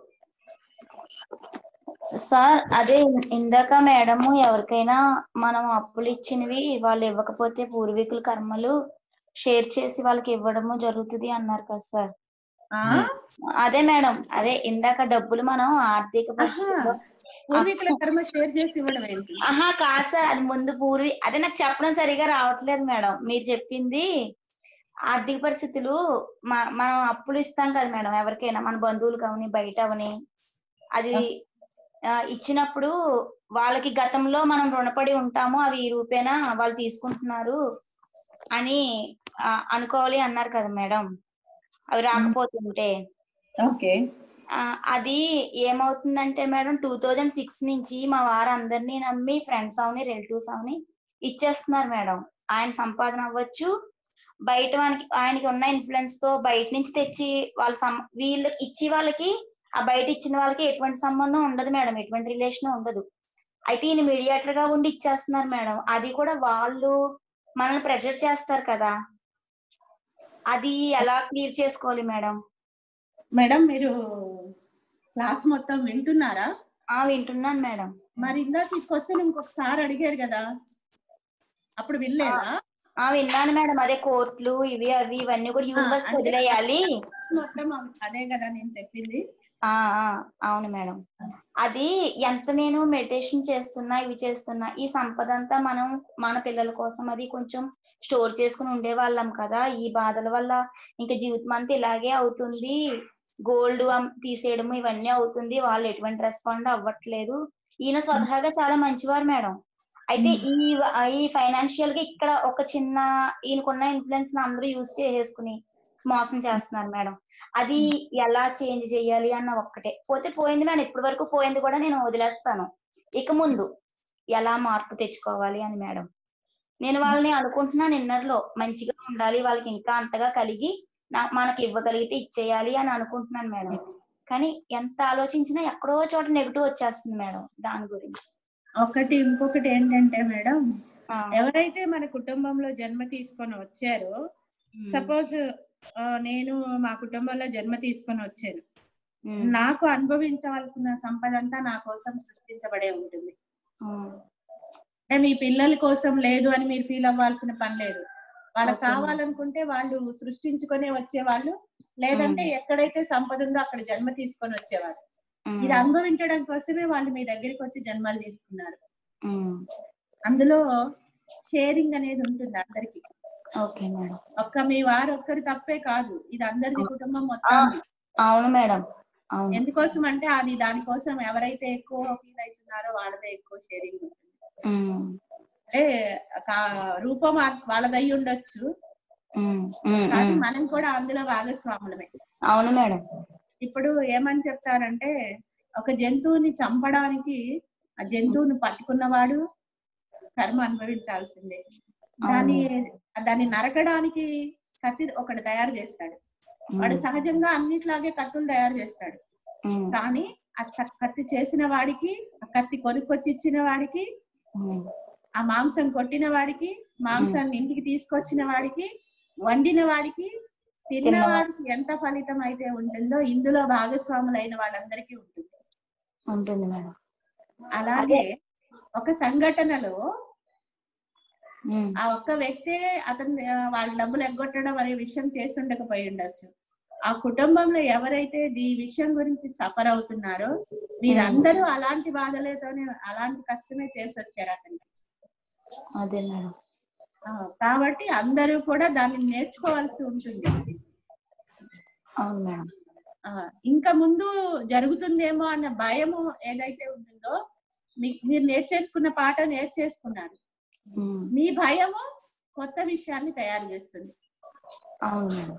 [SPEAKER 8] సార్ అదే ఇందాక మేడము ఎవరికైనా మనం అప్పులు ఇచ్చినవి వాళ్ళు ఇవ్వకపోతే పూర్వీకుల కర్మలు షేర్ చేసి వాళ్ళకి ఇవ్వడము జరుగుతుంది అన్నారు కదా సార్
[SPEAKER 1] ఆ
[SPEAKER 8] అదే మేడం అదే ఇందాక డబ్బులు మనం ఆర్థిక పరిస్థితుల్లో
[SPEAKER 1] పూర్వీకుల కర్మ షేర్ చేసి ఇవ్వడం ఏంటి
[SPEAKER 8] ఆహా కాదు సార్ అది ముందు పూర్వీ అదే నాకు చెప్పడం సరిగా రావట్లేదు మేడం మీరు చెప్పింది ఆర్థిక పరిస్థితులు మ- మనం అప్పులు ఇస్తాం కదా మేడం ఎవరికైనా మన బంధువులు కావని బయట అవని అది ఆ, ఇచ్చినప్పుడు వాళ్ళకి గతంలో మనం రుణపడి ఉంటాము అవి ఈ రూపేనా వాళ్ళు తీసుకుంటున్నారు అని ఆ, అనుకోవాలి అన్నారు కదా మేడం అవి రాకపోతుంటే
[SPEAKER 1] ఓకే
[SPEAKER 8] ఆ, అది ఏమవుతుందంటే మేడం టూ థౌజండ్ సిక్స్ నుంచి మా వారందరినీ నమ్మి ఫ్రెండ్స్ అవని రిలేటివ్స్ అవని ఇచ్చేస్తున్నారు మేడం ఆయన సంపాదన అవ్వచ్చు బయట మనకి ఆయనకి ఉన్న ఇన్ఫ్లుయెన్స్ తో బయట నుంచి తెచ్చి వాళ్ళ సం వీళ్ళకి ఇచ్చి వాళ్ళకి ఆ బయట ఇచ్చిన వాళ్ళకి ఎటువంటి సంబంధం ఉండదు మేడం ఎటువంటి రిలేషన్ ఉండదు అయితే ఈయన మీడియేటర్ గా ఉండి ఇచ్చేస్తున్నారు మేడం అది కూడా వాళ్ళు మనల్ని ప్రెషర్ చేస్తారు కదా అది ఎలా క్లియర్ చేసుకోవాలి మేడం
[SPEAKER 1] మేడం మీరు క్లాస్ మొత్తం వింటున్నారా
[SPEAKER 8] ఆ వింటున్నాను మేడం
[SPEAKER 1] మరి ఇందాక ఈ క్వశ్చన్ ఇంకొకసారి అడిగారు కదా అప్పుడు వినలేదా
[SPEAKER 8] ఆ విన్నాను మేడం అదే కోర్టులు ఇవి అవి ఇవన్నీ కూడా యూనివర్స్
[SPEAKER 1] అంటే-
[SPEAKER 8] వదిలేయాలి
[SPEAKER 1] మొత్తం అదే కదా నేను చెప్పింది
[SPEAKER 8] ఆ ఆ, అవును మేడం అది ఎంత నేను మెడిటేషన్ చేస్తున్నా ఇవి చేస్తున్నా ఈ సంపద అంతా మనం మన పిల్లల కోసం అది కొంచెం స్టోర్ చేసుకుని ఉండే వాళ్ళం కదా ఈ బాధల వల్ల ఇంకా జీవితం అంతా ఇలాగే అవుతుంది గోల్డ్ తీసేయడం ఇవన్నీ అవుతుంది వాళ్ళు ఎటువంటి రెస్పాండ్ అవ్వట్లేదు ఈయన స్వతహాగా చాలా మంచివారు మేడం అయితే ఈ ఈ ఫైనాన్షియల్ గా ఇక్కడ ఒక చిన్న ఈయనకున్న ఇన్ఫ్లుయెన్స్ అందరూ యూజ్ చేసేసుకుని మోసం చేస్తున్నారు మేడం అది ఎలా చేంజ్ చేయాలి అన్న ఒక్కటే పోతే పోయింది మేడం ఇప్పటి వరకు పోయింది కూడా నేను వదిలేస్తాను ఇక ముందు ఎలా మార్పు తెచ్చుకోవాలి అని మేడం నేను వాళ్ళని అనుకుంటున్నాను ఇన్నర్లో మంచిగా ఉండాలి వాళ్ళకి ఇంకా అంతగా కలిగి నా- మనకి ఇవ్వగలిగితే ఇచ్చేయాలి అని అనుకుంటున్నాను మేడం కానీ ఎంత ఆలోచించినా ఎక్కడో చోట నెగిటివ్ వచ్చేస్తుంది మేడం దాని గురించి
[SPEAKER 1] ఒకటి ఇంకొకటి ఏంటంటే మేడం
[SPEAKER 8] ఆ,
[SPEAKER 1] ఎవరైతే మన కుటుంబంలో జన్మ తీసుకొని వచ్చారో
[SPEAKER 8] ఉమ్,
[SPEAKER 1] సపోజ్ నేను మా కుటుంబంలో జన్మ తీసుకొని వచ్చాను
[SPEAKER 8] ఉమ్,
[SPEAKER 1] నాకు అనుభవించవలసిన సంపద అంతా నా కోసం సృష్టించబడే ఉంటుంది
[SPEAKER 8] ఉమ్,
[SPEAKER 1] అంటే మీ పిల్లల కోసం లేదు అని మీరు ఫీల్ అవ్వాల్సిన పని లేదు వాళ్ళకి
[SPEAKER 8] Okay.
[SPEAKER 1] కావాలనుకుంటే వాళ్ళు సృష్టించుకొని వచ్చేవాళ్ళు లేదంటే ఎక్కడైతే సంపద ఉందో అక్కడ జన్మ తీసుకొని వచ్చేవారు
[SPEAKER 8] ఉమ్,
[SPEAKER 1] ఇది అనుభవించడం కోసమే వాళ్ళు మీ దగ్గరికి వచ్చి జన్మలు తీసుకున్నారు
[SPEAKER 8] ఉమ్,
[SPEAKER 1] అందులో షేరింగ్ అనేది ఉంటుంది అందరికి
[SPEAKER 8] ఓకే మేడం
[SPEAKER 1] ఒక్క మీ వారు ఒక్కరి తప్పే కాదు ఇది అందరిది కుటుంబం మొత్తం
[SPEAKER 8] అవును మేడం అవును
[SPEAKER 1] ఎందుకోసం అంటే అది దానికోసం ఎవరైతే ఎక్కువ ఫీల్ అవుతున్నారో వాళ్ళదే ఎక్కువ షేరింగ్ ఉంటుంది
[SPEAKER 8] ఉమ్,
[SPEAKER 1] అంటే కా- రూపం ఆ- వాళ్ళదై ఉండొచ్చు
[SPEAKER 8] ఉమ్, ఉమ్,
[SPEAKER 1] కానీ
[SPEAKER 8] ఉమ్.
[SPEAKER 1] మనం కూడా అందులో భాగస్వాములమే
[SPEAKER 8] అవును మేడం
[SPEAKER 1] ఇప్పుడు ఏమని చెప్తారంటే ఒక జంతువుని చంపడానికి ఆ జంతువుని పట్టుకున్నవాడు కర్మ అనుభవించాల్సిందే దాన్ని దాన్ని నరకడానికి కత్తి ఒకటి తయారు చేస్తాడు వాడు సహజంగా అన్నిట్లాగే కత్తులు తయారు చేస్తాడు
[SPEAKER 8] ఉమ్,
[SPEAKER 1] కానీ ఆ క- కత్తి చేసిన వాడికి ఆ కత్తి కొనుక్కొచ్చి ఇచ్చిన వాడికి
[SPEAKER 8] ఉమ్,
[SPEAKER 1] ఆ మాంసం కొట్టిన వాడికి మాంసాన్ని ఇంటికి తీసుకొచ్చిన వాడికి వండిన వాడికి తిన్న వాడికి ఎంత ఫలితం అయితే ఉంటుందో ఇందులో భాగస్వాములైన వాళ్ళందరికీ ఉంటుంది
[SPEAKER 8] ఉంటుంది మేడం
[SPEAKER 1] అలాగే ఒక సంఘటనలో
[SPEAKER 8] ఉమ్,
[SPEAKER 1] ఆ ఒక్క వ్యక్తే అతని ఆ, వాళ్ళ డబ్బులు ఎగ్గొట్టడం అనే విషయం చేసి ఉండకపోయి ఉండొచ్చు ఆ కుటుంబంలో ఎవరైతే ఈ విషయం గురించి సఫర్ అవుతున్నారో వీరందరూ అలాంటి బాధలతోనే అలాంటి కష్టమే చేసి వచ్చారు అతనికి
[SPEAKER 8] అదే మేడం
[SPEAKER 1] ఆ, కాబట్టి అందరూ కూడా దాన్ని నేర్చుకోవాల్సి ఉంటుంది
[SPEAKER 8] అవును మేడం
[SPEAKER 1] ఆ, ఇంకా ముందు జరుగుతుందేమో అన్న భయము ఏదైతే ఉంటుందో మీ- మీరు నేర్చేసుకున్న పాట నేర్చేసుకున్నారు
[SPEAKER 8] ఉమ్,
[SPEAKER 1] మీ భయము కొత్త విషయాన్ని తయారు చేస్తుంది
[SPEAKER 8] అవును మేడం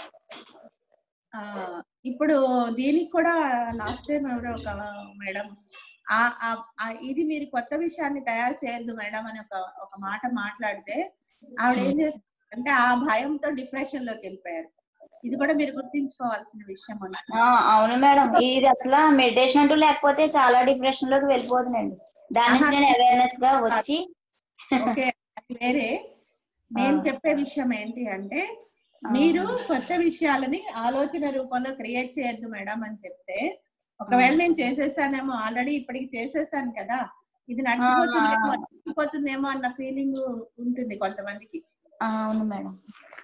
[SPEAKER 1] ఆ ఇప్పుడు దీనికి కూడా లాస్ట్ టైం ఎవరో ఒక మేడం ఆ ఆ- ఆ ఇది మీరు కొత్త విషయాన్ని తయారు చేయొద్దు మేడం అని ఒక ఒక మాట మాట్లాడితే ఆవిడ ఏం చేస్తారు అంటే ఆ భయంతో డిప్రెషన్ లోకి వెళ్ళిపోయారు ఇది కూడా మీరు గుర్తించుకోవాల్సిన విషయం అన్నమాట
[SPEAKER 8] ఆ, అవును మేడం ఇది అసలు మెడిటేషన్ అంటూ లేకపోతే చాలా డిప్రెషన్ లోకి వెళ్ళిపోతుందండి దాని నుంచి నేను అవేర్నెస్ గా వచ్చి
[SPEAKER 1] ఓకే అది వేరే నేను
[SPEAKER 8] ఆ.
[SPEAKER 1] చెప్పే విషయం ఏంటి అంటే మీరు కొత్త విషయాలని ఆలోచన రూపంలో క్రియేట్ చేయొద్దు మేడం అని చెప్తే ఒకవేళ నేను చేసేసానేమో ఆల్రెడీ ఇప్పటికి చేసేసాను కదా ఇది నడిచిపోతుందేమో నడిచిపోతుందేమో అన్న ఫీలింగ్ ఉంటుంది కొంతమందికి
[SPEAKER 8] ఆ, అవును మేడం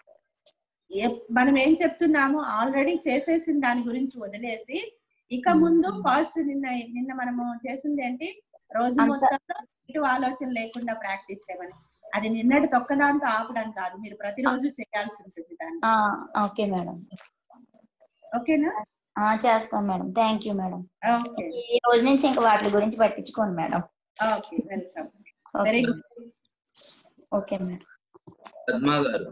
[SPEAKER 1] ఏ- మనం ఏం చెప్తున్నాము ఆల్రెడీ చేసేసిన దాని గురించి వదిలేసి ఇక ముందు పాజిటివ్ నిన్న నిన్న మనము చేసింది ఏంటి రోజు
[SPEAKER 8] అంత-
[SPEAKER 1] మొత్తంలో నెగిటివ్ ఆలోచన లేకుండా ప్రాక్టీస్ చేయమని అది నిన్నటి తొక్కదాంతో ఆపడం కాదు మీరు ప్రతిరోజు చేయాల్సి ఉంటుంది దాన్ని
[SPEAKER 8] ఆ, ఓకే మేడం
[SPEAKER 1] ఓకేనా
[SPEAKER 8] ఆ, చేస్తాం madam thank you madam
[SPEAKER 1] okay
[SPEAKER 8] ఈ రోజు నుంచి ఇంకా వాటి గురించి పట్టించుకోండి మేడం
[SPEAKER 1] ఓకే వెల్కమ్
[SPEAKER 8] ఓకే.
[SPEAKER 1] Very good
[SPEAKER 8] okay madam
[SPEAKER 5] Padma గారు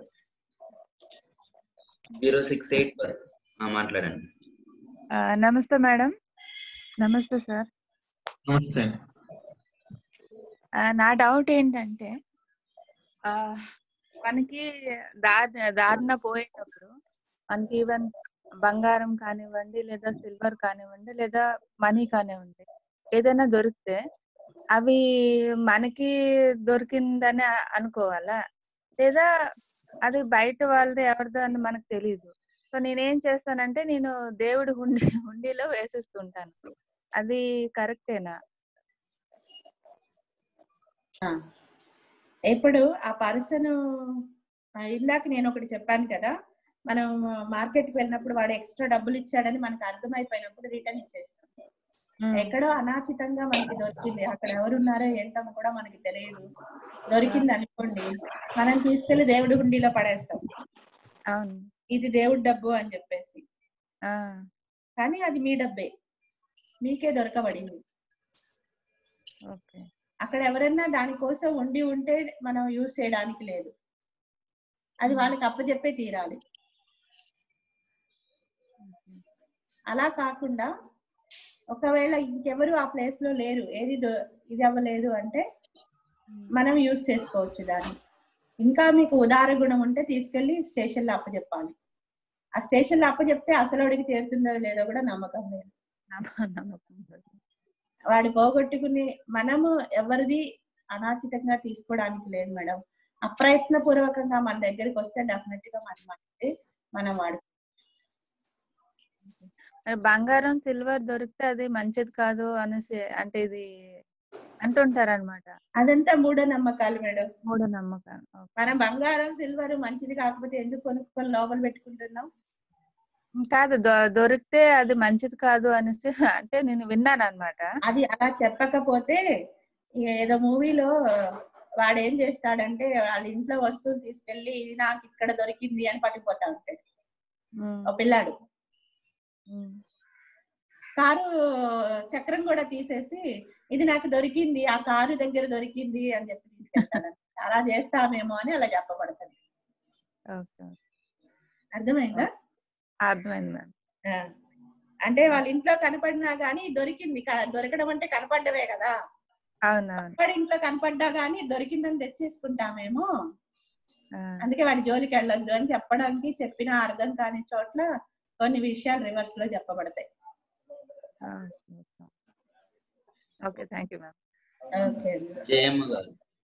[SPEAKER 5] జీరో సిక్స్ ఎయిట్ మాట్లాడండి
[SPEAKER 9] ఆ, నమస్తే మేడం నమస్తే సార్
[SPEAKER 3] నమస్తే అండి
[SPEAKER 9] ఆ, నా డౌట్ ఏంటంటే ఆ, మనకి దారి దారిన పోయేటప్పుడు మనకి ఈవెన్ బంగారం కానివ్వండి లేదా సిల్వర్ కానివ్వండి లేదా మనీ కానివ్వండి ఏదైనా దొరికితే అవి మనకి దొరికిందని అ- అనుకోవాలా లేదా అది బయట వాళ్ళది ఎవరిదో అని మనకు తెలియదు సో నేనేం చేస్తానంటే నేను దేవుడి హుండీ హుండీలో వేసేస్తుంటాను అది కరెక్టేనా
[SPEAKER 1] ఆ. ఇప్పుడు ఆ పర్సన్ ఇందాక నేను ఒకటి చెప్పాను కదా మనం మార్కెట్ కి వెళ్ళినప్పుడు వాడు ఎక్స్ట్రా డబ్బులు ఇచ్చాడని మనకు అర్థమైపోయినప్పుడు రిటర్న్ ఇచ్చేస్తాం ఎక్కడో అనాచితంగా మనకి దొరికింది అక్కడ ఎవరున్నారో ఏంటో కూడా మనకి తెలియదు దొరికింది అనుకోండి మనం తీసుకెళ్లి దేవుడి హుండీలో పడేస్తాం
[SPEAKER 9] అవును
[SPEAKER 1] ఇది దేవుడి డబ్బు అని చెప్పేసి
[SPEAKER 9] ఆ,
[SPEAKER 1] కానీ అది మీ డబ్బే మీకే దొరకబడింది
[SPEAKER 9] ఓకే
[SPEAKER 1] అక్కడ ఎవరైనా దానికోసం ఉండి ఉంటే మనం యూజ్ చేయడానికి లేదు అది వాళ్ళకి అప్పచెప్పే తీరాలి అలా కాకుండా ఒకవేళ ఇంకెవరు ఆ ప్లేస్ లో లేరు ఏది దొ- ఇది అవ్వలేదు అంటే మనం యూజ్ చేసుకోవచ్చు దాన్ని ఇంకా మీకు ఉదార గుణం ఉంటే తీసుకెళ్లి స్టేషన్ లో అప్పచెప్పాలి ఆ స్టేషన్ లో అప్పచెప్తే అసలు చేరుతుందో లేదో కూడా నమ్మకం లేదు
[SPEAKER 9] నమ్మ- నమ్మకం లేదు.
[SPEAKER 1] వాడు పోగొట్టుకుని మనము ఎవరిది అనాచితంగా తీసుకోవడానికి లేదు మేడం అప్రయత్న పూర్వకంగా మన దగ్గరికి వస్తే డెఫినెట్ గా మనం మంచిది మనం వాడు
[SPEAKER 9] మరి బంగారం సిల్వర్ దొరికితే అది మంచిది కాదు అనేసి అంటే ఇది అంటుంటారన్నమాట
[SPEAKER 1] అదంతా మూఢనమ్మకాలు మేడం
[SPEAKER 9] మూఢనమ్మకం ఓకే.
[SPEAKER 1] మనం బంగారం సిల్వర్ మంచిది కాకపోతే ఎందుకు కొనుక్కొని లోపల పెట్టుకుంటున్నాం
[SPEAKER 9] కాదు దొ- దొరికితే అది మంచిది కాదు అనేసి అంటే నేను విన్నాను అనమాట
[SPEAKER 1] అది అలా చెప్పకపోతే ఇక ఏదో మూవీలో వాడు ఏం చేస్తాడంటే వాళ్ళ ఇంట్లో వస్తువులు తీసుకెళ్లి ఇది నాకు ఇక్కడ దొరికింది అని పట్టుకుపోతా ఉంటాడు ఓ పిల్లాడు కారు చక్రం కూడా తీసేసి ఇది నాకు దొరికింది ఆ కారు దగ్గర దొరికింది అని చెప్పి తీసుకెళ్తాడు అలా చేస్తామేమో అని అలా చెప్పబడుతుంది
[SPEAKER 9] ఓకే
[SPEAKER 1] అర్థమైందా
[SPEAKER 9] అర్థమైంది మేడం
[SPEAKER 1] ఆ. అంటే వాళ్ళ ఇంట్లో కనపడినా గానీ దొరికింది క- దొరకడం అంటే కనపడ్డవే కదా
[SPEAKER 9] అవునవును
[SPEAKER 1] వాడి ఇంట్లో కనపడ్డా గానీ దొరికిందని తెచ్చేసుకుంటామేమో
[SPEAKER 9] ఆ,
[SPEAKER 1] అందుకే వాడి జోలికి వెళ్ళొద్దు అని చెప్పడానికి చెప్పిన అర్థం కాని చోట్ల కొన్ని విషయాలు రివర్స్ లో చెప్పబడతాయి
[SPEAKER 9] ఆ, okay thank you ma'am
[SPEAKER 1] okay
[SPEAKER 5] Jayamma గారు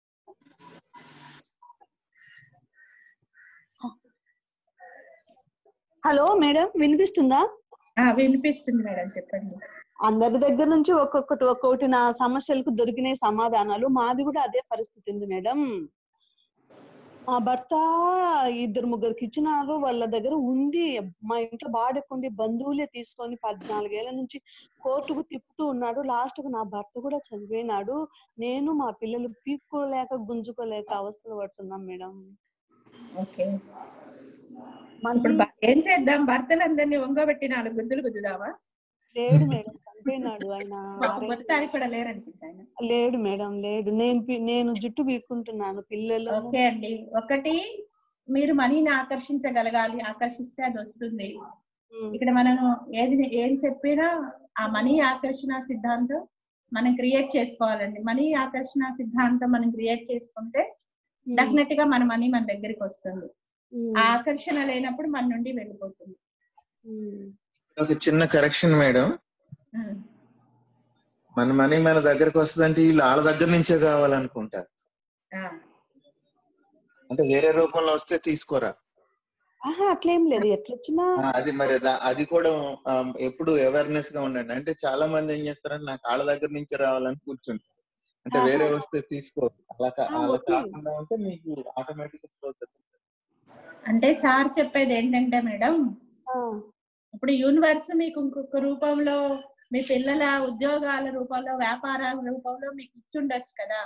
[SPEAKER 10] హలో మేడం వినిపిస్తుందా
[SPEAKER 1] ఆ, వినిపిస్తుంది మేడం చెప్పండి
[SPEAKER 10] అందరి దగ్గర నుంచి ఒక్కొక్కటి ఒక్కొక్కటి నా సమస్యలకు దొరికిన సమాధానాలు మాది కూడా అదే పరిస్థితి ఉంది మేడం మా భర్త ఇద్దరు ముగ్గురికి ఇచ్చినారు వాళ్ళ దగ్గర ఉంది మా ఇంట్లో బాడకుండి బంధువులే తీసుకొని పద్నాలుగేళ్ల నుంచి కోర్టుకు తిప్పుతూ ఉన్నాడు లాస్ట్ కు నా భర్త కూడా చనిపోయినాడు నేను మా పిల్లలు పీక్కోలేక గుంజుకోలేక అవస్థలు పడుతున్నాం మేడం
[SPEAKER 1] ఓకే ఇప్పుడు బ- ఏం చేద్దాం భర్తలందరినీ ఒంగోబెట్టి నాలుగు గుద్దులు గుద్దుదామా
[SPEAKER 10] లేడు మేడం చనిపోయినాడు ఆయన ఆరేళ్ళు.
[SPEAKER 1] మొత్తానికి కూడా లేరనుకుంటా ఆయన
[SPEAKER 10] లేడు మేడం లేడు నేను పి- నేను జుట్టు పీక్కుంటున్నాను పిల్లలు
[SPEAKER 1] ఓకే అండి ఒకటి మీరు మనీని ఆకర్షించగలగాలి ఆకర్షిస్తే అది వస్తుంది ఇక్కడ మనం ఏది ఏం చెప్పినా ఆ మనీ ఆకర్షణ సిద్ధాంతం మనం క్రియేట్ చేసుకోవాలండి మనీ ఆకర్షణ సిద్ధాంతం మనం క్రియేట్ చేసుకుంటే డెఫినెట్ గా మన మనీ మన దగ్గరికి వస్తుంది ఆ ఆకర్షణ లేనప్పుడు మన నుండి వెళ్ళిపోతుంది
[SPEAKER 3] ఒక చిన్న కరెక్షన్ మేడం
[SPEAKER 1] ఉమ్.
[SPEAKER 3] మన మనీ మన దగ్గరకు వస్తుందంటే వీళ్ళు వాళ్ళ దగ్గర నుంచే కావాలనుకుంటారు
[SPEAKER 1] ఆ.
[SPEAKER 3] అంటే వేరే రూపంలో వస్తే తీసుకోరా
[SPEAKER 10] ఆహా అట్లేం లేదు ఎట్లొచ్చినా
[SPEAKER 3] ఆ, అది మరి దా- అది కూడా ఆ, ఎప్పుడు అవేర్నెస్ గా ఉండండి అంటే చాలా మంది ఏం చేస్తారంటే నాకు వాళ్ళ దగ్గర నుంచి రావాలని కూర్చుంటారు అంటే వేరే
[SPEAKER 10] ఆహా.
[SPEAKER 3] వస్తే తీసుకోరు అలా కా-
[SPEAKER 10] ఆ,
[SPEAKER 3] అలా
[SPEAKER 10] ఓకే.
[SPEAKER 3] కాకుండా ఉంటే మీకు ఆటోమేటిక్
[SPEAKER 1] అంటే సార్ చెప్పేది ఏంటంటే మేడం ఇప్పుడు యూనివర్స్ మీకు ఇంకొక రూపంలో మీ పిల్లల ఉద్యోగాల రూపంలో వ్యాపారాల రూపంలో మీకు ఇచ్చుండొచ్చు కదా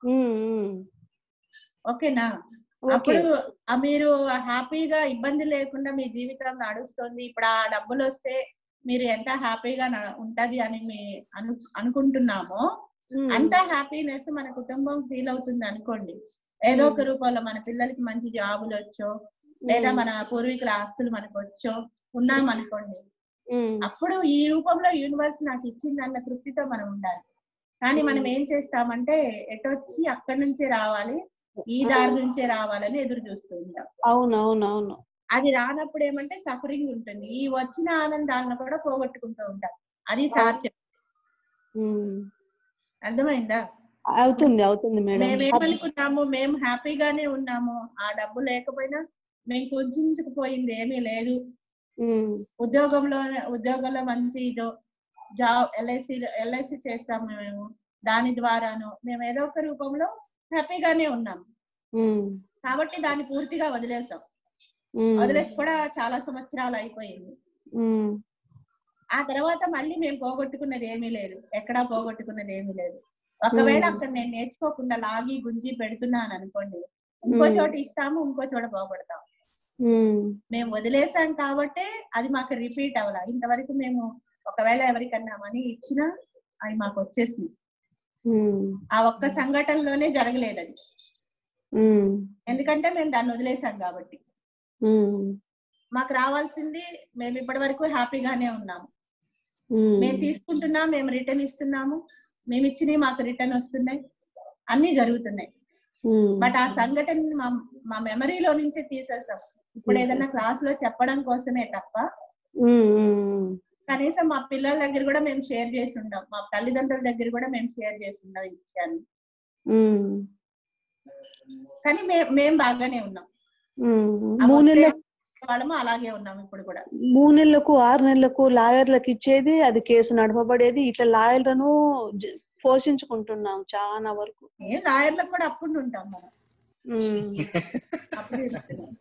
[SPEAKER 1] ఓకేనా
[SPEAKER 10] ఓకే.
[SPEAKER 1] అప్పుడు ఆ మీరు హ్యాపీగా ఇబ్బంది లేకుండా మీ జీవితం నడుస్తుంది ఇప్పుడు ఆ డబ్బులు వస్తే మీరు ఎంత హ్యాపీగా న- ఉంటది అని మీ అను అనుకుంటున్నామో అంత హ్యాపీనెస్ మన కుటుంబం ఫీల్ అవుతుంది అనుకోండి ఏదో ఒక రూపంలో మన పిల్లలకి మంచి జాబులు వచ్చో లేదా మన పూర్వీకుల ఆస్తులు మనకు వచ్చో ఉన్నాం అనుకోండి అప్పుడు ఈ రూపంలో యూనివర్స్ నాకు ఇచ్చింది అన్న తృప్తితో మనం ఉండాలి కానీ మనం ఏం చేస్తామంటే ఎటొచ్చి అక్కడి నుంచే రావాలి ఈ దారి నుంచే రావాలని ఎదురు చూస్తూ ఉంటాం
[SPEAKER 10] అవును అవును అవును
[SPEAKER 1] అది రానప్పుడు ఏమంటే సఫరింగ్ ఉంటుంది ఈ వచ్చిన ఆనందాలను కూడా పోగొట్టుకుంటూ ఉంటాం అది సార్ చెప్
[SPEAKER 10] ఉమ్.
[SPEAKER 1] అర్థమైందా
[SPEAKER 10] అవుతుంది అవుతుంది మేడం
[SPEAKER 1] మేమేమనుకున్నాము మేము హ్యాపీగానే ఉన్నాము ఆ డబ్బు లేకపోయినా మేము కుంచుకుపోయింది ఏమీ లేదు
[SPEAKER 10] ఉమ్.
[SPEAKER 1] ఉద్యోగంలో ఉద్యోగంలో మంచి ఇదో జాబ్ ఎల్ఐసి ఎల్ఐసి చేస్తాము మేము దాని ద్వారాను మేము ఏదో ఒక రూపంలో హ్యాపీగానే ఉన్నాం
[SPEAKER 10] ఉమ్.
[SPEAKER 1] కాబట్టి దాన్ని పూర్తిగా వదిలేసాం
[SPEAKER 10] ఉమ్.
[SPEAKER 1] వదిలేసి కూడా చాలా సంవత్సరాలు అయిపోయింది
[SPEAKER 10] ఉమ్.
[SPEAKER 1] ఆ తర్వాత మళ్ళీ మేము పోగొట్టుకున్నది ఏమీ లేదు ఎక్కడా పోగొట్టుకున్నది ఏమీ లేదు ఒకవేళ
[SPEAKER 10] Hmm.
[SPEAKER 1] అక్కడ నేను నేర్చుకోకుండా లాగి గుంజి పెడుతున్నాను అనుకోండి ఇంకో
[SPEAKER 10] Hmm.
[SPEAKER 1] చోట ఇస్తాము ఇంకో చోట పోగొడతాం
[SPEAKER 10] ఉమ్.
[SPEAKER 1] మేము వదిలేసాం కాబట్టే అది మాకు రిపీట్ అవ్వాల ఇంతవరకు మేము ఒకవేళ ఎవరికన్నా మనీ ఇచ్చినా అది మాకు వచ్చేసింది
[SPEAKER 10] ఉమ్.
[SPEAKER 1] ఆ ఒక్క సంఘటనలోనే జరగలేదు అది
[SPEAKER 10] ఉమ్.
[SPEAKER 1] ఎందుకంటే మేము దాన్ని వదిలేసాం కాబట్టి
[SPEAKER 10] ఉమ్.
[SPEAKER 1] మాకు రావాల్సింది మేము ఇప్పటి వరకు హ్యాపీగానే ఉన్నాము
[SPEAKER 10] ఉమ్.
[SPEAKER 1] మేము తీసుకుంటున్నాం మేము రిటర్న్ ఇస్తున్నాము మేము ఇచ్చినవి మాకు రిటర్న్ వస్తున్నాయి అన్ని జరుగుతున్నాయి
[SPEAKER 10] ఉమ్.
[SPEAKER 1] బట్ ఆ సంఘటన మా మా మెమరీలో నుంచే తీసేస్తాం ఇప్పుడు ఏదైనా క్లాస్ లో చెప్పడం కోసమే తప్ప
[SPEAKER 10] ఉమ్. ఉమ్.
[SPEAKER 1] కనీసం మా పిల్లల దగ్గర కూడా మేము షేర్ చేసి ఉండం మా తల్లిదండ్రుల దగ్గర కూడా మేము షేర్ చేసి ఉండం ఈ విషయాన్ని
[SPEAKER 10] ఉమ్,
[SPEAKER 1] కానీ మే మేము బాగానే ఉన్నాం
[SPEAKER 10] ఉమ్.
[SPEAKER 1] ఆ
[SPEAKER 10] మూడు
[SPEAKER 1] వస్తే
[SPEAKER 10] నెలలకు
[SPEAKER 1] వాళ్ళము అలాగే ఉన్నాం ఇప్పుడు కూడా
[SPEAKER 10] మూడు నెలలకు ఆరు నెలలకు లాయర్లకు ఇచ్చేది అది కేసు నడపబడేది ఇట్లా లాయర్లను జ- పోషించుకుంటున్నాం చాలా వరకు
[SPEAKER 1] ఏ లాయర్లకు కూడా అప్పుడు ఉంటాం మనం
[SPEAKER 10] ఉమ్.
[SPEAKER 1] అప్పుడు తెలుస్తున్నాం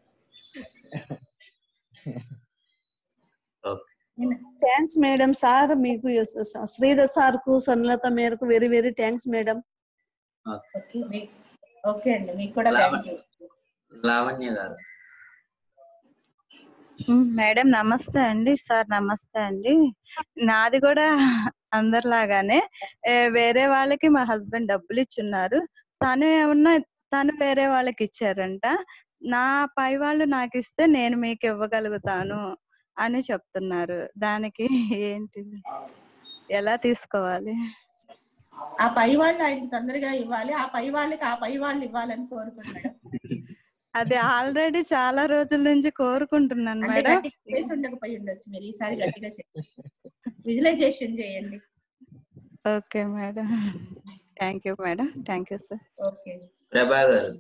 [SPEAKER 10] థ్యాంక్స్ మేడం సార్ మీకు స- శ్రీధర్ సార్ కు సన్నలత మేరకు very very thanks madam
[SPEAKER 1] okay మీ- ఓకే అండి మీకు కూడా
[SPEAKER 5] లావణ్య
[SPEAKER 1] థ్యాంక్ యూ
[SPEAKER 5] లావణ్య గారు
[SPEAKER 9] మ్, మేడం నమస్తే అండి సార్ నమస్తే అండి నాది కూడా అందరిలాగానే ఏ, వేరే వాళ్ళకి మా హస్బెండ్ డబ్బులు ఇచ్చున్నారు తను ఏమన్నా తను వేరే వాళ్ళకి ఇచ్చారంట నా పై వాళ్ళు నాకు ఇస్తే నేను మీకు ఇవ్వగలుగుతాను అని చెప్తున్నారు దానికి ఏంటిది ఎలా తీసుకోవాలి
[SPEAKER 1] ఆ పై వాళ్ళు ఆయనకి తొందరగా ఇవ్వాలి ఆ పై వాళ్ళకి ఆ పై వాళ్ళు ఇవ్వాలని కోరుకుంటున్నాడు
[SPEAKER 9] అది ఆల్రెడీ చాలా రోజుల నుంచి కోరుకుంటున్నాను
[SPEAKER 1] అంటే
[SPEAKER 9] మేడం
[SPEAKER 1] గట్టిగా చేసి ఉండకపోయి ఉండొచ్చు మీరు ఈసారి గట్టిగా చేయండి విజువలైజేషన్ చేయండి
[SPEAKER 9] okay madam thank you madam thank you sir
[SPEAKER 1] okay
[SPEAKER 5] Prabha గారు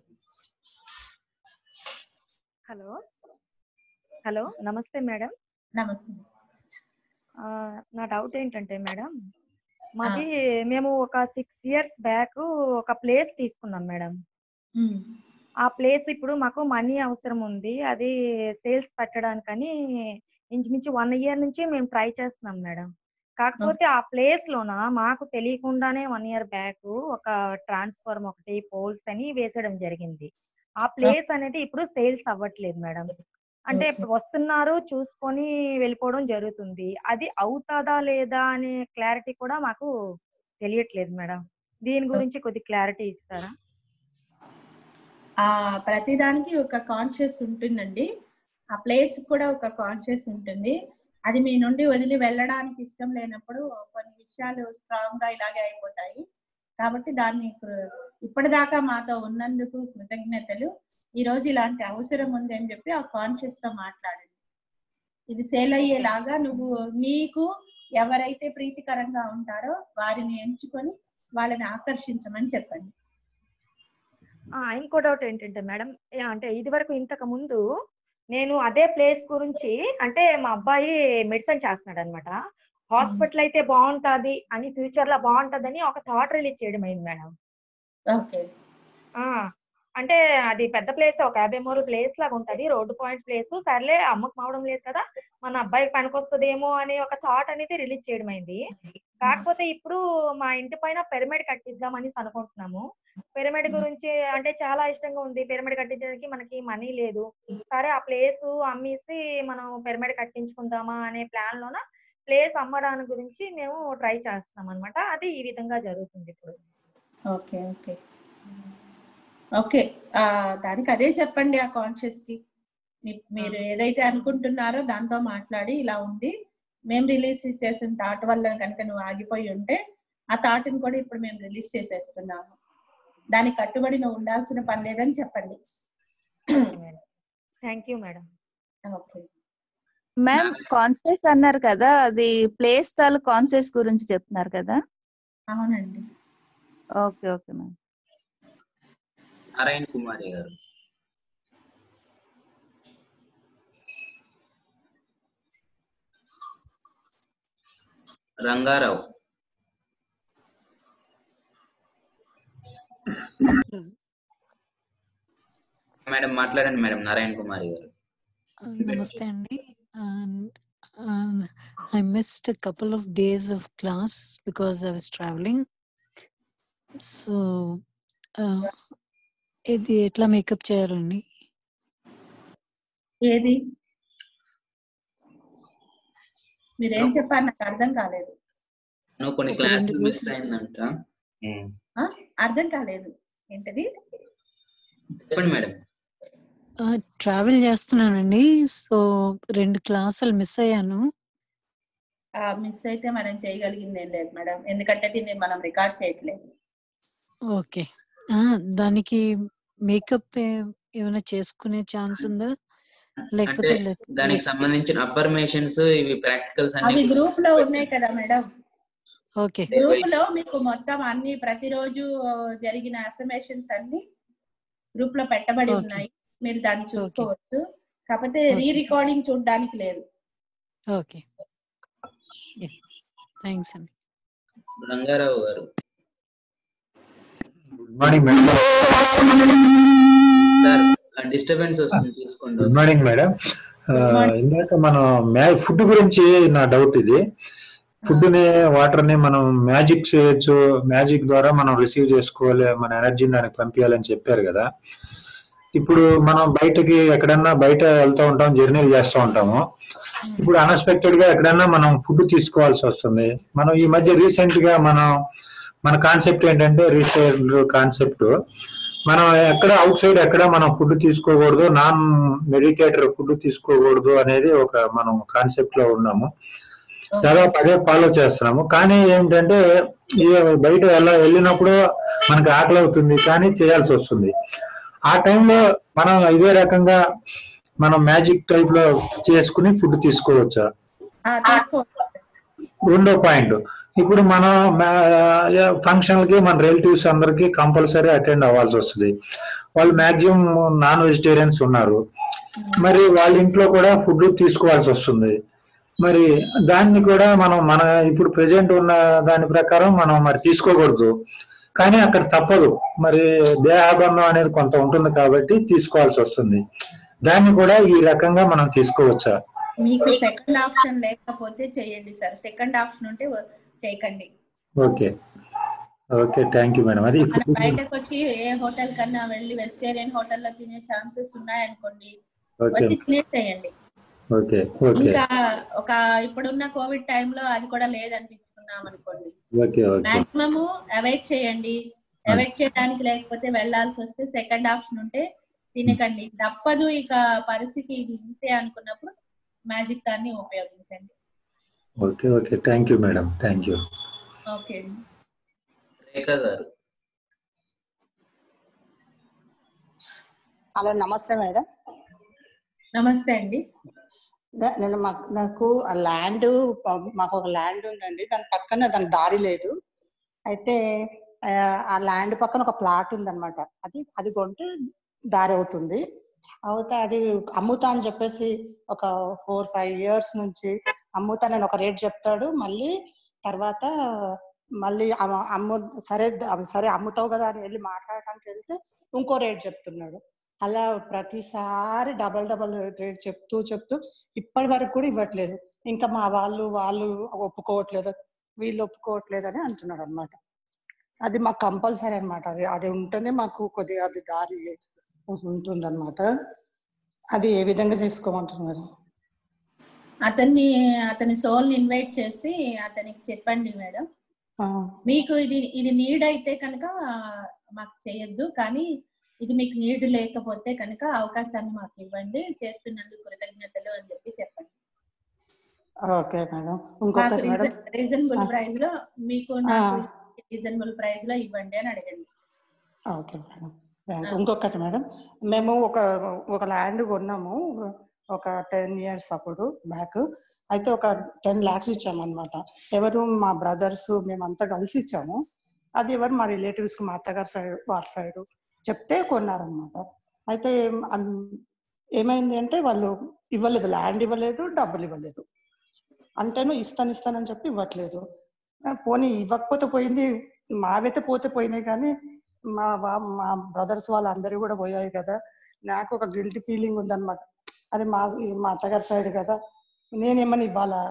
[SPEAKER 11] హలో హలో నమస్తే మేడం
[SPEAKER 1] నమస్తే
[SPEAKER 11] ఆ, నా డౌట్ ఏంటంటే మేడం మాది మేము ఒక సిక్స్ ఇయర్స్ బ్యాక్ ఒక ప్లేస్ తీసుకున్నాం మేడం ఆ ప్లేస్ ఇప్పుడు మాకు మనీ అవసరం ఉంది అది సేల్స్ పెట్టడానికని ఇంచుమించు వన్ ఇయర్ నుంచి మేము ట్రై చేస్తున్నాం మేడం కాకపోతే ఆ ప్లేస్ లోన మాకు తెలియకుండానే వన్ ఇయర్ బ్యాక్ ఒక ట్రాన్స్ఫార్మ్ ఒకటి పోల్స్ అని వేసడం జరిగింది ఆ ప్లేస్ అనేది ఇప్పుడు సేల్స్ అవ్వట్లేదు మేడం అంటే
[SPEAKER 1] Okay.
[SPEAKER 11] వస్తున్నారు చూసుకొని వెళ్ళిపోవడం జరుగుతుంది అది అవుతాదా లేదా అనే క్లారిటీ కూడా మాకు తెలియట్లేదు మేడం దీని గురించి కొద్ది క్లారిటీ ఇస్తారా
[SPEAKER 1] ఆ ప్రతిదానికి ఒక కాన్షియస్ ఉంటుందండి ఆ ప్లేస్ కూడా ఒక కాన్షియస్ ఉంటుంది అది మీ నుండి వదిలి వెళ్ళడానికి ఇష్టం లేనప్పుడు కొన్ని విషయాలు స్ట్రాంగ్ గా ఇలాగే అయిపోతాయి కాబట్టి దాన్ని కృ- ఇప్పటిదాకా మాతో ఉన్నందుకు కృతజ్ఞతలు ఈ రోజు ఇలాంటి అవసరం ఉంది అని చెప్పి ఆ కాన్షియస్ తో మాట్లాడండి ఇది సేల్ అయ్యేలాగా నువ్వు నీకు ఎవరైతే ప్రీతికరంగా ఉంటారో వారిని ఎంచుకొని వాళ్ళని ఆకర్షించమని చెప్పండి
[SPEAKER 11] ఆ, ఇంకో డౌట్ ఏంటంటే మేడం ఏ, అంటే ఇది వరకు ఇంతకు ముందు నేను అదే ప్లేస్ గురించి అంటే మా అబ్బాయి మెడిసిన్ చేస్తున్నాడు అనమాట హాస్పిటల్ అయితే బాగుంటది అని ఫ్యూచర్ లో బాగుంటదని ఒక థాట్ రిలీజ్ చేయడం అయింది మేడం
[SPEAKER 1] ఓకే
[SPEAKER 11] ఆ అంటే అది పెద్ద ప్లేస్ ఒక యాభై మూడు ప్లేస్ లాగా ఉంటది రోడ్డు పాయింట్ ప్లేస్ సర్లే అమ్మకు మావడం లేదు కదా మన అబ్బాయికి పనికొస్తుందేమో అనే ఒక థాట్ అనేది రిలీజ్ చేయడం అయింది కాకపోతే ఇప్పుడు మా ఇంటి పైన పిరమిడ్ కట్టిద్దామని అనుకుంటున్నాము పిరమిడ్ గురించి అంటే చాలా ఇష్టంగా ఉంది పిరమిడ్ కట్టించడానికి మనకి మనీ లేదు సరే ఆ ప్లేస్ అమ్మేసి మనం పిరమిడ్ కట్టించుకుందామా అనే ప్లాన్ లోన ప్లేస్ అమ్మడానికి గురించి మేము ట్రై చేస్తున్నాం అన్నమాట అది ఈ విధంగా జరుగుతుంది ఇప్పుడు
[SPEAKER 1] ఓకే ఓకే ఓకే ఆ దానికి అదే చెప్పండి ఆ కాన్షియస్ కి మీ- మీరు ఏదైతే అనుకుంటున్నారో దాంతో మాట్లాడి ఇలా ఉంది మేము రిలీజ్ చేసిన థాట్ వల్ల కనుక నువ్వు ఆగిపోయి ఉంటే ఆ థాట్ ని కూడా ఇప్పుడు మేము రిలీజ్ చేసేస్తున్నాము దానికి కట్టుబడి నువ్వు ఉండాల్సిన పని లేదని చెప్పండి
[SPEAKER 11] thank you madam
[SPEAKER 1] okay
[SPEAKER 9] ma'am conscious అన్నారు కదా అది ప్లేస్ తాలూ కాన్షియస్ గురించి చెప్తున్నారు కదా
[SPEAKER 1] అవునండి
[SPEAKER 9] okay okay ma'am
[SPEAKER 5] Narayana Kumari గారు రంగారావు మేడం మాట్లాడండి మేడం నారాయణ కుమారి గారు
[SPEAKER 12] Namaste, Andy. And um, I missed a couple of days of class because I was traveling. So, uh, ఇది ఎట్లా మేకప్ చేయాలండి
[SPEAKER 1] ఏది మీరేం చెప్పారు నాకు అర్థం కాలేదు
[SPEAKER 5] నువ్వు కొన్ని
[SPEAKER 12] ఒక రెండు
[SPEAKER 5] క్లాసులు మిస్
[SPEAKER 12] రోజులు
[SPEAKER 5] అయిందంట ఉమ్.
[SPEAKER 1] ఆ? అర్థం కాలేదు ఏంటది
[SPEAKER 5] చెప్పండి మేడం
[SPEAKER 12] ట్రావెల్ చేస్తున్నానండి సో రెండు క్లాసులు మిస్ అయ్యాను
[SPEAKER 1] మిస్ అయితే మనం చేయగలిగింది ఏం లేదు మేడం ఎందుకంటే దీన్ని మనం రికార్డ్ చేయట్లేదు
[SPEAKER 12] ఓకే దానికి మేకప్ ఏమైనా చేసుకునే ఛాన్స్ ఉందా లేకపోతే
[SPEAKER 5] అంటే
[SPEAKER 12] లే-
[SPEAKER 5] దానికి
[SPEAKER 12] లే-
[SPEAKER 5] సంబంధించిన అఫర్మేషన్స్ ఇవి ప్రాక్టికల్స్
[SPEAKER 1] అవి
[SPEAKER 5] అన్ని
[SPEAKER 1] గ్రూప్ లో ఉన్నాయి కదా మేడం
[SPEAKER 12] ఓకే
[SPEAKER 1] గ్రూప్ లో మీకు మొత్తం అన్ని ప్రతిరోజు జరిగిన అఫర్మేషన్స్ అన్ని గ్రూప్ లో పెట్టబడి
[SPEAKER 12] ఓకే
[SPEAKER 1] ఉన్నాయి మీరు దాన్ని
[SPEAKER 12] ఓకే
[SPEAKER 1] చూసుకోవచ్చు కాకపోతే రీ
[SPEAKER 12] ఓకే
[SPEAKER 1] రికార్డింగ్ చూడడానికి లేదు
[SPEAKER 12] ఓకే థ్యాంక్స్ అండి
[SPEAKER 5] రంగారావు గారు
[SPEAKER 13] good morning madam
[SPEAKER 5] sir disturbance వస్తుంది చూసుకోండి
[SPEAKER 13] గుడ్ మార్నింగ్ మేడం ఆ, ఇందాక మనం మ్యా ఫుడ్ గురించి నా డౌట్ ఇది ఫుడ్ ని వాటర్ ని మనం మ్యాజిక్ చేయొచ్చు మ్యాజిక్ ద్వారా మనం రిసీవ్ చేసుకోవాలి మన ఎనర్జీని దానికి పంపించాలని చెప్పారు కదా ఇప్పుడు మనం బయటకి ఎక్కడన్నా బయట వెళ్తూ ఉంటాం జర్నీలు చేస్తూ ఉంటాము ఇప్పుడు అన్ఎక్స్పెక్టెడ్ గా ఎక్కడన్నా మనం ఫుడ్ తీసుకోవాల్సి వస్తుంది మనం ఈ మధ్య రీసెంట్ గా మనం మన కాన్సెప్ట్ ఏంటంటే రీసెంట్ కాన్సెప్ట్ మనం ఎక్కడ అవుట్ సైడ్ ఎక్కడ మనం ఫుడ్ తీసుకోకూడదు నాన్ మెడికేటర్ ఫుడ్ తీసుకోకూడదు అనేది ఒక మనం కాన్సెప్ట్ లో ఉన్నాము దాదాపు అదే ఫాలో చేస్తున్నాము కానీ ఏంటంటే ఈ బయట వెళ్ళ వెళ్ళినప్పుడు మనకి ఆకలి అవుతుంది కానీ చేయాల్సి వస్తుంది ఆ టైంలో మనం ఇదే రకంగా మనం మ్యాజిక్ టైప్ లో చేసుకుని ఫుడ్ తీసుకోవచ్చా
[SPEAKER 1] ఆ, తీసుకోవచ్చు
[SPEAKER 13] రెండో పాయింట్ ఇప్పుడు మనం ఫంక్షన్ కి మన రిలేటివ్స్ అందరికి కంపల్సరీ అటెండ్ అవ్వాల్సి వస్తుంది వాళ్ళు మాక్సిమం నాన్ వెజిటేరియన్స్ ఉన్నారు మరి వాళ్ళ ఇంట్లో కూడా ఫుడ్ తీసుకోవాల్సి వస్తుంది మరి దాన్ని కూడా మనం మన ఇప్పుడు ప్రెసెంట్ ఉన్న దాని ప్రకారం మనం మరి తీసుకోకూడదు కానీ అక్కడ తప్పదు మరి దేహాబంధం అనేది కొంత ఉంటుంది కాబట్టి తీసుకోవాల్సి వస్తుంది దాన్ని కూడా ఈ రకంగా మనం తీసుకోవచ్చా
[SPEAKER 1] మీకు సెకండ్ ఆప్షన్ లేకపోతే చేయండి సార్ సెకండ్ ఆప్షన్ ఉంటే వ- చేయకండి
[SPEAKER 13] okay okay thank you madam అది
[SPEAKER 1] మనం బయటకు వచ్చి ఏ హోటల్ కన్నా వెళ్ళి వెజిటేరియన్ హోటల్లో తినే ఛాన్సెస్ ఉన్నాయనుకోండి
[SPEAKER 13] ఓకే
[SPEAKER 1] వచ్చి తినేసేయండి
[SPEAKER 13] ఓకే ఓకే
[SPEAKER 1] ఇంకా ఒక ఇప్పుడున్న కోవిడ్ టైంలో అది కూడా లేదనిపించుకున్నాం అనుకోండి
[SPEAKER 13] ఓకే ఓకే
[SPEAKER 1] మాక్సిమం అవాయిడ్ చేయండి అవాయిడ్ చేయడానికి లేకపోతే వెళ్ళాల్సి వస్తే సెకండ్ ఆప్షన్ ఉంటే తినకండి తప్పదు ఇక పరిస్థితి ఇది ఇంతే అనుకున్నప్పుడు మ్యాజిక్ దాన్ని ఉపయోగించండి
[SPEAKER 13] okay okay thank you madam thank you
[SPEAKER 1] okay
[SPEAKER 5] Rekha గారు
[SPEAKER 14] హలో నమస్తే మేడం
[SPEAKER 1] నమస్తే అండి
[SPEAKER 14] ద- నేను మాకు నాకు ఆ ల్యాండ్ మాకు ఒక ల్యాండ్ ఉందండి దాని పక్కన దాని దారి లేదు అయితే ఆ, ఆ ల్యాండ్ పక్కన ఒక ప్లాట్ ఉందన్నమాట అది అది కొంటే దారి అవుతుంది అవుతే అది అమ్ముతా అని చెప్పేసి ఒక ఫోర్ ఫైవ్ ఇయర్స్ నుంచి అమ్ముతా నేను ఒక రేట్ చెప్తాడు మళ్ళీ తర్వాత మళ్ళీ అమ్మ- అమ్ము సరే ద- సరే అమ్ముతావు కదా అని వెళ్ళి మాట్లాడటానికి వెళ్తే ఇంకో రేట్ చెప్తున్నాడు అలా ప్రతిసారి డబల్ డబల్ రేట్ చెప్తూ చెప్తూ ఇప్పటి వరకు కూడా ఇవ్వట్లేదు ఇంకా మా వాళ్ళు వాళ్ళు ఒప్పుకోవట్లేదు వీళ్ళు ఒప్పుకోవట్లేదు అని అంటున్నాడు అనమాట అది మాకు కంపల్సరీ అన్నమాట అది అది ఉంటేనే మాకు కొద్దిగా అది దారి ఉంటుందన్నమాట అది ఏ విధంగా చేసుకోమంటున్నారు
[SPEAKER 1] అతన్ని అతని సోల్ ని ఇన్వైట్ చేసి అతనికి చెప్పండి మేడం
[SPEAKER 14] ఆ,
[SPEAKER 1] మీకు ఇది ఇది నీడ్ అయితే కనుక మాకు చేయొద్దు కానీ ఇది మీకు నీడ్ లేకపోతే కనుక అవకాశాన్ని మాకు ఇవ్వండి చేస్తున్నందుకు కృతజ్ఞతలు అని చెప్పి చెప్పండి
[SPEAKER 14] ఓకే మేడం
[SPEAKER 1] మాకు
[SPEAKER 14] ఇంకొకటి మేడం
[SPEAKER 1] రీజనబుల్
[SPEAKER 14] ఆ.
[SPEAKER 1] ప్రైస్ లో మీకు
[SPEAKER 14] ఆ.
[SPEAKER 1] నాకు రీజనబుల్ ప్రైస్ లో ఇవ్వండి అని అడగండి
[SPEAKER 14] ఓకే మేడం థాంక్స్. ఇంకొకటి మేడం మేము ఒక ఒక ల్యాండ్ కొన్నాము ఒక టెన్ ఇయర్స్ అప్పుడు బ్యాక్ అయితే ఒక టెన్ ల్యాక్స్ ఇచ్చాము అనమాట ఎవరు మా బ్రదర్స్ మేమంతా కలిసి ఇచ్చాము అది ఎవరు మా రిలేటివ్స్ మా అత్తగారి సైడ్ వాళ్ళ సైడ్ చెప్తే కొన్నారనమాట అయితే అన్- ఏమైంది అంటే వాళ్ళు ఇవ్వలేదు ల్యాండ్ ఇవ్వలేదు డబ్బులు ఇవ్వలేదు అంటేను ఇస్తాను ఇస్తానని చెప్పి ఇవ్వట్లేదు ఆ, పోనీ ఇవ్వకపోతే పోయింది మావైతే పోతే పోయినాయి కానీ మా వా- మా బ్రదర్స్ వాళ్ళందరూ కూడా పోయాయి కదా నాకు ఒక గిల్టీ ఫీలింగ్ ఉందన్నమాట అరే మా మా అత్తగారి సైడ్ కదా నేనేమని ఇవ్వాలా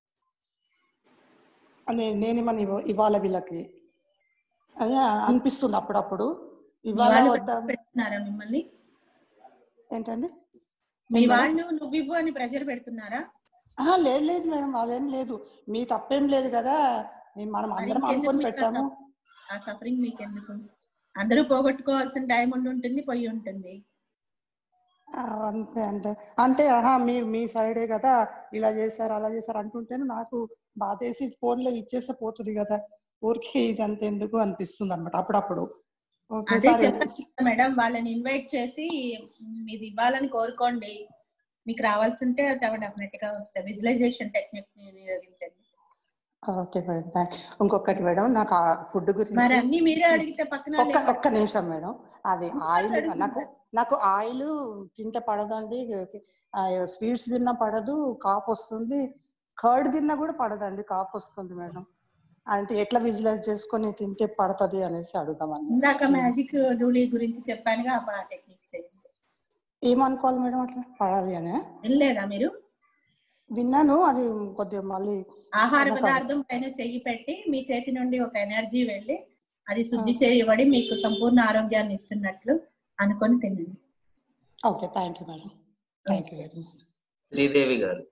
[SPEAKER 14] అని నేనేమని ఇవ్వ- ఇవ్వాలా వీళ్ళకి అని అనిపిస్తుంది అప్పుడప్పుడు
[SPEAKER 1] మీ
[SPEAKER 14] ఇవ్వాలా
[SPEAKER 1] వాళ్ళు
[SPEAKER 14] వద్దా
[SPEAKER 1] పెడుతున్నారా మిమ్మల్ని
[SPEAKER 14] ఏంటండి
[SPEAKER 1] మీ
[SPEAKER 14] ఏం మేడం?
[SPEAKER 1] వాళ్ళు నువ్వు ఇవ్వు అని ప్రెజర్ పెడుతున్నారా
[SPEAKER 14] ఆహా, లేదు లేదు మేడం అదేం లేదు మీ తప్పేం లేదు కదా ఈ మనం
[SPEAKER 1] మరి
[SPEAKER 14] అందరం
[SPEAKER 1] ఇంకెందుకు
[SPEAKER 14] అనుకొని
[SPEAKER 1] మీకు ఆ
[SPEAKER 14] పెట్టాము
[SPEAKER 1] సఫ- ఆ సఫరింగ్ మీకు ఎందుకు అందరూ పోగొట్టుకోవాల్సిన టైం ఉండి ఉంటుంది పోయి ఉంటుంది
[SPEAKER 14] ఆ, అంతే అంటే అంటే ఆహా మీ మీ సైడే కదా ఇలా చేశారు అలా చేశారు అంటుంటేనే నాకు బాధేసి ఫోన్లో ఇచ్చేస్తే పోతుంది కదా ఊరికి ఇదంతా ఎందుకు అనిపిస్తుంది అనమాట అప్పుడప్పుడు
[SPEAKER 1] అదే
[SPEAKER 14] ఒకేసారి
[SPEAKER 1] చెప్పండి మేడం వాళ్ళని ఇన్వైట్ చేసి "మ్, ఇది ఇవ్వాలని కోరుకోండి
[SPEAKER 15] మీకు రావాల్సి ఉంటే డెఫినెట్ గా వస్తాయి విజువలైజేషన్ టెక్నిక్ ని వినియోగించండి
[SPEAKER 14] okay madam thank okay madam నాకు ఆ ఫుడ్
[SPEAKER 15] మరి
[SPEAKER 14] గురించి
[SPEAKER 15] అన్ని మీరే అడిగితే పక్కన వాళ్ళు
[SPEAKER 14] ఒక్క
[SPEAKER 15] ఏం
[SPEAKER 14] ఒక్క నిమిషం మేడం అది ఆయిల్
[SPEAKER 15] అడుగుతున్నారు.
[SPEAKER 14] నాకు నాకు ఆయిల్ తింటే పడదండి స్వీట్స్ తిన్నా పడదు కాఫ్ వస్తుంది కర్డ్ తిన్నా కూడా పడదండి కాఫ్ వస్తుంది మేడం అంటే ఎట్లా విజువలైజ్ చేసుకొని తింటే పడుతుంది అనేసి అడుగుదామని
[SPEAKER 15] ఇందాక మ్యాజిక్ జూలీ గురించి చెప్పానుగా అప్పుడు ఆ టెక్నిక్ చేయండి
[SPEAKER 14] ఏమనుకోవాలి మేడం అట్లా పడాలి అని
[SPEAKER 15] వినలేదా మీరు
[SPEAKER 14] విన్నాను అది కొద్దిగా మళ్ళీ
[SPEAKER 15] ఆహార
[SPEAKER 14] నాకు అది-
[SPEAKER 15] పదార్థం పైన చెయ్యి పెట్టి మీ చేతి నుండి ఒక ఎనర్జీ వెళ్ళి అది శుద్ధి చేయబడి మీకు సంపూర్ణ ఆరోగ్యాన్ని ఇస్తున్నట్లు అనుకొని తినండి
[SPEAKER 14] okay thank you madam thank you very much
[SPEAKER 5] Sridevi గారు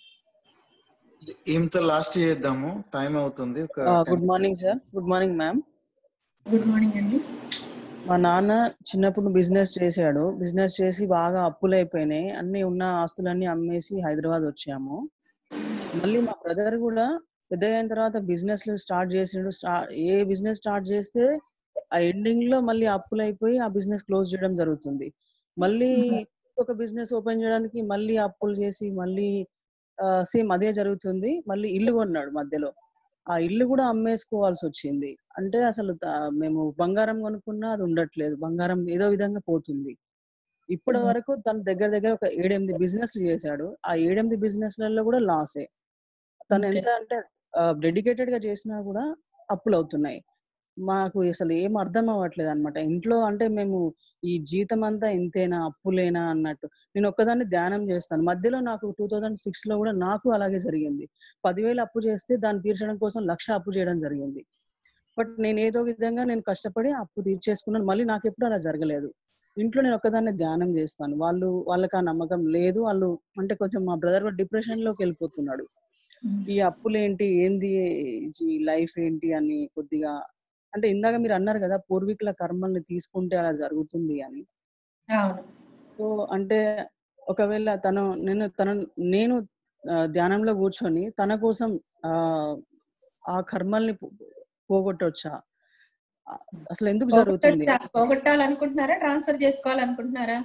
[SPEAKER 3] ఈమెతో లాస్ట్ చేద్దాము టైం అవుతుంది ఒక
[SPEAKER 16] good morning sir good morning ma'am
[SPEAKER 15] good morning అండి
[SPEAKER 16] మా నాన్న చిన్నప్పుడు బిజినెస్ చేశాడు బిజినెస్ చేసి బాగా అప్పులైపోయినాయి అన్ని ఉన్న ఆస్తులన్నీ అమ్మేసి హైదరాబాద్ వచ్చాము మళ్ళీ మా బ్రదర్ కూడా పెద్దగా అయిన తర్వాత బిజినెస్ స్టార్ట్ చేసిండు స్టా- ఏ బిజినెస్ స్టార్ట్ చేస్తే ఆ ఎండింగ్ లో మళ్ళీ అప్పులు అయిపోయి ఆ బిజినెస్ క్లోజ్ చేయడం జరుగుతుంది మళ్ళీ ఒక బిజినెస్ ఓపెన్ చేయడానికి మళ్ళీ అప్పులు చేసి మళ్ళీ సేమ్ అదే జరుగుతుంది మళ్ళీ ఇల్లు కొన్నాడు మధ్యలో ఆ ఇల్లు కూడా అమ్మేసుకోవాల్సి వచ్చింది అంటే అసలు త- మేము బంగారం కొనుక్కున్నా అది ఉండట్లేదు బంగారం ఏదో విధంగా పోతుంది ఇప్పటి వరకు తన దగ్గర దగ్గర ఒక ఏడెనిమిది బిజినెస్ చేశాడు ఆ ఏడెనిమిది బిజినెస్ లలో కూడా లాసే తను
[SPEAKER 15] Okay.
[SPEAKER 16] ఎంత అంటే డెడికేటెడ్ గా చేసినా కూడా అప్పులు అవుతున్నాయి మాకు అసలు ఏం అర్థం అవ్వట్లేదు అనమాట ఇంట్లో అంటే మేము ఈ జీతం అంతా ఇంతేనా అప్పులేనా అన్నట్టు నేను ఒక్కదాన్ని ధ్యానం చేస్తాను మధ్యలో నాకు టూ థౌజండ్ సిక్స్ లో కూడా నాకు అలాగే జరిగింది పదివేలు అప్పు చేస్తే దాన్ని తీర్చడం కోసం లక్ష అప్పు చేయడం జరిగింది బట్ నేను ఏదో విధంగా నేను కష్టపడి అప్పు తీర్చేసుకున్నాను మళ్ళీ నాకు ఎప్పుడు అలా జరగలేదు ఇంట్లో నేను ఒక్కదాన్ని ధ్యానం చేస్తాను వాళ్ళు వాళ్ళకి ఆ నమ్మకం లేదు వాళ్ళు అంటే కొంచెం మా బ్రదర్ కూడా డిప్రెషన్ లోకి వెళ్ళిపోతున్నాడు ఈ అప్పులు ఏంటి ఏంది ఈ లైఫ్ ఏంటి అని కొద్దిగా అంటే ఇందాక మీరు అన్నారు కదా పూర్వీకుల కర్మల్ని తీసుకుంటే అలా జరుగుతుంది అని
[SPEAKER 15] అవును
[SPEAKER 16] సో అంటే ఒకవేళ తను నేను తన నేను ఆ, ధ్యానంలో కూర్చొని తన కోసం ఆ ఆ కర్మల్ని పో- పోగొట్టొచ్చా ఆ, అసలు ఎందుకు జరుగుతుంది
[SPEAKER 15] పోగొట్టొచ్చా? పోగొట్టాలనుకుంటున్నారా ట్రాన్స్ఫర్ చేసుకోవాలనుకుంటున్నారా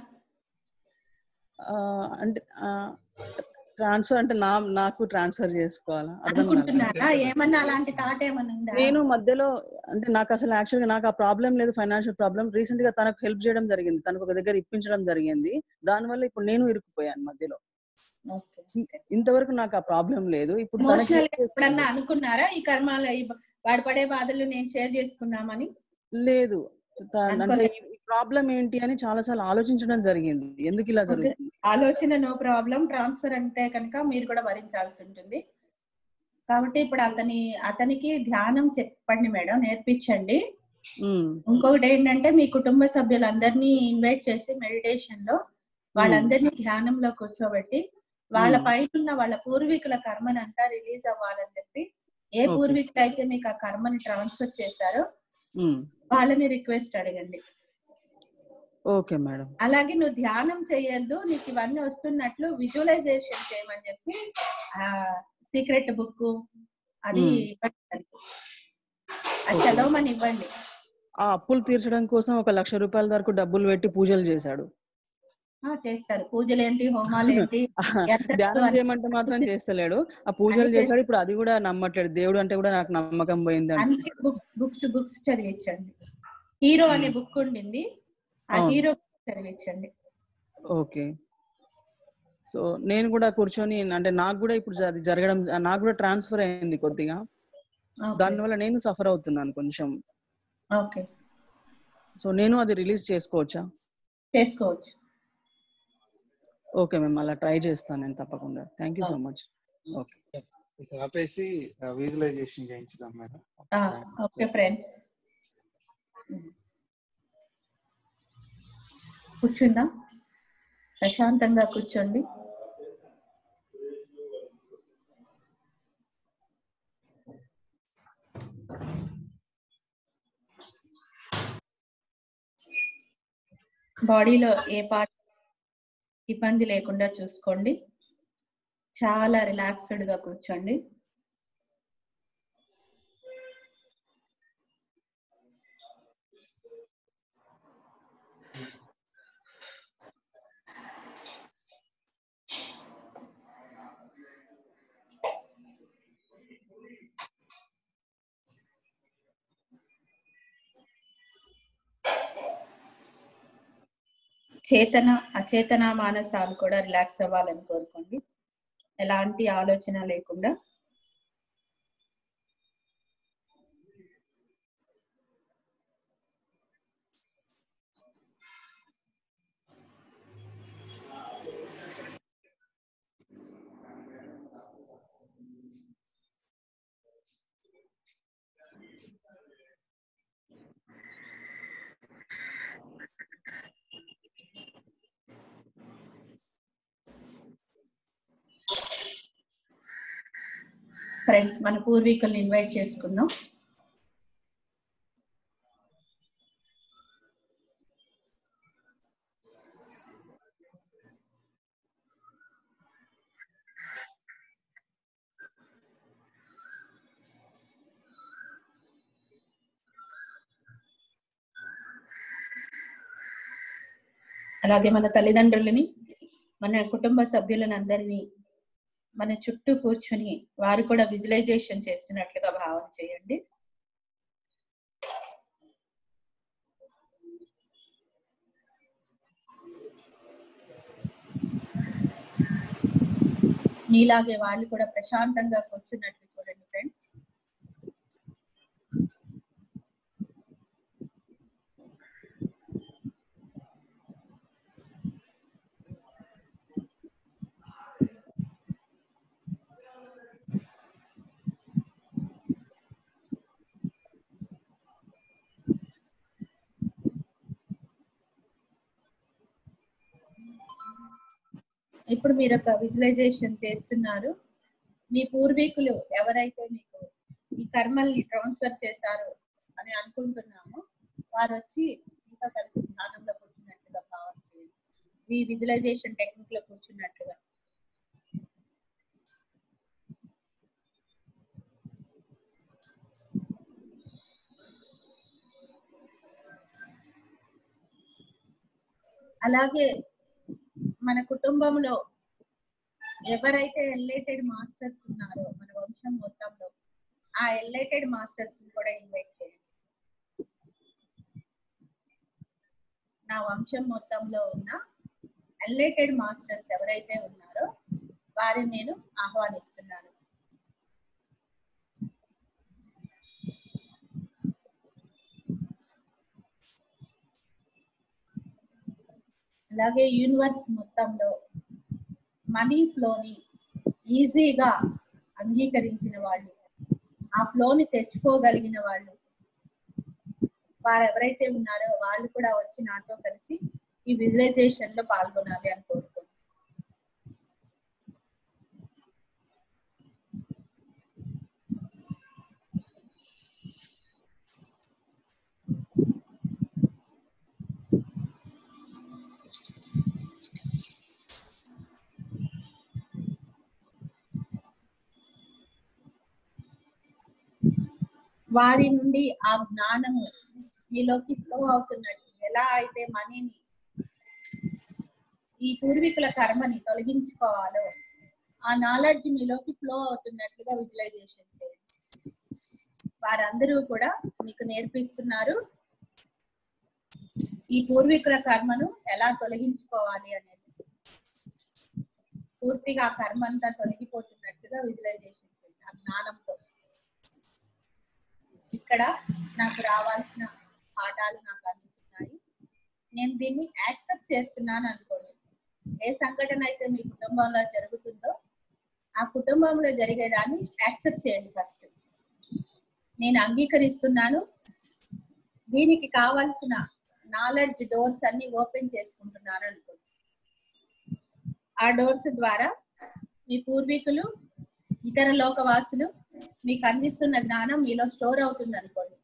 [SPEAKER 16] ఆ, అంటే ట్రాన్స్ఫర్ అంటే నా నాకు ట్రాన్స్ఫర్ చేసుకోవాలా అర్థం కాలేదు
[SPEAKER 15] అనుకుంటున్నారా ఏమన్నా అలాంటి థాట్ ఏమన్నా ఉందా
[SPEAKER 16] నేను మధ్యలో అంటే నాకు అసలు యాక్చువల్గా నాకు ఆ ప్రాబ్లం లేదు ఫైనాన్షియల్ ప్రాబ్లం రీసెంట్ గా తనకు హెల్ప్ చేయడం జరిగింది తనకు ఒక దగ్గర ఇప్పించడం జరిగింది దానివల్ల ఇప్పుడు నేను ఇరుక్కుపోయాను మధ్యలో ఇం- ఇంతవరకు నాకు ఆ ప్రాబ్లం లేదు ఇప్పుడు తనకి
[SPEAKER 15] ఎమోషనల్
[SPEAKER 16] help చేస్తే
[SPEAKER 15] ఎప్పుడన్నా అనుకున్నారా ఈ కర్మాలు ఈ బ- వాడు పడే బాధలు నేను షేర్ చేసుకుందామని
[SPEAKER 16] లేదు త- అంటే
[SPEAKER 15] అనుకోలేదు.
[SPEAKER 16] ఈ ప్రాబ్లం ఏంటి అని చాలా సార్లు ఆలోచించడం జరిగింది ఎందుకు ఇలా
[SPEAKER 15] ఓకే.
[SPEAKER 16] జరుగుతుంది
[SPEAKER 15] ఆలోచన నో ప్రాబ్లం ట్రాన్స్ఫర్ అంటే కనుక మీరు కూడా భరించాల్సి ఉంటుంది కాబట్టి ఇప్పుడు అతని అతనికి ధ్యానం చెప్పండి మేడం నేర్పించండి
[SPEAKER 16] ఉమ్,
[SPEAKER 15] ఇంకొకటి ఏంటంటే మీ కుటుంబ సభ్యులందరినీ ఇన్వైట్ చేసి మెడిటేషన్ లో వాళ్ళందరినీ ధ్యానంలో కూర్చోబెట్టి వాళ్ళ
[SPEAKER 16] మ్మ్.
[SPEAKER 15] పైన ఉన్న వాళ్ళ పూర్వీకుల కర్మనంతా రిలీజ్ అవ్వాలని చెప్పి ఏ
[SPEAKER 16] Okay.
[SPEAKER 15] పూర్వీకులు అయితే మీకు ఆ కర్మని ట్రాన్స్ఫర్ చేశారో
[SPEAKER 16] ఉమ్,
[SPEAKER 15] వాళ్ళని రిక్వెస్ట్ అడగండి
[SPEAKER 16] ఓకే మేడం
[SPEAKER 15] అలాగే నువ్వు ధ్యానం చేయొద్దు నీకు ఇవన్నీ వస్తున్నట్లు విజువలైజేషన్ చేయమని చెప్పి ఆ సీక్రెట్ బుక్ అది
[SPEAKER 16] మ్మ్.
[SPEAKER 15] ఇవ్వండి దానికి. అది
[SPEAKER 16] Okay.
[SPEAKER 15] చదవమని ఇవ్వండి
[SPEAKER 16] ఆ అప్పులు తీర్చడం కోసం ఒక లక్ష రూపాయల వరకు డబ్బులు పెట్టి పూజలు చేశాడు
[SPEAKER 15] ఆ, చేస్తారు పూజలు ఏంటి హోమాలు ఏంటి యంత్రాలు
[SPEAKER 16] ధ్యానం
[SPEAKER 15] అన్ని
[SPEAKER 16] చేయమంటే మాత్రం చేస్తలేడు ఆ పూజలు
[SPEAKER 15] అన్ని
[SPEAKER 16] చేశాడు ఇప్పుడు అది కూడా నమ్మట్లేడు దేవుడు అంటే కూడా నాకు నమ్మకం పోయింది
[SPEAKER 15] అన్ని
[SPEAKER 16] అంటున్నాడు
[SPEAKER 15] బుక్స్ బుక్స్ బుక్స్ చదివించండి హీరో అనే బుక్ ఉండింది ఆ
[SPEAKER 16] అవును.
[SPEAKER 15] హీరో చదివించండి
[SPEAKER 16] ఓకే సో నేను కూడా కూర్చొని అంటే నాకు కూడా ఇప్పుడు అది జరగడం నాకు కూడా ట్రాన్స్ఫర్ అయింది కొద్దిగా
[SPEAKER 15] ఓకే
[SPEAKER 16] దానివల్ల నేను సఫర్ అవుతున్నాను కొంచెం
[SPEAKER 15] ఓకే
[SPEAKER 16] సో నేను అది రిలీజ్ చేసుకోవచ్చా
[SPEAKER 15] చేసుకోవచ్చు
[SPEAKER 16] ఓకే మ్యామ్ అలా ట్రై చేస్తాను నేను తప్పకుండా thank you so much okay
[SPEAKER 3] ఇక ఆపేసి విజువలైజేషన్ చేయించుదాం మేడం
[SPEAKER 15] ఆ, ఓకే ఫ్రెండ్స్ కూర్చుందాం ప్రశాంతంగా కూర్చోండి బాడీలో ఏ పార్ట్ ఇబ్బంది లేకుండా చూసుకోండి చాలా రిలాక్స్డ్ గా కూర్చోండి చేతన అచేతన మానసాలు కూడా రిలాక్స్ అవ్వాలని కోరుకోండి ఎలాంటి ఆలోచన లేకుండా ఫ్రెండ్స్ మన పూర్వీకుల్ని ఇన్వైట్ చేసుకుందాం అలాగే మన తల్లిదండ్రులని మన కుటుంబ సభ్యులను అందరినీ మన చుట్టూ కూర్చుని వారు కూడా విజువలైజేషన్ చేస్తున్నట్లుగా భావన చేయండి మీలాగే వాళ్ళు కూడా ప్రశాంతంగా కూర్చున్నట్లు చూడండి ఫ్రెండ్స్ ఇప్పుడు మీరు ఒక విజువలైజేషన్ చేస్తున్నారు మీ పూర్వీకులు ఎవరైతే మీకు ఈ కర్మల్ని ట్రాన్స్ఫర్ చేశారు అని అనుకుంటున్నామో వారు వచ్చి మీతో కలిసి ధ్యానంలో కూర్చున్నట్లుగా భావన చేయండి ఈ విజువలైజేషన్ టెక్నిక్ లో కూర్చున్నట్లుగా అలాగే మన కుటుంబంలో ఎవరైతే ఎల్లైటెడ్ మాస్టర్స్ ఉన్నారో మన వంశం మొత్తంలో ఆ ఎల్లైటెడ్ మాస్టర్స్ కూడా ఇన్వైట్ చేయండి నా వంశం మొత్తంలో ఉన్న ఎల్లైటెడ్ మాస్టర్స్ ఎవరైతే ఉన్నారో వారిని నేను ఆహ్వానిస్తున్నాను అలాగే యూనివర్స్ మొత్తంలో మనీ ఫ్లోని ఈజీగా అంగీకరించిన వాళ్ళు ఆ ఫ్లోని తెచ్చుకోగలిగిన వాళ్ళు వారు ఎవరైతే ఉన్నారో వాళ్ళు కూడా వచ్చి నాతో కలిసి ఈ విజువలైజేషన్ లో పాల్గొనాలి అని కోరుకుంటున్నాను వారి నుండి ఆ జ్ఞానము మీలోకి ఫ్లో అవుతున్నట్టు ఎలా అయితే మనీని ఈ పూర్వీకుల కర్మని తొలగించుకోవాలో ఆ నాలెడ్జ్ మీలోకి ఫ్లో అవుతున్నట్లుగా విజువలైజేషన్ చేయండి వారందరూ కూడా మీకు నేర్పిస్తున్నారు ఈ పూర్వీకుల కర్మను ఎలా తొలగించుకోవాలి అనేది పూర్తిగా ఆ కర్మ అంతా తొలగిపోతున్నట్టుగా విజువలైజేషన్ చేయండి ఆ జ్ఞానంతో ఇక్కడ నాకు రావాల్సిన పాఠాలు నాకు అందుతున్నాయి నేను దీన్ని యాక్సెప్ట్ చేస్తున్నాను అనుకోండి ఏ సంఘటన అయితే మీ కుటుంబంలో జరుగుతుందో ఆ కుటుంబంలో జరిగేదాన్ని యాక్సెప్ట్ చేయండి ఫస్ట్ నేను అంగీకరిస్తున్నాను దీనికి కావాల్సిన నాలెడ్జ్ డోర్స్ అన్ని ఓపెన్ చేసుకుంటున్నాను అనుకోండి ఆ డోర్స్ ద్వారా మీ పూర్వీకులు ఇతర లోకవాసులు మీకు అందిస్తున్న జ్ఞానం మీలో స్టోర్ అవుతుంది అనుకోండి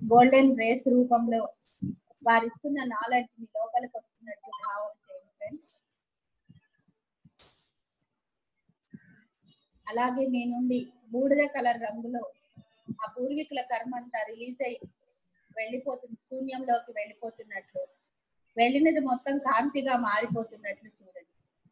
[SPEAKER 15] గోల్డెన్ రేస్ రూపంలో వారు ఇస్తున్న నాలెడ్జ్ మీ లోపలికి వస్తున్నట్టు భావన చేయండి ఫ్రెండ్స్ అలాగే మీ నుండి బూడిద కలర్ రంగులో ఆ పూర్వీకుల కర్మ అంతా రిలీజ్ అయి వెళ్ళిపోతుంది శూన్యంలోకి వెళ్ళిపోతున్నట్లు వెళ్ళినది మొత్తం కాంతిగా మారిపోతున్నట్లు చూడండి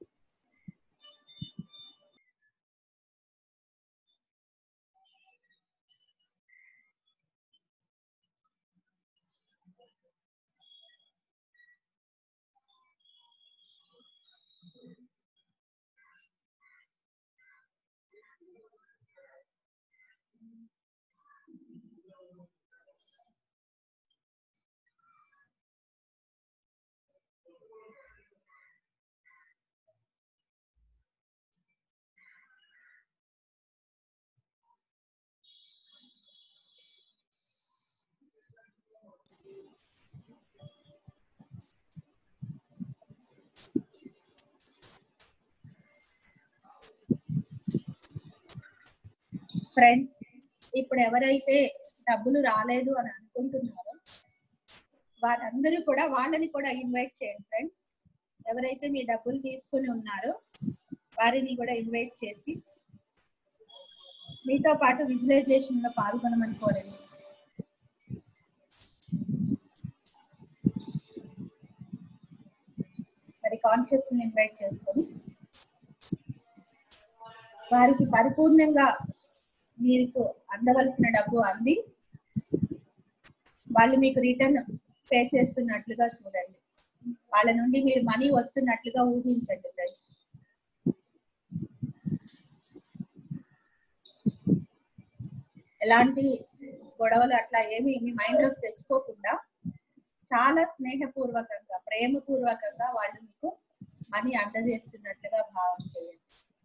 [SPEAKER 15] ఫ్రెండ్స్ ఇప్పుడు ఎవరైతే డబ్బులు రాలేదు అని అనుకుంటున్నారో వారందరూ కూడా వాళ్ళని కూడా ఇన్వైట్ చేయండి ఫ్రెండ్స్ ఎవరైతే మీ డబ్బులు తీసుకుని ఉన్నారో వారిని కూడా ఇన్వైట్ చేసి మీతో పాటు విజువలైజేషన్ లో పాల్గొనమని కోరండి మరి కాన్షియస్ ఇన్వైట్ చేసుకొని వారికి పరిపూర్ణంగా మీకు అందవలసిన డబ్బు అంది వాళ్ళు మీకు రిటర్న్ పే చేస్తున్నట్లుగా చూడండి వాళ్ళ నుండి మీరు మనీ వస్తున్నట్లుగా ఊహించండి ఫ్రెండ్స్ ఎలాంటి గొడవలు అట్లా ఏమి మీ మైండ్ లోకి తెచ్చుకోకుండా చాలా స్నేహపూర్వకంగా ప్రేమపూర్వకంగా వాళ్ళు మీకు మనీ అందజేస్తున్నట్లుగా భావన చేయండి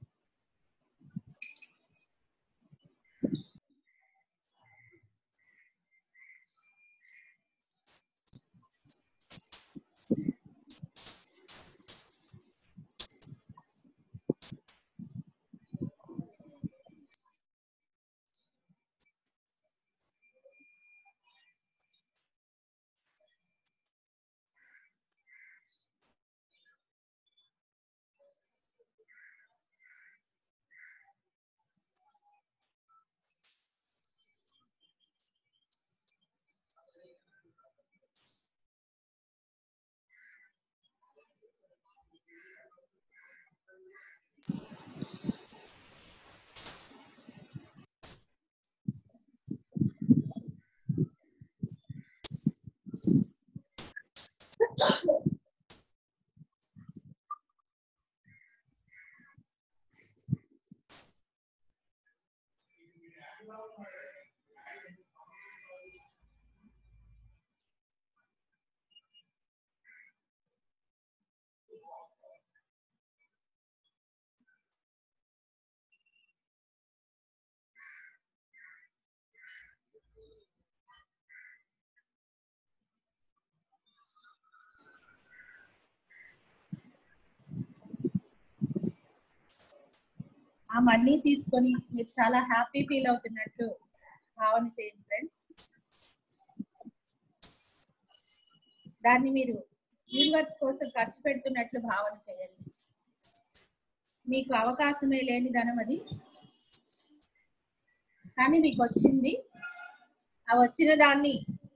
[SPEAKER 15] ఆ మనీ తీసుకొని మీరు చాలా హ్యాపీ ఫీల్ అవుతున్నట్టు భావన చేయండి ఫ్రెండ్స్ దాన్ని మీరు యూనివర్స్ కోసం ఖర్చు పెడుతున్నట్లు భావన చేయండి మీకు అవకాశమే లేని ధనం అది కానీ మీకు వచ్చింది ఆ వచ్చిన దాన్ని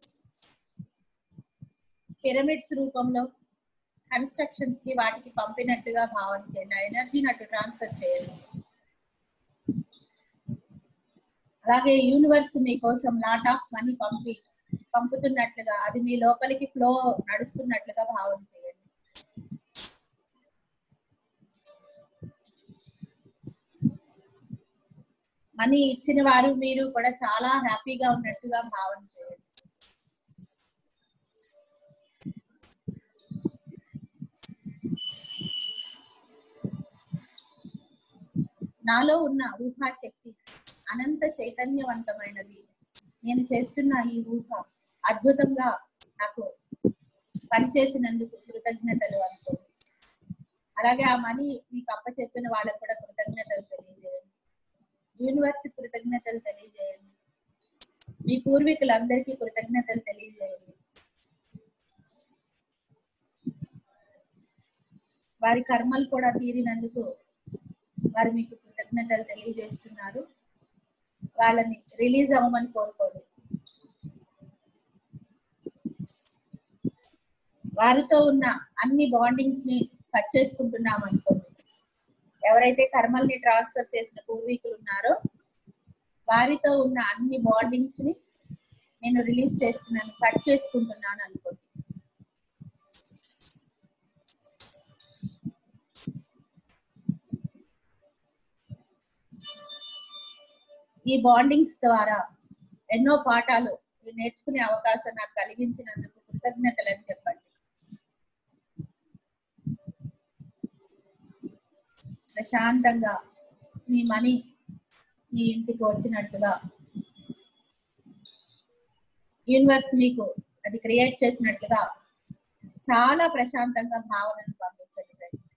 [SPEAKER 15] పిరమిడ్స్ రూపంలో కన్స్ట్రక్షన్స్ కి వాటికి పంపినట్టుగా భావన చేయండి ఆ ఎనర్జీని అటు ట్రాన్స్ఫర్ చేయండి అలాగే యూనివర్స్ మీకోసం లాట్ ఆఫ్ మనీ పంపి పంపుతున్నట్లుగా అది మీ లోపలికి ఫ్లో నడుస్తున్నట్లుగా భావన చేయండి మనీ ఇచ్చిన వారు మీరు కూడా చాలా హ్యాపీగా ఉన్నట్టుగా భావన చేయండి నాలో ఉన్న ఊహాశక్తి అనంత చైతన్యవంతమైనది నేను చేస్తున్న ఈ ఊహ అద్భుతంగా నాకు పనిచేసినందుకు కృతజ్ఞతలు అనుకోండి అలాగే ఆ మనీ మీకు అప్పచెప్పిన వాళ్ళకు కూడా కృతజ్ఞతలు తెలియజేయండి యూనివర్స్ కృతజ్ఞతలు తెలియజేయండి మీ పూర్వీకులందరికీ కృతజ్ఞతలు తెలియజేయండి వారి కర్మలు కూడా తీరినందుకు వారు మీకు కృతజ్ఞతలు తెలియజేస్తున్నారు వాళ్ళని రిలీజ్ అవ్వమని కోరుకోండి వారితో ఉన్న అన్ని బాండింగ్స్ ని కట్ చేసుకుంటున్నాం అనుకోండి ఎవరైతే కర్మల్ని ట్రాన్స్ఫర్ చేసిన పూర్వీకులు ఉన్నారో వారితో ఉన్న అన్ని బాండింగ్స్ ని నేను రిలీజ్ చేస్తున్నాను కట్ చేసుకుంటున్నాను అనుకోండి ఈ బాండింగ్స్ ద్వారా ఎన్నో పాఠాలు నేర్చుకునే అవకాశం నాకు కలిగించినందుకు కృతజ్ఞతలు అని చెప్పండి ప్రశాంతంగా మీ మనీ మీ ఇంటికి వచ్చినట్టుగా యూనివర్స్ మీకు అది క్రియేట్ చేసినట్టుగా చాలా ప్రశాంతంగా భావనను పంపించండి ఫ్రెండ్స్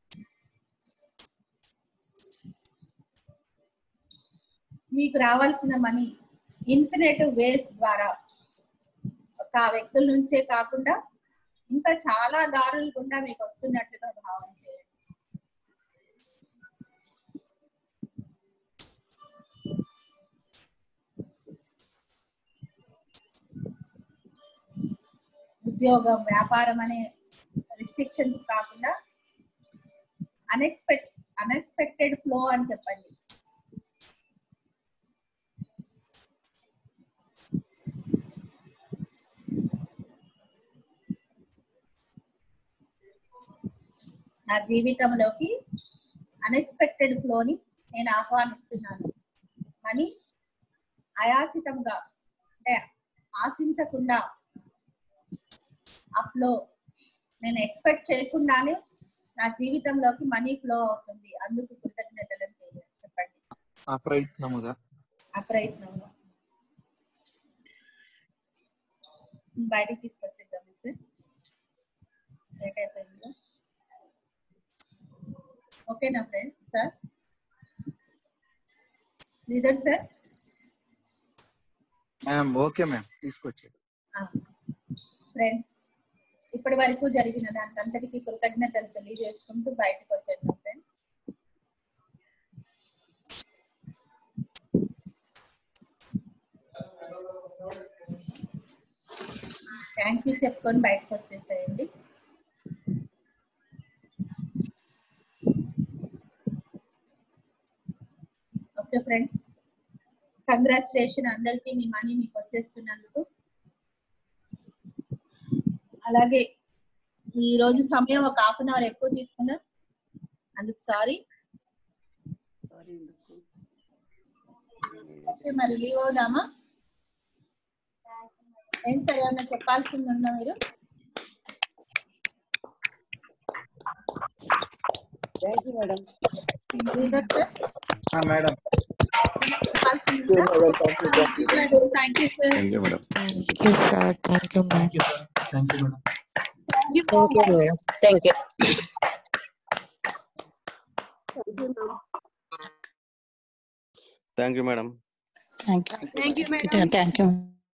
[SPEAKER 15] మీకు రావాల్సిన మనీ ఇన్ఫినిట్ వేస్ ద్వారా ఒక వ్యక్తుల నుంచే కాకుండా ఇంకా చాలా దారులు గుండా మీకు వస్తున్నట్టుగా భావన చేయండి ఉద్యోగం వ్యాపారం అనే రిస్ట్రిక్షన్స్ కాకుండా అన్ఎక్స్పెక్ట్ అన్ఎక్స్పెక్టెడ్ ఫ్లో అని చెప్పండి నా జీవితంలోకి అన్ఎక్స్పెక్టెడ్ ఫ్లోని నేను ఆహ్వానిస్తున్నాను అని అయాచితంగా అంటే ఆశించకుండా ఆ ఫ్లో నేను ఎక్స్పెక్ట్ చేయకుండానే నా జీవితంలోకి మనీ ఫ్లో అవుతుంది అందుకు కృతజ్ఞతలు చెప్పండి
[SPEAKER 3] అప్రయత్నముగా
[SPEAKER 15] అప్రయత్నంగా బయటికి తీసుకొచ్చేద్దాం సార్ లేట్ అయిపోయింది ఓకేనా friend sir Sridhar sir
[SPEAKER 3] ma'am okay ma'am తీసుకొచ్చారు
[SPEAKER 15] ఫ్రెండ్స్ ఇప్పటి వరకు జరిగిన దానికంతటికీ కృతజ్ఞతలు తెలియజేసుకుంటూ బయటకు వచ్చేద్దాం ఫ్రెండ్స్ థ్యాంక్ యూ చెప్పుకొని బయటకు వచ్చేసేయండి ఓకే ఫ్రెండ్స్ కంగ్రాచులేషన్ అందరికీ మీ మనీ మీకు వచ్చేస్తున్నందుకు అలాగే ఈ రోజు సమయం ఒక హాఫ్ అన్ అవర్ ఎక్కువ తీసుకున్నా అందుకు సారీ ఓకే మరి లీవ్ అవుదామా ఏం సరే ఏమన్నా చెప్పాల్సింది ఉందా మీరు
[SPEAKER 16] thank you madam
[SPEAKER 15] Sridhar sir
[SPEAKER 3] madam
[SPEAKER 15] చెప్పాల్సింది ఉందా
[SPEAKER 8] thank you sir
[SPEAKER 4] thank you madam
[SPEAKER 17] Thank you, sir. Thank you, ma'am.
[SPEAKER 6] Thank you sir thank you madam
[SPEAKER 17] Thank you, ma'am. Thank you.
[SPEAKER 18] Thank you madam
[SPEAKER 17] Thank you.
[SPEAKER 14] Thank you, madam.
[SPEAKER 17] Th- Thank you.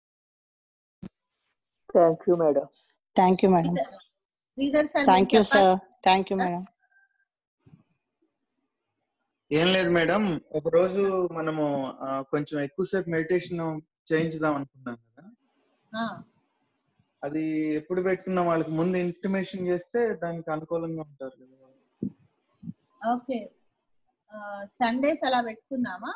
[SPEAKER 14] Thank you madam
[SPEAKER 17] Thank you, madam.
[SPEAKER 15] Sridhar sir
[SPEAKER 17] Thank you, sir. Thank you, madam.
[SPEAKER 3] ఏం లేదు మేడం ఒక రోజు మనము ఆ, కొంచెం ఎక్కువసేపు మెడిటేషన్ చేయించుదాం అనుకున్నాం కదా అది ఎప్పుడు పెట్టుకున్న వాళ్ళకి ముందు ఇంటిమేషన్ చేస్తే దానికి అనుకూలంగా ఉంటారు కదా
[SPEAKER 15] ఓకే సండేస్ అలా పెట్టుకుందామా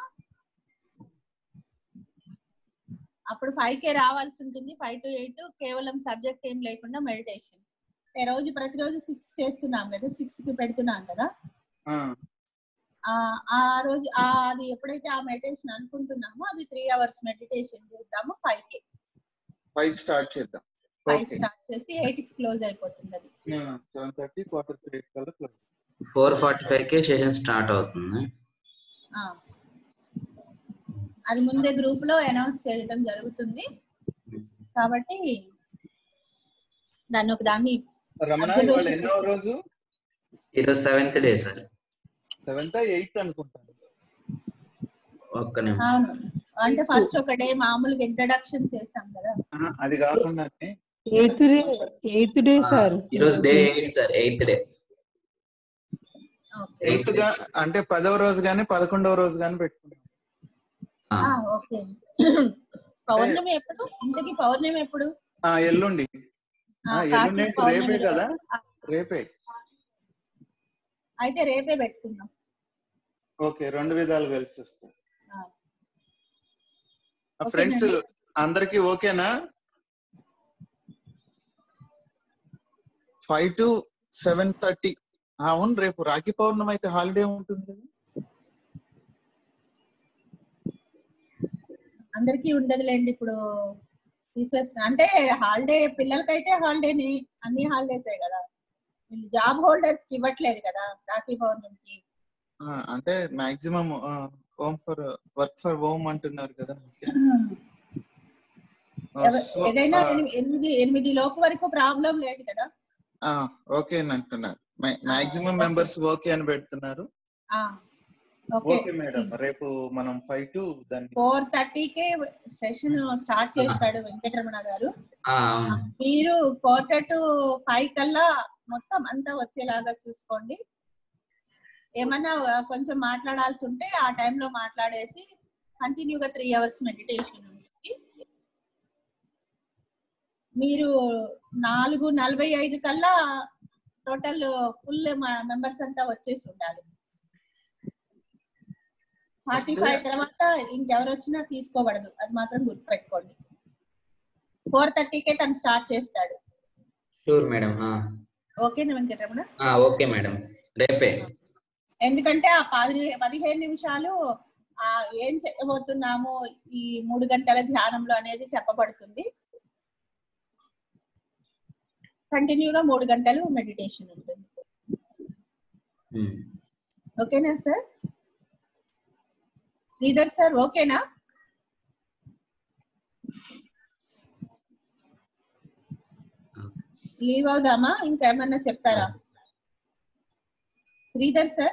[SPEAKER 15] అప్పుడు ఫైవ్ కే రావాల్సి ఉంటుంది ఫైవ్ టు ఎయిట్ కేవలం సబ్జెక్ట్ ఏం లేకుండా మెడిటేషన్ రోజు ప్రతిరోజు సిక్స్ చేస్తున్నాం కదా సిక్స్ కి పెడుతున్నాం కదా
[SPEAKER 3] ఆ,
[SPEAKER 15] ఆ ఆ రోజు ఆ అది ఎప్పుడైతే ఆ మెడిటేషన్ అనుకుంటున్నామో అది త్రీ అవర్స్ మెడిటేషన్ చేద్దాము ఫైవ్ కి
[SPEAKER 3] ఫైవ్ స్టార్ట్ చేద్దాం
[SPEAKER 15] ఫైవ్
[SPEAKER 3] ఓకే
[SPEAKER 15] స్టార్ట్ చేసి ఎయిట్ కి క్లోజ్ అయిపోతుంది అది
[SPEAKER 3] seven thirty quarter to eight కల్లా close.
[SPEAKER 5] ఫోర్ ఫార్టీ ఫైవ్ కే సెషన్ స్టార్ట్ అవుతుంది
[SPEAKER 15] ఆ. అది ముందే గ్రూప్ లో అనౌన్స్ చేయడం జరుగుతుంది కాబట్టి దాన్ని ఒక దాన్ని
[SPEAKER 3] రమణ
[SPEAKER 15] observation
[SPEAKER 3] ఇవాళ ఎన్నో రోజు
[SPEAKER 5] ఈరోజు seventh day sir
[SPEAKER 3] seventh eighth అనుకుంటాను
[SPEAKER 5] ఒక్క నిమిషం
[SPEAKER 15] అవును అంటే ఫస్ట్ ఒక డే మామూలుగా ఇంట్రడక్షన్ చేస్తాం కదా
[SPEAKER 3] ఆహా, అది కాకుండా
[SPEAKER 17] eighth day eighth day sir
[SPEAKER 5] ఈరోజు day eight sir eighth day
[SPEAKER 3] eighth గా అంటే పదవ రోజు గానీ పదకొండవ రోజు గానీ పెట్టుకున్నాం
[SPEAKER 15] ఆ, ఓకే పౌర్ణమి ఎప్పుడు ఇంతకి పౌర్ణమి ఎప్పుడు
[SPEAKER 3] ఆ, ఎల్లుండి
[SPEAKER 15] ఆ,
[SPEAKER 3] ఆ, ఎల్లుండి
[SPEAKER 15] కార్తీక
[SPEAKER 3] ఏంటి? రేపే
[SPEAKER 15] పౌర్ణమి
[SPEAKER 3] కదా
[SPEAKER 15] ఆ,
[SPEAKER 3] రేపే
[SPEAKER 15] అయితే రేపే పెట్టుకుందాం
[SPEAKER 3] ఓకే రెండు విధాలు కలిసి వస్తాయి
[SPEAKER 15] ఆ.
[SPEAKER 3] ఫ్రెండ్స్
[SPEAKER 15] ఓకేనండి.
[SPEAKER 3] అందరికి ఓకేనా ఫైవ్ టు సెవెన్ థర్టీ అవును రేపు రాఖీ పౌర్ణమి అయితే హాలిడే ఉంటుంది కదా
[SPEAKER 15] అందరికీ ఉండదులేండి ఇప్పుడు తీసేస్తున్నా అంటే హాలిడే పిల్లలకైతే హాలిడేని అన్ని హాలిడేసే కదా వీళ్ళు జాబ్ హోల్డర్స్ కి ఇవ్వట్లేదు కదా రాఖీ పౌర్ణమికి
[SPEAKER 3] ఆ, అంటే maximum home for work for home అంటున్నారు కదా
[SPEAKER 15] ఎవ- ఏదైనా ఎనిమి- ఎనిమిది ఎనిమిది లోపు వరకు ప్రాబ్లం లేదు కదా
[SPEAKER 3] ఓకే అని అంటున్నారు మాక్సిమం మెంబర్స్ ఓకే అని పెడుతున్నారు
[SPEAKER 15] ఆ, ఓకే
[SPEAKER 3] ఓకే మేడం రేపు మనం ఫైవ్ టు దాన్ని
[SPEAKER 15] ఫోర్ థర్టీకే సెషన్ స్టార్ట్ చేస్తాడు వెంకటరమణ గారు
[SPEAKER 5] ఆ, అవును
[SPEAKER 15] మీరు క్వార్టర్ టు ఫైవ్ కల్లా మొత్తం అంతా వచ్చేలాగా చూసుకోండి ఏమన్నా కొంచెం మాట్లాడాల్సి ఉంటే ఆ టైంలో మాట్లాడేసి కంటిన్యూగా త్రీ అవర్స్ మెడిటేషన్ ఉంటుంది మీరు నాలుగు నలభై ఐదు కల్లా టోటల్ ఫుల్ మెంబర్స్ అంతా వచ్చేసి ఉండాలి ఫార్టీ ఫైవ్ తర్వాత ఇంకెవరు వచ్చినా తీసుకోబడదు అది మాత్రం గుర్తుపెట్టుకోండి ఫోర్ థర్టీకే తను స్టార్ట్ చేస్తాడు
[SPEAKER 5] షూర్ మేడం
[SPEAKER 15] ఓకేనా వెంకటరమణ
[SPEAKER 5] ఓకే మేడం రేపే
[SPEAKER 15] ఎందుకంటే ఆ పది పదిహేను నిమిషాలు ఆ ఏం చేయబోతున్నాము ఈ మూడు గంటల ధ్యానంలో అనేది చెప్పబడుతుంది కంటిన్యూగా మూడు గంటలు మెడిటేషన్ ఉంటుంది ఓకేనా సార్ శ్రీధర్ సార్ ఓకేనా లీవ్ అవుదామా ఇంకేమన్నా చెప్తారా శ్రీధర్ సార్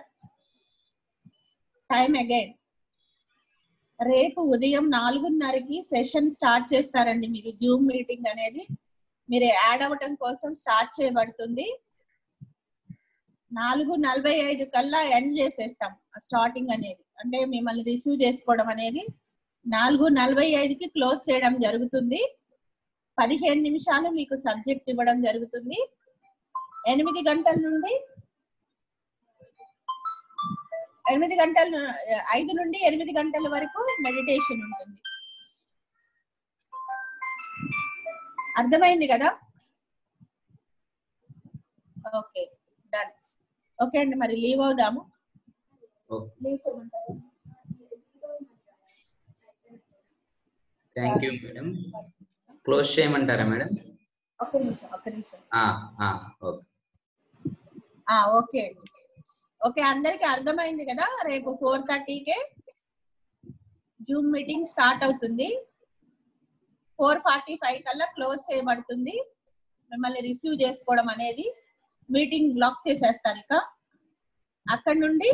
[SPEAKER 15] టైం అగైన్ రేపు ఉదయం నాలుగున్నరకి సెషన్ స్టార్ట్ చేస్తారండి మీరు జూమ్ మీటింగ్ అనేది మీరు యాడ్ అవ్వటం కోసం స్టార్ట్ చేయబడుతుంది నాలుగు నలభై ఐదు కల్లా ఎండ్ చేసేస్తాం స్టార్టింగ్ అనేది అంటే మిమ్మల్ని రిసీవ్ చేసుకోవడం అనేది నాలుగు నలభై ఐదుకి క్లోజ్ చేయడం జరుగుతుంది పదిహేను నిమిషాలు మీకు సబ్జెక్ట్ ఇవ్వడం జరుగుతుంది ఎనిమిది గంటల నుండి ఎనిమిది గంటల ను- ఐదు నుండి ఎనిమిది గంటల వరకు మెడిటేషన్ ఉంటుంది అర్థమైంది కదా ఓకే డన్ ఓకే అండి మరి లీవ్ అవుదాము లీవ్ చేయమంటారా
[SPEAKER 5] థ్యాంక్ యూ మేడం క్లోజ్ చేయమంటారా మేడం
[SPEAKER 15] ఒక్క నిమిషం ఒక్క నిమిషం
[SPEAKER 5] ఓకే
[SPEAKER 15] ఆ ఓకే అండి ఓకే అందరికి అర్థమైంది కదా రేపు ఫోర్ థర్టీకే జూమ్ మీటింగ్ స్టార్ట్ అవుతుంది ఫోర్ ఫార్టీ ఫైవ్ కల్లా క్లోజ్ చేయబడుతుంది మిమ్మల్ని రిసీవ్ చేసుకోవడం అనేది మీటింగ్ బ్లాక్ చేసేస్తారు ఇక అక్కడ నుండి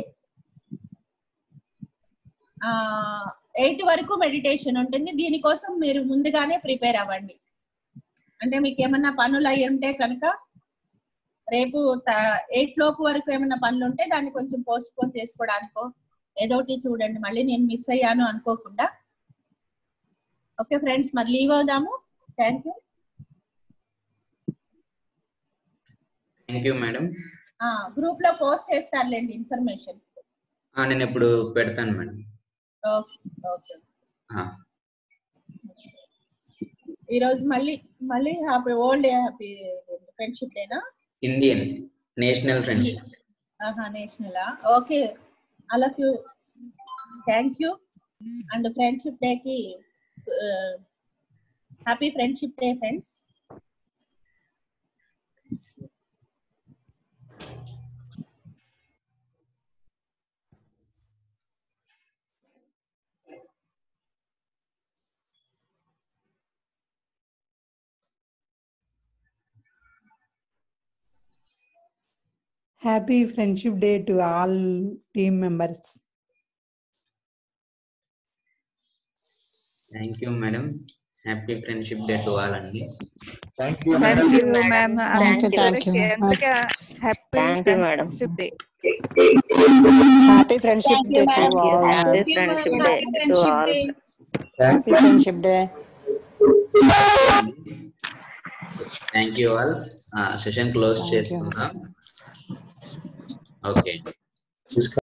[SPEAKER 15] ఎయిట్ వరకు మెడిటేషన్ ఉంటుంది దీనికోసం మీరు ముందుగానే ప్రిపేర్ అవ్వండి అంటే మీకు ఏమన్నా పనులు అయి ఉంటే కనుక రేపు ఎయిట్ లోపు వరకు ఏమైనా పనులు ఉంటే దాన్ని కొంచెం పోస్ట్ పోన్ చేసుకోవడానికో ఏదో ఒకటి చూడండి మళ్ళీ నేను మిస్ అయ్యాను అనుకోకుండా ఓకే ఫ్రెండ్స్ మరి లీవ్ అవుదాము thank you
[SPEAKER 5] thank you madam
[SPEAKER 15] group లో పోస్ట్ చేస్తారులేండి ఇన్ఫర్మేషన్
[SPEAKER 5] నేను ఇప్పుడు పెడతాను మేడం
[SPEAKER 15] ఓకే ఓకే ఈరోజు మళ్ళీ మళ్ళీ హ్యాపీ ఓల్డ్ హ్యాపీ ఫ్రెండ్షిప్ డేనా
[SPEAKER 5] ఇండియన్ నేషనల్ ఫ్రెండ్షిప్
[SPEAKER 15] ఆహా నేషనలా okay all of you thank you and friendship డేకి happy friendship day friends
[SPEAKER 18] Happy Friendship Day to all team members.
[SPEAKER 5] Thank you madam happy friendship day to all అండి
[SPEAKER 13] thank you
[SPEAKER 9] thank you ma'am
[SPEAKER 14] Thank you, thank you.
[SPEAKER 9] ఎంతగా happy
[SPEAKER 18] Thank you, madam.
[SPEAKER 9] Friendship day
[SPEAKER 14] happy friendship day to all
[SPEAKER 18] Happy friendship day to all.
[SPEAKER 14] Happy friendship day
[SPEAKER 5] thank you all session close చేసుకుందాం ఓకే